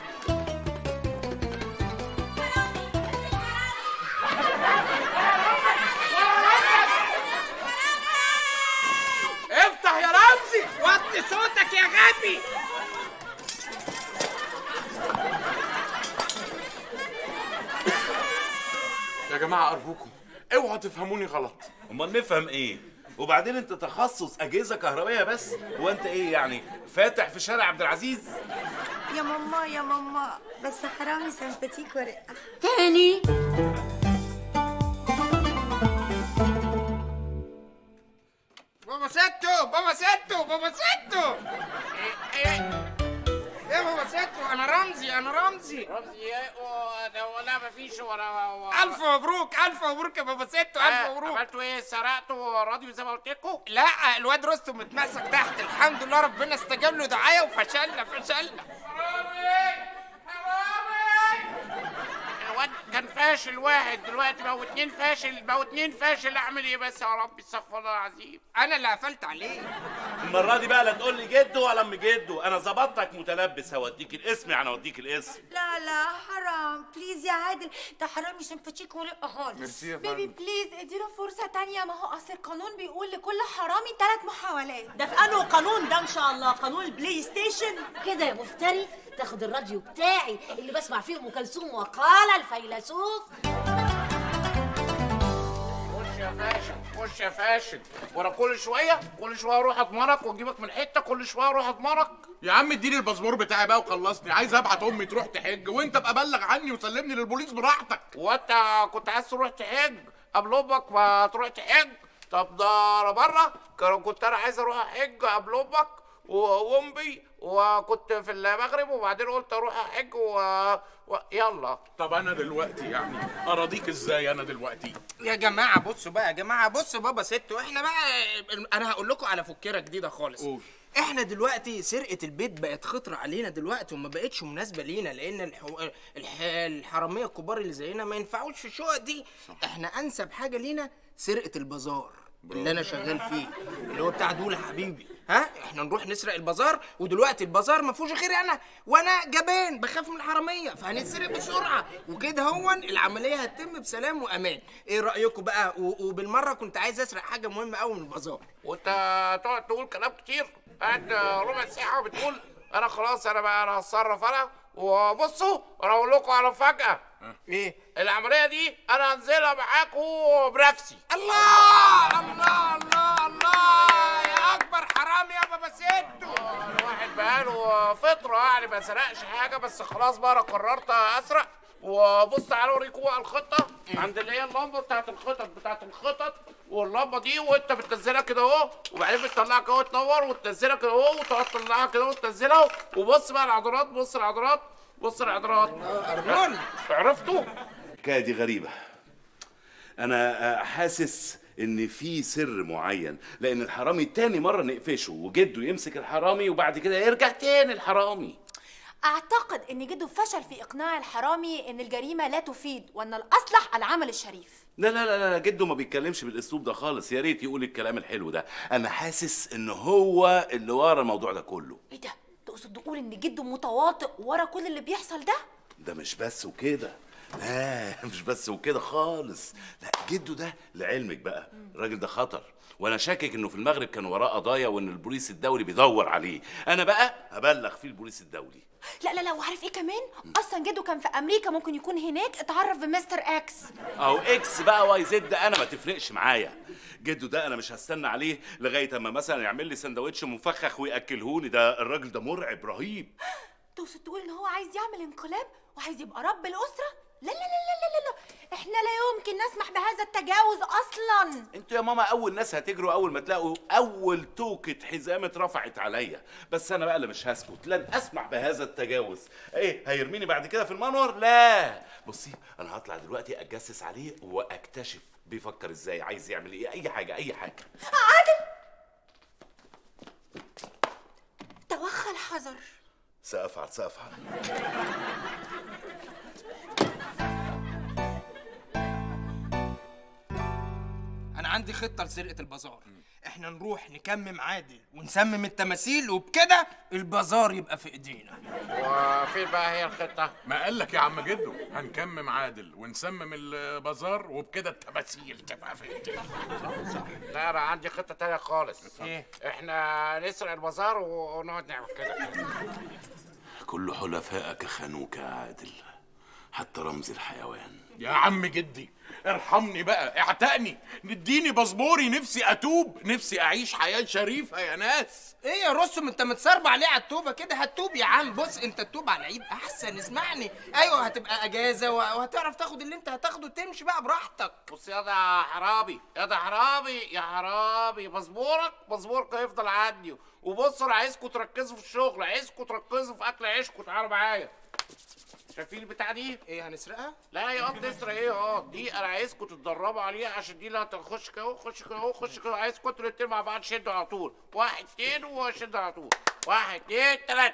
افتح يا رمزي وطي صوتك يا غبي يا جماعه ارجوكم اوعوا تفهموني غلط امال نفهم ايه وبعدين انت تخصص اجهزه كهربائيه بس هو انت ايه يعني فاتح في شارع عبد العزيز يا ماما يا ماما بس حرامي سمباتيك ورقة تاني بابا ستو بابا ستو بابا ستو ايه ايه يا بابا ستو انا رمزي انا رمزي رمزي ايه وده ولا مفيش ولا الف مبروك الف مبروك يا بابا ستو الف مبروك عملتوا ايه سرقتوا راديو زي ما قلت لكم لا الواد رستم متمسك تحت الحمد لله ربنا استجاب له دعايه وفشلنا فشلنا الواد كان فاشل واحد دلوقتي بقوا اتنين فاشل بقوا اتنين فاشل اعمل ايه بس يا رب استغفر الله العظيم انا اللي قفلت عليه المره دي بقى لا تقول لي جدو ولا ام جدو انا ظبطتك متلبس هوديك الاسم يعني اوديك الاسم لا لا حرام بليز يا عادل ده حرامي سمباتيك ورقة خالص ميرسي يا بيبي فندم بليز اديله فرصه تانية ما هو اصل القانون بيقول لكل حرامي ثلاث محاولات ده في انه قانون ده ان شاء الله قانون البلاي ستيشن كده يا مفتري تاخد الراديو بتاعي اللي بسمع فيه ام كلثوم وقال الفيلسوف خش يا فاشل خش يا فاشل وانا كل شويه كل شويه اروح اضمرك واجيبك من حته كل شويه اروح اضمرك يا عم اديني الباسبور بتاعي بقى وخلصني عايز ابعت امي تروح تحج وانت ابقى بلغ عني وسلمني للبوليس براحتك وانت كنت عايز تروح تحج قبل امك ما تروح تحج طب ده انا بره كان- كنت انا عايز اروح احج قبل امك و- وامي وكنت في المغرب وبعدين قلت اروح احج و... و... يلا طب انا دلوقتي يعني اراضيك ازاي انا دلوقتي يا جماعه بصوا بقى يا جماعه بص بابا ستو احنا بقى انا هقول لكم على فكره جديده خالص قول. احنا دلوقتي سرقه البيت بقت خطره علينا دلوقتي وما بقتش مناسبه لينا لان الحو... الح... الحراميه الكبار اللي زينا ما ينفعوش في الشقق دي احنا انسب حاجه لينا سرقه البازار اللي انا شغال فيه اللي هو بتاع دول حبيبي ها احنا نروح نسرق البازار ودلوقتي البازار ما فيهوش غيري انا وانا جبان بخاف من الحراميه فهنتسرق بسرعه وكده هو العمليه هتتم بسلام وامان ايه رايكم بقى و... وبالمره كنت عايز اسرق حاجه مهمه قوي من البازار وانت تقعد تقول كلام كتير قاعد ربع ساعه بتقول انا خلاص انا بقى انا هتصرف انا وبصوا انا اقول لكم على مفاجاه ايه العمليه دي انا هنزلها معاكم بنفسي الله الله الله الله يا اكبر حرام يا بابا ستو الواحد بقاله فتره يعني ما سرقش حاجه بس خلاص بقى انا قررت اسرق وبص تعالوا اوريكم بقى الخطه عند اللي هي اللمبه بتاعت الخطط بتاعت الخطط واللمبه دي وانت بتنزلها كده اهو وبعدين بتطلعها كده وتنور وتنزلها كده اهو وتقعد تطلعها كده وتنزلها وبص بقى العضلات بص العضلات بص العضلات ارجل عرفتوا؟ الحكايه دي غريبه انا آه، حاسس ان في سر معين لان الحرامي تاني مره نقفشه وجده يمسك الحرامي وبعد كده يرجع تاني الحرامي اعتقد ان جده فشل في اقناع الحرامي ان الجريمه لا تفيد وان الاصلح العمل الشريف لا لا لا لا جده ما بيتكلمش بالاسلوب ده خالص يا ريت يقول الكلام الحلو ده انا حاسس ان هو اللي ورا الموضوع ده كله ايه ده تقصد تقول ان جده متواطئ ورا كل اللي بيحصل ده ده مش بس وكده لا مش بس وكده خالص لا جده ده لعلمك بقى الراجل ده خطر وانا شاكك انه في المغرب كان وراه قضايا وان البوليس الدولي بيدور عليه انا بقى هبلغ فيه البوليس الدولي لا لا لا وعارف ايه كمان اصلا جده كان في امريكا ممكن يكون هناك اتعرف بمستر اكس او اكس بقى واي زد انا ما تفرقش معايا جده ده انا مش هستنى عليه لغايه اما مثلا يعمل لي سندوتش مفخخ وياكلهوني ده الراجل ده مرعب رهيب تقصد تقول ان هو عايز يعمل انقلاب وعايز يبقى رب الاسره لا لا لا لا لا لا, لا. احنا لا يمكن نسمح بهذا التجاوز اصلا انتوا يا ماما اول ناس هتجروا اول ما تلاقوا اول توكة حزام اترفعت عليا بس انا بقى اللي مش هسكت لن اسمح بهذا التجاوز ايه هيرميني بعد كده في المنور لا بصي انا هطلع دلوقتي اتجسس عليه واكتشف بيفكر ازاي عايز يعمل ايه اي حاجه اي حاجه عادل توخى الحذر سافعل سافعل انا عندي خطه لسرقه البازار احنا نروح نكمم عادل ونسمم التماثيل وبكده البازار يبقى في ايدينا وفين بقى هي الخطه ما قال لك يا عم جدو هنكمم عادل ونسمم البازار وبكده التماثيل تبقى في ايدينا لا انا عندي خطه تانية خالص ايه احنا نسرق البازار ونقعد نعمل كده كل حلفائك خانوك يا عادل حتى رمز الحيوان يا عم جدي ارحمني بقى اعتقني نديني باسبوري نفسي اتوب نفسي اعيش حياه شريفه يا ناس ايه يا رستم انت متصرب عليه على التوبه كده هتوب يا عم بص انت تتوب على العيد احسن اسمعني ايوه هتبقى اجازه وهتعرف تاخد اللي انت هتاخده تمشي بقى براحتك بص يا ده حرامي يا ده حرامي يا حرامي مزبورك مزبورك هيفضل عندي وبص انا عايزكم تركزوا في الشغل عايزكم تركزوا في اكل عيشكم تعالوا معايا شايفين البتاع دي؟ ايه هنسرقها؟ لا يا قط تسرق ايه اه دي انا عايزكم تتدربوا عليها عشان دي لا تخش كده اهو خش كده اهو خش كده عايزكم انتوا الاتنين مع بعض شدوا على طول واحد اتنين وشدوا على طول واحد اتنين تلاته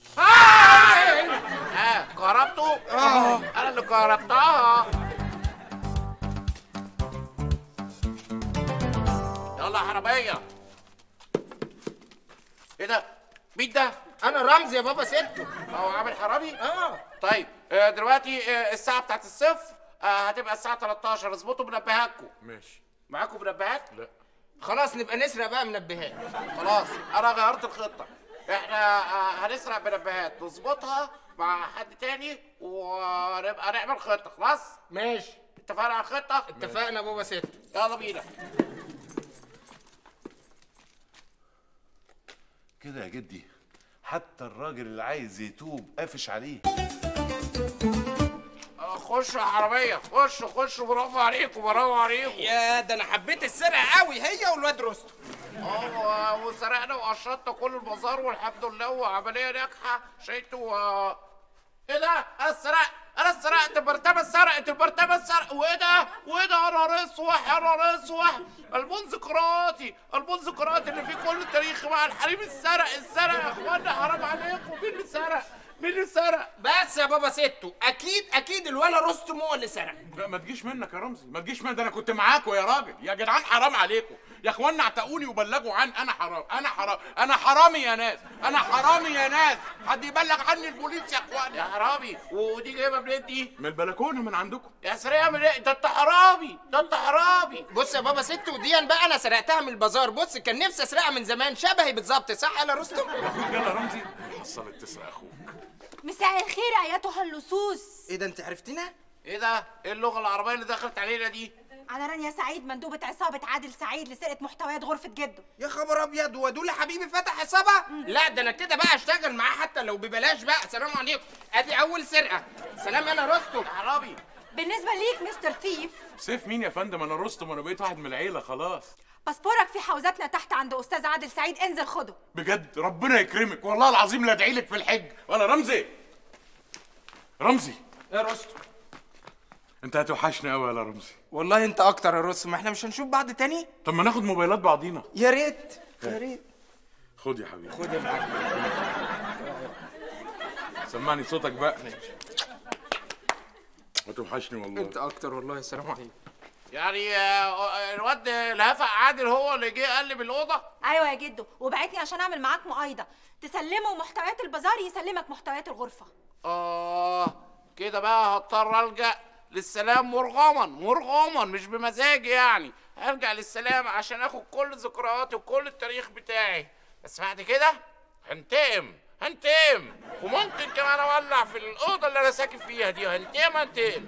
ها كهربته؟ اه انا اللي كهربتها يلا يا حراميه ايه ده؟ مين ده؟ انا رمزي يا بابا سته هو عامل حرامي؟ اه طيب آه، دلوقتي آه، الساعة بتاعت الصفر آه، هتبقى الساعة 13 اظبطوا منبهاتكم ماشي معاكم منبهات؟ لا خلاص نبقى نسرق بقى منبهات خلاص انا غيرت الخطة احنا آه، هنسرق منبهات نظبطها مع حد تاني ونبقى نعمل خطة خلاص؟ ماشي اتفقنا على الخطة؟ اتفقنا يا بابا سته يلا بينا كده يا جدي حتى الراجل اللي عايز يتوب قافش عليه آه، خشوا يا حرامية خشوا خشوا برافو عليكم برافو عليكم يا ده انا حبيت السرقه قوي هي والواد رستم اه وسرقنا وقشطنا كل البازار والحمد لله وعمليه ناجحه شايتوا آه، ايه ده؟ انا سرقت انا سرقت المرتبه اتسرقت المرتبه اتسرقت وايه ده؟ وايه ده يا نهار اسوح يا نهار اسوح المنذكراتي المنذكرات اللي في كل التاريخ مع الحريم السرق السرق يا اخوانا حرام عليكم مين اللي سرق؟ مين اللي سرق؟ بس يا بابا ستو اكيد اكيد الولا رستم هو اللي سرق لا ما تجيش منك يا رمزي ما تجيش منك ده انا كنت معاكم يا راجل يا جدعان حرام عليكم يا اخوانا اعتقوني وبلغوا عن انا حرام انا حرام انا حرامي يا ناس انا حرامي يا ناس حد يبلغ عني البوليس يا اخوانا يا حرامي ودي جايبه منين دي؟ من البلكونه من عندكم يا سرقه من ايه؟ ده انت حرامي ده انت حرامي بص يا بابا ستو دي بقى انا سرقتها من البازار بص كان نفسي اسرقها من زمان شبهي بالظبط صح يا رستم يلا رمزي حصلت تسرق اخوك مساء الخير ايتها اللصوص ايه ده انت عرفتنا ايه ده؟ ايه اللغه العربيه اللي دخلت علينا دي؟ انا رانيا سعيد مندوبة عصابة عادل سعيد لسرقة محتويات غرفة جده يا خبر ابيض ودول حبيبي فتح عصابه لا ده انا كده بقى اشتغل معاه حتى لو ببلاش بقى سلام عليكم ادي اول سرقه سلام انا رستم حرامي بالنسبة ليك مستر ثيف سيف مين يا فندم انا رستم انا بقيت واحد من العيله خلاص باسبورك في حوزتنا تحت عند استاذ عادل سعيد انزل خده بجد ربنا يكرمك والله العظيم لا ادعي لك في الحج ولا رمزي رمزي يا رستم انت هتوحشني قوي يا رمزي والله انت اكتر يا رستم احنا مش هنشوف بعض تاني طب ما ناخد موبايلات بعضينا يا ريت يا ريت خد يا حبيبي خد يا معلم سمعني صوتك بقى هتوحشني والله انت اكتر والله السلام عليكم يعني آه، الواد الهفق عادل هو اللي جه قلب الاوضه ايوه يا جدو وبعتني عشان اعمل معاك مؤايده تسلمه محتويات البازار يسلمك محتويات الغرفه اه كده بقى هضطر الجا للسلام مرغما مرغما مش بمزاجي يعني هرجع للسلام عشان اخد كل ذكرياتي وكل التاريخ بتاعي بس بعد كده هنتقم هنتقم وممكن كمان اولع في الاوضه اللي انا ساكن فيها دي هنتقم هنتقم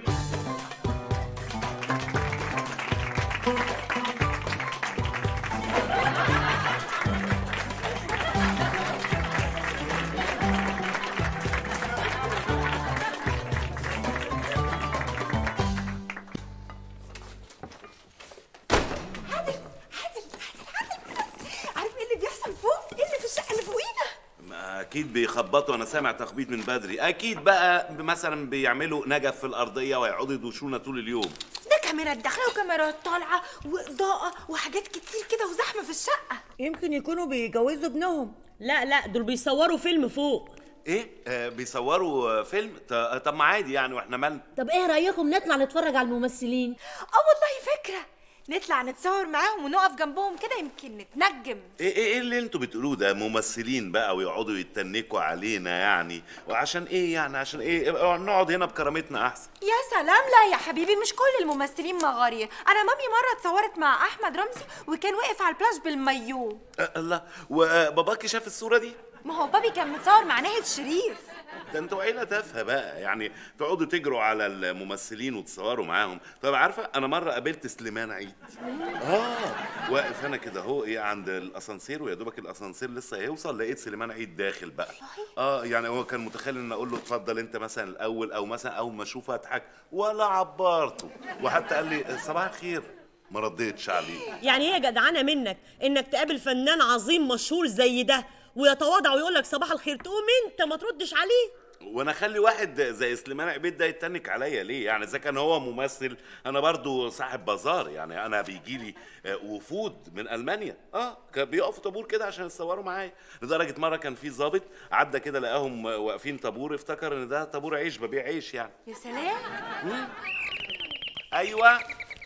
عارف ايه اللي بيحصل فوق ايه اللي في الشقه اللي فوقينا ما اكيد بيخبطوا انا سامع تخبيط من بدري اكيد بقى مثلا بيعملوا نجف في الارضيه ويقعدوا يدوشونا طول اليوم ده كاميرات داخله وكاميرات طالعه واضاءه وحاجات كتير كده وزحمه في الشقه يمكن يكونوا بيجوزوا ابنهم لا لا دول بيصوروا فيلم فوق ايه آه بيصوروا فيلم ط- طب ما عادي يعني واحنا مالنا طب ايه رايكم نطلع نتفرج على الممثلين اه والله فكره نطلع نتصور معاهم ونقف جنبهم كده يمكن نتنجم ايه ايه إيه اللي انتوا بتقولوه ده ممثلين بقى ويقعدوا يتنكوا علينا يعني وعشان ايه يعني عشان ايه اه، نقعد هنا بكرامتنا احسن يا سلام لا يا حبيبي مش كل الممثلين مغارير انا مامي مره اتصورت مع احمد رمزي وكان واقف على البلاج بالمايو اه، الله وباباكي شاف الصوره دي ما هو بابي كان متصور مع ناهد شريف ده انتوا عيله تافهه بقى يعني تقعدوا تجروا على الممثلين وتصوروا معاهم طب عارفه انا مره قابلت سليمان عيد اه واقف انا كده اهو ايه عند الاسانسير ويا دوبك الاسانسير لسه هيوصل لقيت سليمان عيد داخل بقى اه يعني هو كان متخيل ان اقول له اتفضل انت مثلا الاول او مثلا اول ما اشوفه اضحك ولا عبرته وحتى قال لي صباح الخير ما رديتش عليه يعني هي جدعانه منك انك تقابل فنان عظيم مشهور زي ده ويتواضع ويقول لك صباح الخير تقوم انت ما تردش عليه وانا اخلي واحد زي سليمان عبيد ده يتنك عليا ليه يعني اذا كان هو ممثل انا برضو صاحب بازار يعني انا بيجي لي وفود من المانيا اه كان بيقفوا طابور كده عشان يتصوروا معايا لدرجه مره كان في ضابط عدى كده لقاهم واقفين طابور افتكر ان ده طابور عيش ببيع عيش يعني يا سلام ايوه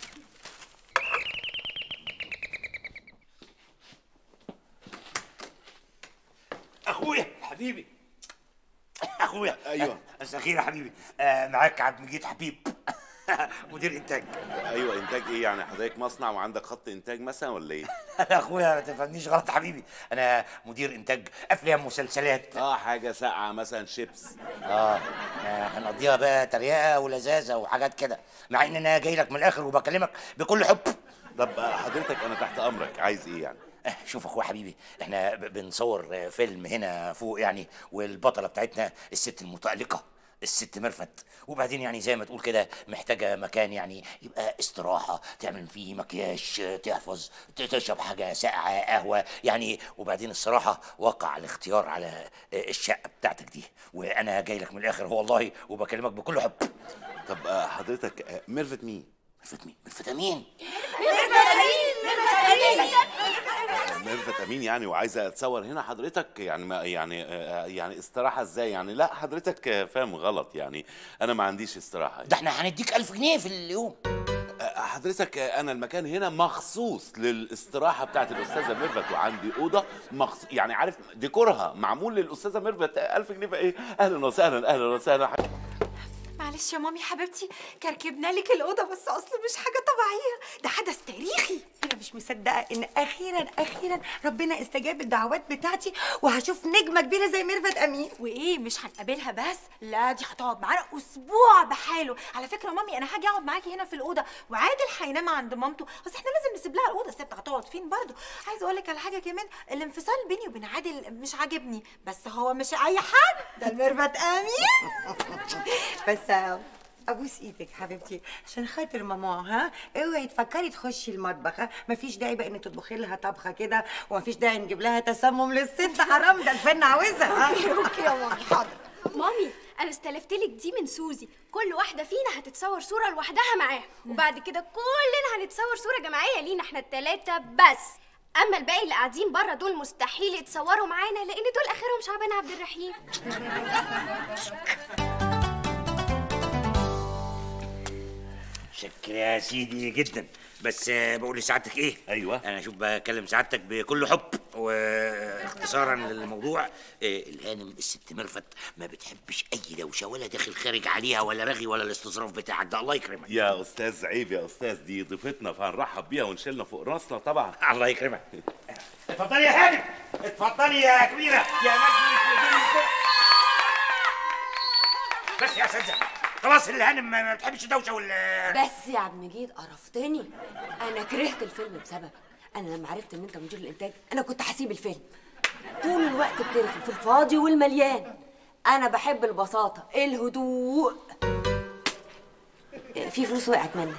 اخويا حبيبي اخويا ايوه مساء الخير يا حبيبي آه معاك عبد المجيد حبيب مدير انتاج ايوه انتاج ايه يعني حضرتك مصنع وعندك خط انتاج مثلا ولا ايه يا اخويا ما تفهمنيش غلط حبيبي انا مدير انتاج افلام ومسلسلات اه حاجه ساقعه مثلا شيبس اه آه، هنقضيها بقى تريقه ولذاذه وحاجات كده مع ان انا جاي لك من الاخر وبكلمك بكل حب طب حضرتك انا تحت امرك عايز ايه يعني آه، شوف اخويا حبيبي احنا ب- بنصور آه، فيلم هنا فوق يعني والبطله بتاعتنا الست المتألقه الست مرفت وبعدين يعني زي ما تقول كده محتاجه مكان يعني يبقى استراحه تعمل فيه مكياج آه، تحفظ ت- تشرب حاجه ساقعه قهوه يعني وبعدين الصراحه وقع الاختيار على آه، الشقه بتاعتك دي وانا جاي لك من الاخر والله وبكلمك بكل حب طب آه، حضرتك آه، ميرفت مين ميرفت مين ميرفت امين ميرفت امين يعني وعايزه اتصور هنا حضرتك يعني ما يعني آه، يعني استراحه ازاي يعني لا حضرتك آه، فاهم غلط يعني انا ما عنديش استراحه ده احنا هنديك 1000 جنيه في اليوم آه، حضرتك آه، انا المكان هنا مخصوص للاستراحه بتاعت الاستاذه ميرفت وعندي اوضه مخصوص يعني عارف ديكورها معمول للاستاذه ميرفت 1000 جنيه فايه اهلا وسهلا اهلا وسهلا معلش يا مامي حبيبتي كركبنا لك الاوضه بس اصل مش حاجه طبيعيه ده حدث تاريخي انا مش مصدقه ان اخيرا اخيرا ربنا استجاب الدعوات بتاعتي وهشوف نجمه كبيره زي ميرفت امين وايه مش هنقابلها بس لا دي هتقعد معانا اسبوع بحاله على فكره مامي انا هاجي اقعد معاكي هنا في الاوضه وعادل هينام عند مامته بس احنا لازم نسيب لها الاوضه الست هتقعد فين برضه عايزه اقول لك على حاجه كمان الانفصال بيني وبين عادل مش عاجبني بس هو مش اي حد ده ميرفت امين بس ابوس ايدك حبيبتي عشان خاطر ماما ها اوعي تفكري تخشي المطبخ ها مفيش داعي بقى ان تطبخي لها طبخه كده ومفيش داعي نجيب لها تسمم للست حرام ده الفن عاوزها أوكي، اوكي يا مامي حاضر مامي انا استلفت لك دي من سوزي كل واحده فينا هتتصور صوره لوحدها معاها وبعد كده كلنا هنتصور صوره جماعيه لينا احنا التلاته بس اما الباقي اللي قاعدين بره دول مستحيل يتصوروا معانا لان دول اخرهم شعبان عبد الرحيم شكرا يا سيدي جدا بس آه، بقول لسعادتك ايه ايوه انا شوف بكلم سعادتك بكل حب واختصارا للموضوع آه، الهانم الست مرفت ما بتحبش اي دوشه ولا داخل خارج عليها ولا رغي ولا الاستظراف بتاعك ده الله يكرمك يا استاذ عيب يا استاذ دي ضيفتنا فهنرحب بيها ونشيلنا فوق راسنا طبعا الله يكرمك اتفضلي يا هانم اتفضلي يا كبيره يا نجمة بس يا استاذه خلاص الهانم ما ما بتحبش الدوشه ولا بس يا عم مجيد قرفتني انا كرهت الفيلم بسببك انا لما عرفت ان انت مدير الانتاج انا كنت هسيب الفيلم طول الوقت بترغي في الفاضي والمليان انا بحب البساطه الهدوء في فلوس وقعت منك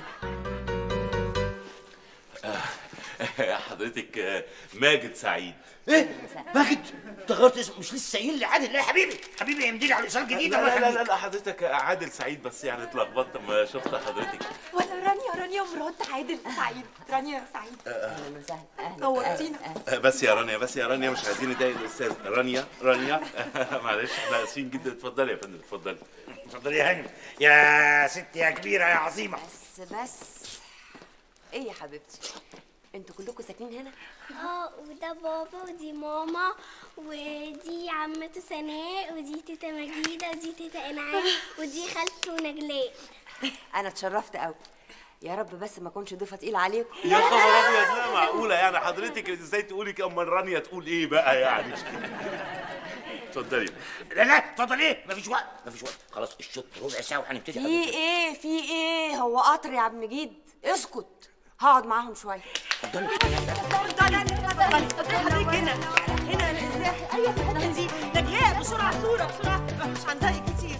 حضرتك آه، ماجد سعيد ايه ماجد انت غيرت اسمه مش لسه قايل لي عادل لا يا حبيبي حبيبي امضي لي على الايصال الجديد لا الله لا لا, يخليك. لا حضرتك عادل سعيد بس يعني اتلخبطت لما شفت حضرتك ولا رانيا رانيا مرات عادل سعيد رانيا سعيد اهلا وسهلا نورتينا آه، بس يا رانيا بس يا رانيا مش عايزين نضايق الاستاذ رانيا رانيا معلش احنا اسفين جدا اتفضلي يا فندم اتفضلي اتفضلي يا هانم يا ست يا كبيره يا عظيمه بس بس ايه يا حبيبتي انتوا كلكم ساكنين هنا اه وده بابا ودي ماما ودي عمته سناء ودي تيتا مجيدة ودي تيتا انعام ودي خالته نجلاء انا اتشرفت قوي يا رب بس ما اكونش ضيفه تقيله عليكم يا خبر ابيض لا معقوله يعني حضرتك ازاي تقولي كده امال رانيا تقول ايه بقى يعني اتفضلي لا لا اتفضلي ايه مفيش وقت مفيش وقت خلاص الشوط ربع ساعه وهنبتدي في ايه في ايه هو قطر يا عم مجيد اسكت هقعد معاهم شويه اتفضلي حضرتك هنا هنا ازاي ايوه انزي نجلاء بسرعه صوره بسرعه مش هنضايق كتير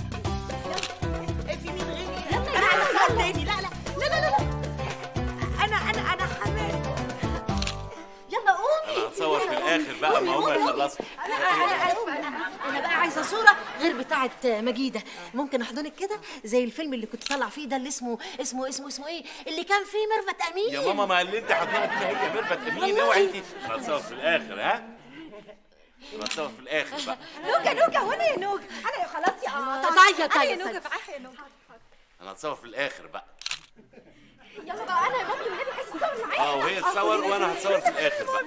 في مين غيري انا عايزه سؤال تاني لا لا لا لا لا انا انا انا حماد يلا قومي انا هتصور في الاخر بقى ما هم يخلصوا انا انا انا بقى عايزه صوره غير بتاعه مجيده ممكن احضنك كده زي الفيلم اللي كنت طالع فيه ده اللي اسمه اسمه اسمه اسمه ايه اللي كان فيه ميرفت امين يا ماما ما اللي انت حاطاها دي هي ميرفت امين اوعي انت انا هتصور في الاخر ها انا هتصور في الاخر بقى نوجة نوجة وانا يا نوجة انا يا خلاص يا اه طيب، انا يا طيب، نوجة طيب. معاها يا نوجة انا هتصور في الاخر بقى يلا بقى انا يا مامي والنبي عايزة اتصور معاك اه وهي تصور وانا هتصور في الاخر بقى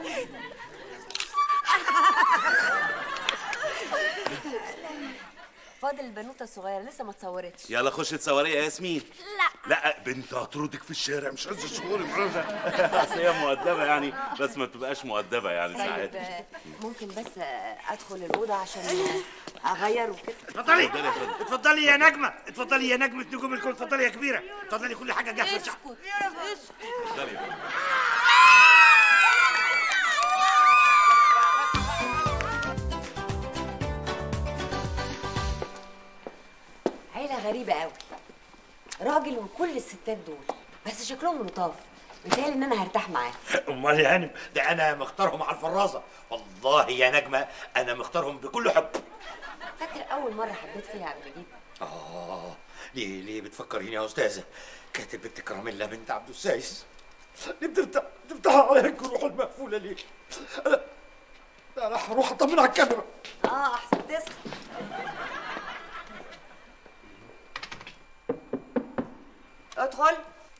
فاضل البنوته الصغيره لسه ما اتصورتش يلا خش تصوري يا ياسمين لا لا بنت هطردك في الشارع مش عايز تصوري معاها اصل هي مؤدبه يعني بس ما بتبقاش مؤدبه يعني ساعات طيب آه، ممكن بس آه، ادخل الاوضه عشان اغير وكده اتفضلي اتفضلي يا فندم. اتفضلي يا نجمه اتفضلي يا نجمه نجوم الكون اتفضلي يا كبيره اتفضلي كل حاجه جاهزه اسكت اتفضلي يا فندم. عيله غريبه قوي راجل وكل الستات دول بس شكلهم لطاف متهيألي ان انا هرتاح معاه امال يا هانم ده انا مختارهم على الفرازه والله يا نجمه انا مختارهم بكل حب فاكر اول مره حبيت فيها يا عبد المجيد اه ليه ليه بتفكريني يا استاذه كانت البنت كراميلا بنت عبد السايس ليه بتفتح بتفتحها عليا الجروح المقفوله ليه انا انا هروح اطمن على الكاميرا اه احسن تسخن ادخل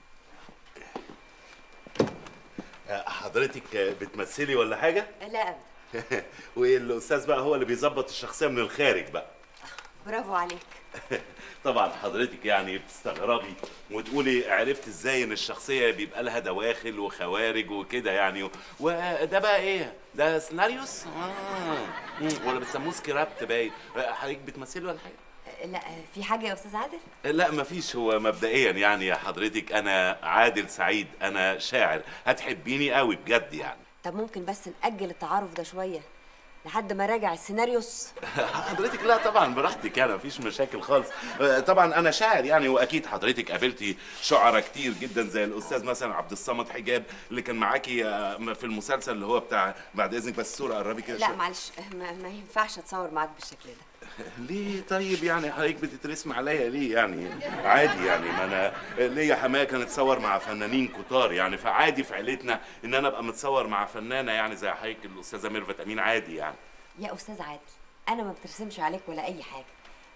آه، حضرتك آه، بتمثلي ولا حاجه لا ابدا والاستاذ بقى هو اللي بيظبط الشخصيه من الخارج بقى برافو عليك طبعا حضرتك يعني بتستغربي وتقولي عرفت ازاي ان الشخصيه بيبقى لها دواخل وخوارج وكده يعني وده بقى ايه ده سيناريوس آه. مم، ولا بتسموه سكريبت باين آه، حضرتك بتمثلي ولا حاجه لا في حاجه يا استاذ عادل لا مفيش هو مبدئيا يعني يا حضرتك انا عادل سعيد انا شاعر هتحبيني قوي بجد يعني طب ممكن بس نأجل التعارف ده شويه لحد ما راجع السيناريوس حضرتك لا طبعا براحتك يعني مفيش مشاكل خالص آه، طبعا انا شاعر يعني واكيد حضرتك قابلتي شعراء كتير جدا زي الاستاذ مثلا عبد الصمد حجاب اللي كان معاكي آه، في المسلسل اللي هو بتاع بعد اذنك بس الصوره قربي كده لا شوية. معلش ما, ما ينفعش اتصور معاك بالشكل ده ليه طيب يعني حضرتك بتترسم عليا ليه يعني عادي يعني ما انا ليا حمايه كانت تصور مع فنانين كتار يعني فعادي في عيلتنا ان انا ابقى متصور مع فنانه يعني زي حضرتك الاستاذه ميرفت امين عادي يعني يا استاذ عادل انا ما بترسمش عليك ولا اي حاجه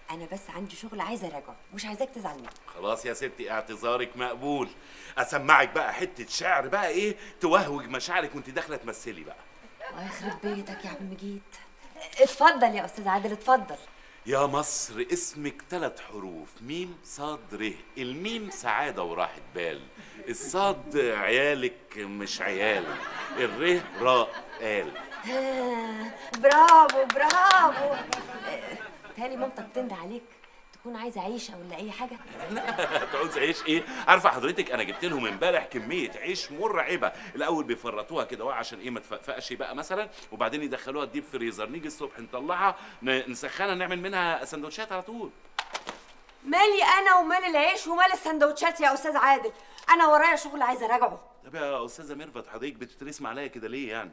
انا بس عندي شغل عايزه اراجعه مش عايزاك تزعل مني خلاص يا ستي اعتذارك مقبول اسمعك بقى حته شعر بقى ايه توهوج مشاعرك وانت داخله تمثلي بقى الله يخرب بيتك يا عم مجيد اتفضل يا استاذ عادل اتفضل يا مصر اسمك ثلاث حروف ميم صاد ر الميم سعادة وراحة بال الصاد عيالك مش عيال الره راء قال آه، برافو برافو آه، تهيألي مامتك تنده عليك تكون عايزه عيشه ولا اي حاجه تعوز عيش ايه عارفه حضرتك انا جبت لهم امبارح كميه عيش مرعبه الاول بيفرطوها كده بقى عشان ايه ما تفقفقش بقى مثلا وبعدين يدخلوها الديب فريزر نيجي الصبح نطلعها ن- نسخنها نعمل منها سندوتشات على طول مالي انا ومال العيش ومال السندوتشات يا استاذ عادل انا ورايا شغل عايزه اراجعه طب يا استاذه ميرفت حضرتك بتترسم عليا كده ليه يعني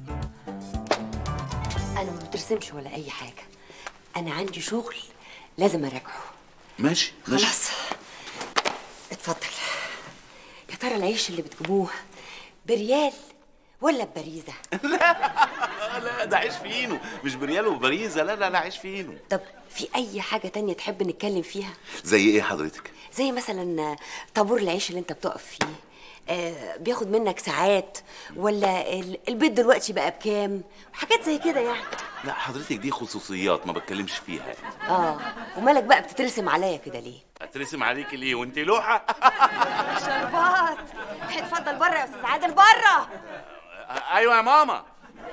انا ما بترسمش ولا اي حاجه انا عندي شغل لازم اراجعه ماشي خلاص اتفضل يا ترى العيش اللي بتجيبوه بريال ولا ببريزه لا ده عيش فينو مش بريال وبريزه لا لا لا عيش فينو طب في اي حاجه تانية تحب نتكلم فيها زي ايه حضرتك زي مثلا طابور العيش اللي انت بتقف فيه آه بياخد منك ساعات ولا ال- البيت دلوقتي بقى بكام حاجات زي كده يعني لا حضرتك دي خصوصيات ما بتكلمش فيها اه ومالك بقى بتترسم عليا كده ليه هترسم عليك ليه وانت لوحه شربات اتفضل بره يا استاذ عادل بره ايوه يا ماما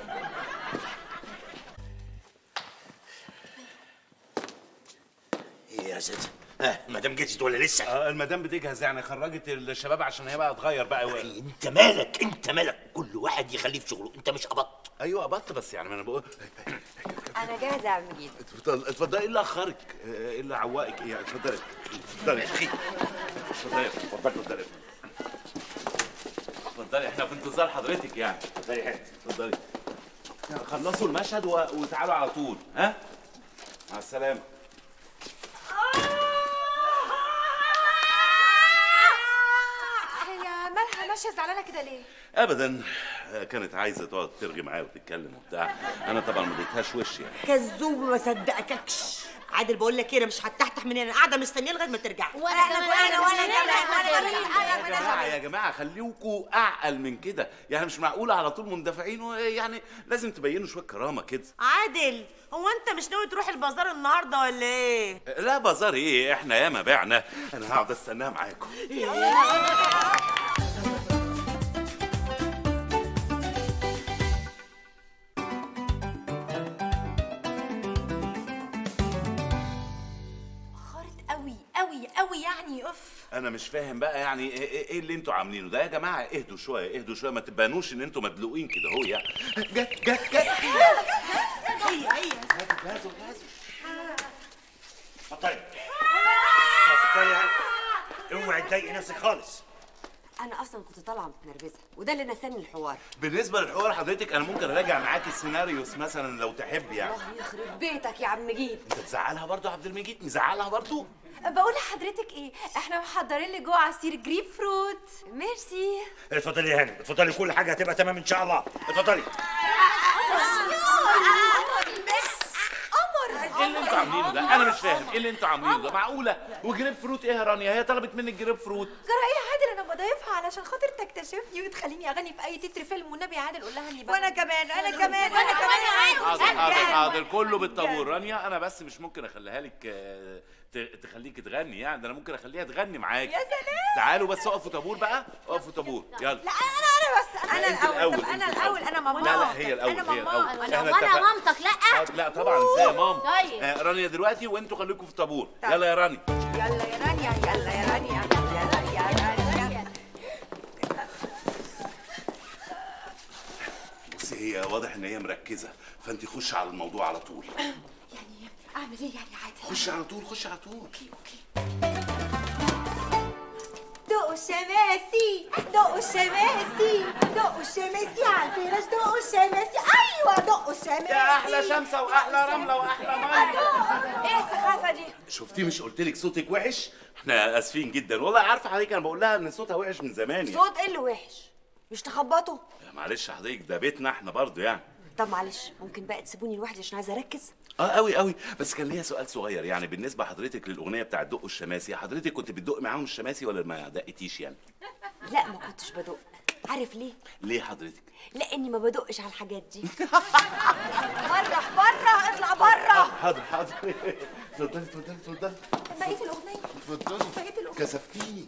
ايه يا ست ها مدام جهزت ولا لسه آه المدام بتجهز يعني خرجت الشباب عشان هي بقى تغير بقى انت مالك انت مالك كل واحد يخليه في شغله انت مش قبضت ايوه قبضت بس يعني ما انا بقول انا جاهزه يا عم مجيد اتفضل- اتفضلي ايه اللي اخرك آه، ايه اللي عوقك ايه اتفضلي اتفضلي اتفضلي اتفضلي اتفضلي اتفضلي احنا في انتظار حضرتك يعني اتفضلي يا اتفضلي خلصوا المشهد و... وتعالوا على طول ها مع السلامه هي مالها ماشيه زعلانه كده ليه ابدا آه، كانت عايزه تقعد ترغي معايا وتتكلم وبتاع انا طبعا ما اديتهاش وش يعني كذوب ما صدقكش عادل بقول لك ايه انا مش هتحتح من هنا قاعده مستنيه لغايه ما ترجع وانا كمان انا وانا يا جماعه يا جماعه خليكوا اعقل من كده يعني مش معقوله على طول مندفعين يعني لازم تبينوا شويه كرامه كده عادل هو انت مش ناوي تروح البازار النهارده ولا ايه لا بازار ايه احنا ياما بعنا انا هقعد استناها معاكم خارت قوي قوي قوي يعني اف انا مش فاهم بقى يعني ايه, إيه إيه اللي انتوا عاملينه ده يا جماعه اهدوا شويه اهدوا شويه ما تبانوش ان انتوا مدلوقين كده هو يعني جت جت جت هي هي اتفضلي اتفضلي اوعي تضايقي نفسك خالص انا اصلا كنت طالعه متنرفزه وده اللي نساني الحوار بالنسبه للحوار حضرتك انا ممكن اراجع معاكي السيناريوس مثلا لو تحب يعني الله يخرب بيتك يا عم مجيد انت تزعلها برضو يا عبد المجيد مزعلها برضو بقول لحضرتك ايه احنا محضرين لي جوه عصير جريب فروت ميرسي اتفضلي يا هانم اتفضلي كل حاجه هتبقى تمام ان شاء الله اتفضلي ايه اللي انتوا عاملينه ده انا مش فاهم ايه اللي انتوا عاملينه ده معقوله وجريب فروت ايه يا رانيا هي طلبت منك جريب فروت جرى ايه يا عادل انا بضيفها علشان خاطر تكتشفني وتخليني اغني في اي تتر فيلم والنبي يا عادل قول لها اني وانا كمان انا كمان انا كمان حاضر حاضر حاضر كله بالطابور رانيا انا بس مش ممكن اخليها لك آه، ت- تخليك تغني يعني ده انا ممكن اخليها تغني معاك يا سلام تعالوا بس اقفوا طابور بقى اقفوا طابور يلا لا انا انا بس انا انت الاول طب الأول، انا انت الاول انا ماما لا لا هي الاول انا هي ماما الاول وانا احنا وانا اتفقنا. مامتك لا آه، لا طبعا ازاي يا مام طيب. آه، رانيا دلوقتي وانتوا خليكم في الطابور يلا يا رانيا يلا يا رانيا يلا يا رانيا يلا يا رانيا بصي هي واضح ان هي مركزه فانت خش على الموضوع على طول اعمل ايه يعني عادل خش على طول خش على طول دقوا الشماسي دقوا الشماسي دقوا الشماسي على الفراش دقوا الشماسي ايوه دقوا الشماسي يا احلى شمسه واحلى رمله واحلى ميه ايه السخافه دي شفتي مش قلت لك صوتك وحش احنا اسفين جدا والله عارفه حضرتك انا بقول لها ان صوتها وحش من زمان يعني صوت ايه اللي وحش مش تخبطوا معلش حضرتك ده بيتنا احنا برضو يعني طب معلش ممكن بقى تسيبوني لوحدي عشان عايزه اركز اه قوي قوي بس كان ليا سؤال صغير يعني بالنسبه حضرتك للاغنيه بتاعت دقوا الشماسي حضرتك كنت بتدق معاهم الشماسي ولا ما دقتيش يعني لا ما كنتش بدق عارف ليه ليه حضرتك لاني ما بدقش على الحاجات دي بره بره اطلع بره حاضر حاضر اتفضلي اتفضلي اتفضلي بقيت الاغنيه اتفضلي بقيت الاغنيه كسفتيني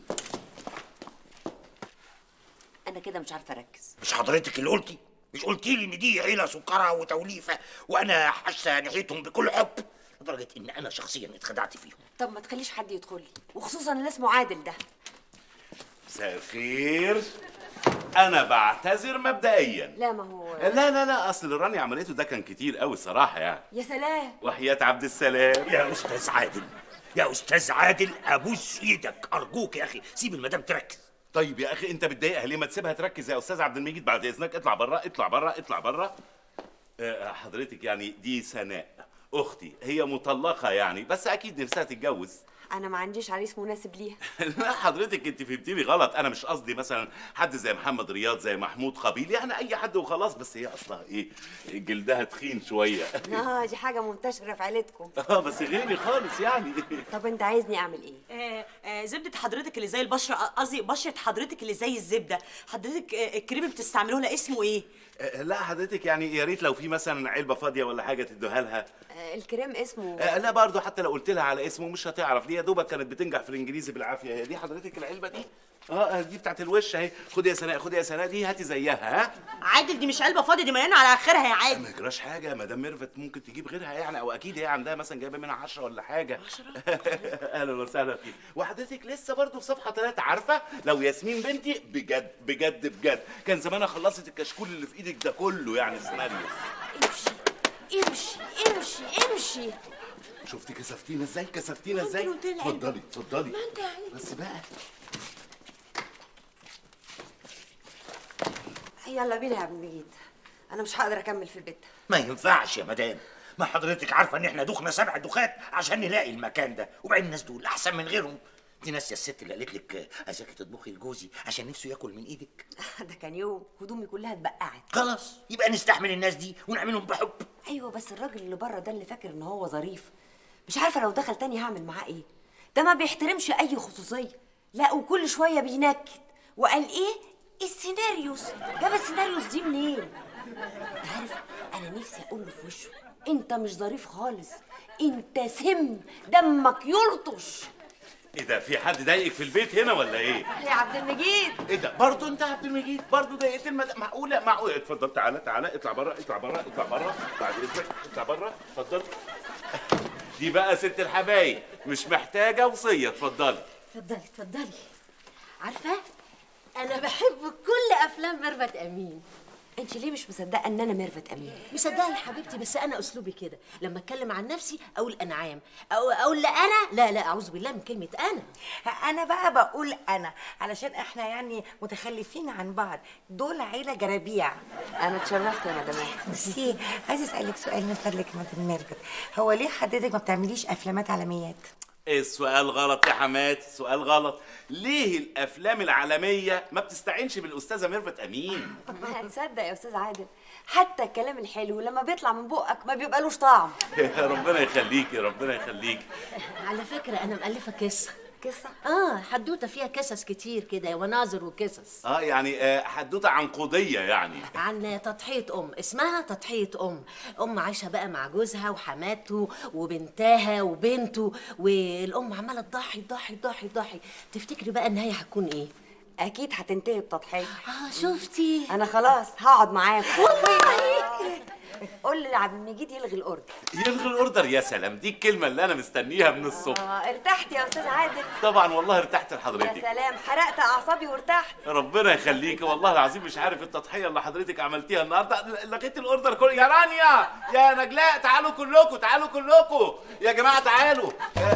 انا كده مش عارفه اركز مش حضرتك اللي قلتي مش قلتي لي ان دي عيله سكرة وتوليفه وانا حاسه ناحيتهم بكل حب لدرجه ان انا شخصيا اتخدعت فيهم طب ما تخليش حد يدخل لي وخصوصا اللي اسمه عادل ده مساء الخير انا بعتذر مبدئيا لا ما هو لا لا لا اصل اللي راني عملته ده كان كتير قوي الصراحه يعني يا سلام وحياة عبد السلام يا استاذ عادل يا استاذ عادل ابوس ايدك ارجوك يا اخي سيب المدام تركز طيب يا اخي انت بتضايقها ليه ما تسيبها تركز يا استاذ عبد المجيد بعد اذنك اطلع بره اطلع بره اطلع بره آه، حضرتك يعني دي سناء اختي هي مطلقه يعني بس اكيد نفسها تتجوز انا ما عنديش عريس مناسب ليها لا حضرتك انت فهمتيني غلط انا مش قصدي مثلا حد زي محمد رياض زي محمود قبيل يعني اي حد وخلاص بس هي اصلا ايه جلدها تخين شويه اه دي حاجه منتشره في عيلتكم اه بس غيري خالص يعني طب انت عايزني اعمل ايه آه آه زبدة حضرتك اللي زي البشرة قصدي بشرة حضرتك اللي زي الزبدة حضرتك آه الكريم اللي بتستعملوه لا اسمه ايه؟ آه، لا حضرتك يعني يا ريت لو في مثلا علبه فاضيه ولا حاجه تدوها لها آه الكريم اسمه آه، لا برضه حتى لو قلت لها على اسمه مش هتعرف دي يا دوبك كانت بتنجح في الانجليزي بالعافيه هي دي حضرتك العلبه دي اه دي بتاعت الوش اهي خدي يا سناء خدي يا سناء دي هاتي زيها ها عادل دي مش علبة فاضية دي مليانة على آخرها يا عادل ما يجراش حاجه مدام ميرفت ممكن تجيب غيرها يعني او اكيد هي عندها مثلا جايبه منها 10 ولا حاجه 10 اهلا وسهلا فيك وحضرتك لسه برضه في صفحه ثلاثه عارفه لو ياسمين بنتي بجد بجد بجد كان زمانها خلصت الكشكول اللي في ايدك ده كله يعني سيناريو امشي امشي امشي شفتي كسفتينا ازاي كسفتينا ازاي قلت لي العلبة. اتفضلي اتفضلي ما انت يا عيني. بس بقى يلا بينا يا ابن مجيد انا مش هقدر اكمل في البيت ما ينفعش يا مدام ما حضرتك عارفه ان احنا دخنا سبع دخات عشان نلاقي المكان ده وبعدين الناس دول احسن من غيرهم دي ناسيه الست اللي قالت لك عايزاكي تطبخي لجوزي عشان نفسه ياكل من ايدك ده كان يوم هدومي كلها اتبقعت خلاص يبقى نستحمل الناس دي ونعملهم بحب ايوه بس الراجل اللي بره ده اللي فاكر ان هو ظريف مش عارفه لو دخل تاني هعمل معاه ايه ده ما بيحترمش اي خصوصيه لا وكل شويه بينكد وقال ايه السيناريوس جاب السيناريوس دي منين انت عارف انا نفسي اقول له في وشه انت مش ظريف خالص انت سم دمك يلطش ايه ده في حد ضايقك في البيت هنا ولا ايه يا عبد المجيد ايه ده برضه انت عبد المجيد برضه ضايقت المد... معقوله معقوله اتفضل تعالى تعالى اطلع بره اطلع بره اطلع بره بعد اذنك اطلع بره اتفضل دي بقى ست الحبايب مش محتاجه وصيه اتفضلي اتفضلي اتفضلي عارفه انا بحب كل افلام ميرفت امين انت ليه مش مصدقه ان انا ميرفت امين مصدقه يا حبيبتي بس انا اسلوبي كده لما اتكلم عن نفسي اقول انا عام او اقول لا انا لا لا اعوذ بالله من كلمه انا انا بقى بقول انا علشان احنا يعني متخلفين عن بعض دول عيله جرابيع انا اتشرفت يا مدام بصي عايزه اسالك سؤال من فضلك يا مدام ميرفت هو ليه حضرتك ما بتعمليش افلامات عالميات السؤال غلط يا حماد السؤال غلط ليه الافلام العالميه ما بتستعينش بالاستاذه ميرفت امين ما هتصدق يا استاذ عادل حتى الكلام الحلو لما بيطلع من بقك ما بيبقالوش طعم ربنا يخليكي ربنا يخليكي على فكره انا مؤلفه قصه قصه اه حدوته فيها قصص كتير كده وناظر وقصص اه يعني آه، حدوته عنقوديه يعني عن تضحية أم اسمها تضحية أم أم عايشة بقى مع جوزها وحماته وبنتها وبنته والأم عمالة تضحي تضحي تضحي تضحي تفتكري بقى النهاية هتكون إيه؟ اكيد هتنتهي بتضحيه اه شفتي انا خلاص هقعد معاك والله قول لعبد المجيد يلغي الاوردر يلغي الاوردر يا سلام دي الكلمه اللي انا مستنيها من الصبح اه ارتحت يا استاذ عادل طبعا والله ارتحت يا لحضرتك سلام حرقت اعصابي وارتحت ربنا يخليك والله العظيم مش عارف التضحيه اللي حضرتك عملتيها النهارده لغيت الاوردر كله يا رانيا يا نجلاء تعالوا كلكم تعالوا كلكم يا جماعه تعالوا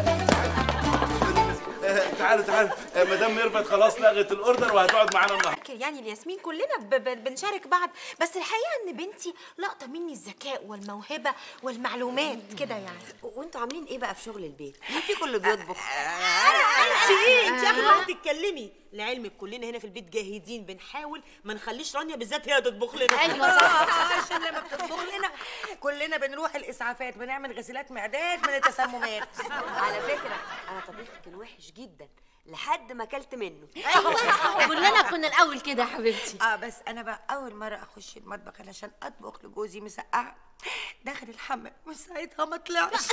آه، تعالوا تعالوا آه، مدام ميرفت خلاص لغت الاوردر وهتقعد معانا النهارده يعني الياسمين كلنا ب- ب- بنشارك بعض بس الحقيقه ان بنتي لقطه مني الذكاء والموهبه والمعلومات كده يعني وانتوا عاملين ايه بقى في شغل البيت مين فيكم اللي بيطبخ انت ايه انت اخر واحده تتكلمي لعلمك كلنا هنا في البيت جاهدين بنحاول ما نخليش رانيا بالذات هي تطبخ لنا ايوه صح عشان لما بتطبخ لنا كلنا بنروح الاسعافات بنعمل غسيلات معدات من التسممات على فكره انا طبيخي كان وحش جدا لحد ما اكلت منه كلنا كنا الاول كده يا حبيبتي اه بس انا بقى اول مره اخش المطبخ علشان اطبخ لجوزي مسقعه داخل الحمام من ساعتها ما طلعش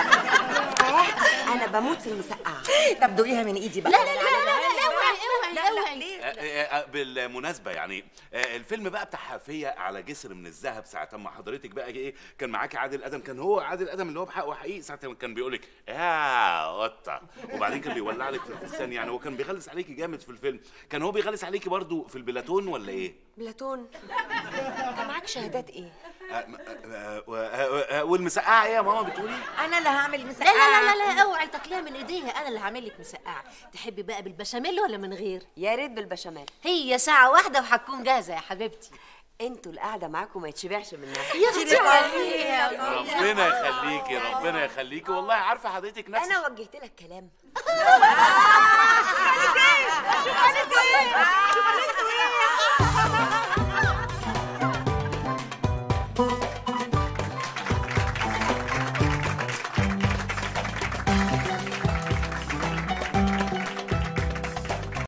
انا بموت في المسقعه طب دوقيها من ايدي بقى لا لا لا لا لا اوعي لا لا ليه آه، آه، آه، بالمناسبة يعني آه، الفيلم بقى بتاع حافية على جسر من الذهب ساعة ما حضرتك بقى ايه كان معاكي عادل ادم كان هو عادل ادم اللي هو بحقه حقيقي ساعة ما كان بيقول لك يا قطة وبعدين كان بيولع لك في الفستان يعني هو كان بيغلس عليكي جامد في الفيلم كان هو بيغلس عليكي برضو في البلاتون ولا ايه؟ بلاتون انت معاك شهادات ايه آه، آه، آه، آه، آه، والمسقعة ايه يا ماما بتقولي؟ انا اللي هعمل لا مسقعه لا لا لا لا اوعي تاكليها من ايديها انا اللي هعمل لك مسقعه تحبي بقى بالبشاميل ولا من غير يا ريت بالبشاميل هي ساعه واحده وهتكون جاهزه يا حبيبتي انتوا القعده معاكم ما يتشبعش منها يا اختي عليها. ربنا يخليكي ربنا يخليكي والله عارفة حضرتك نفسك انا وجهت لك كلام شو قالت ايه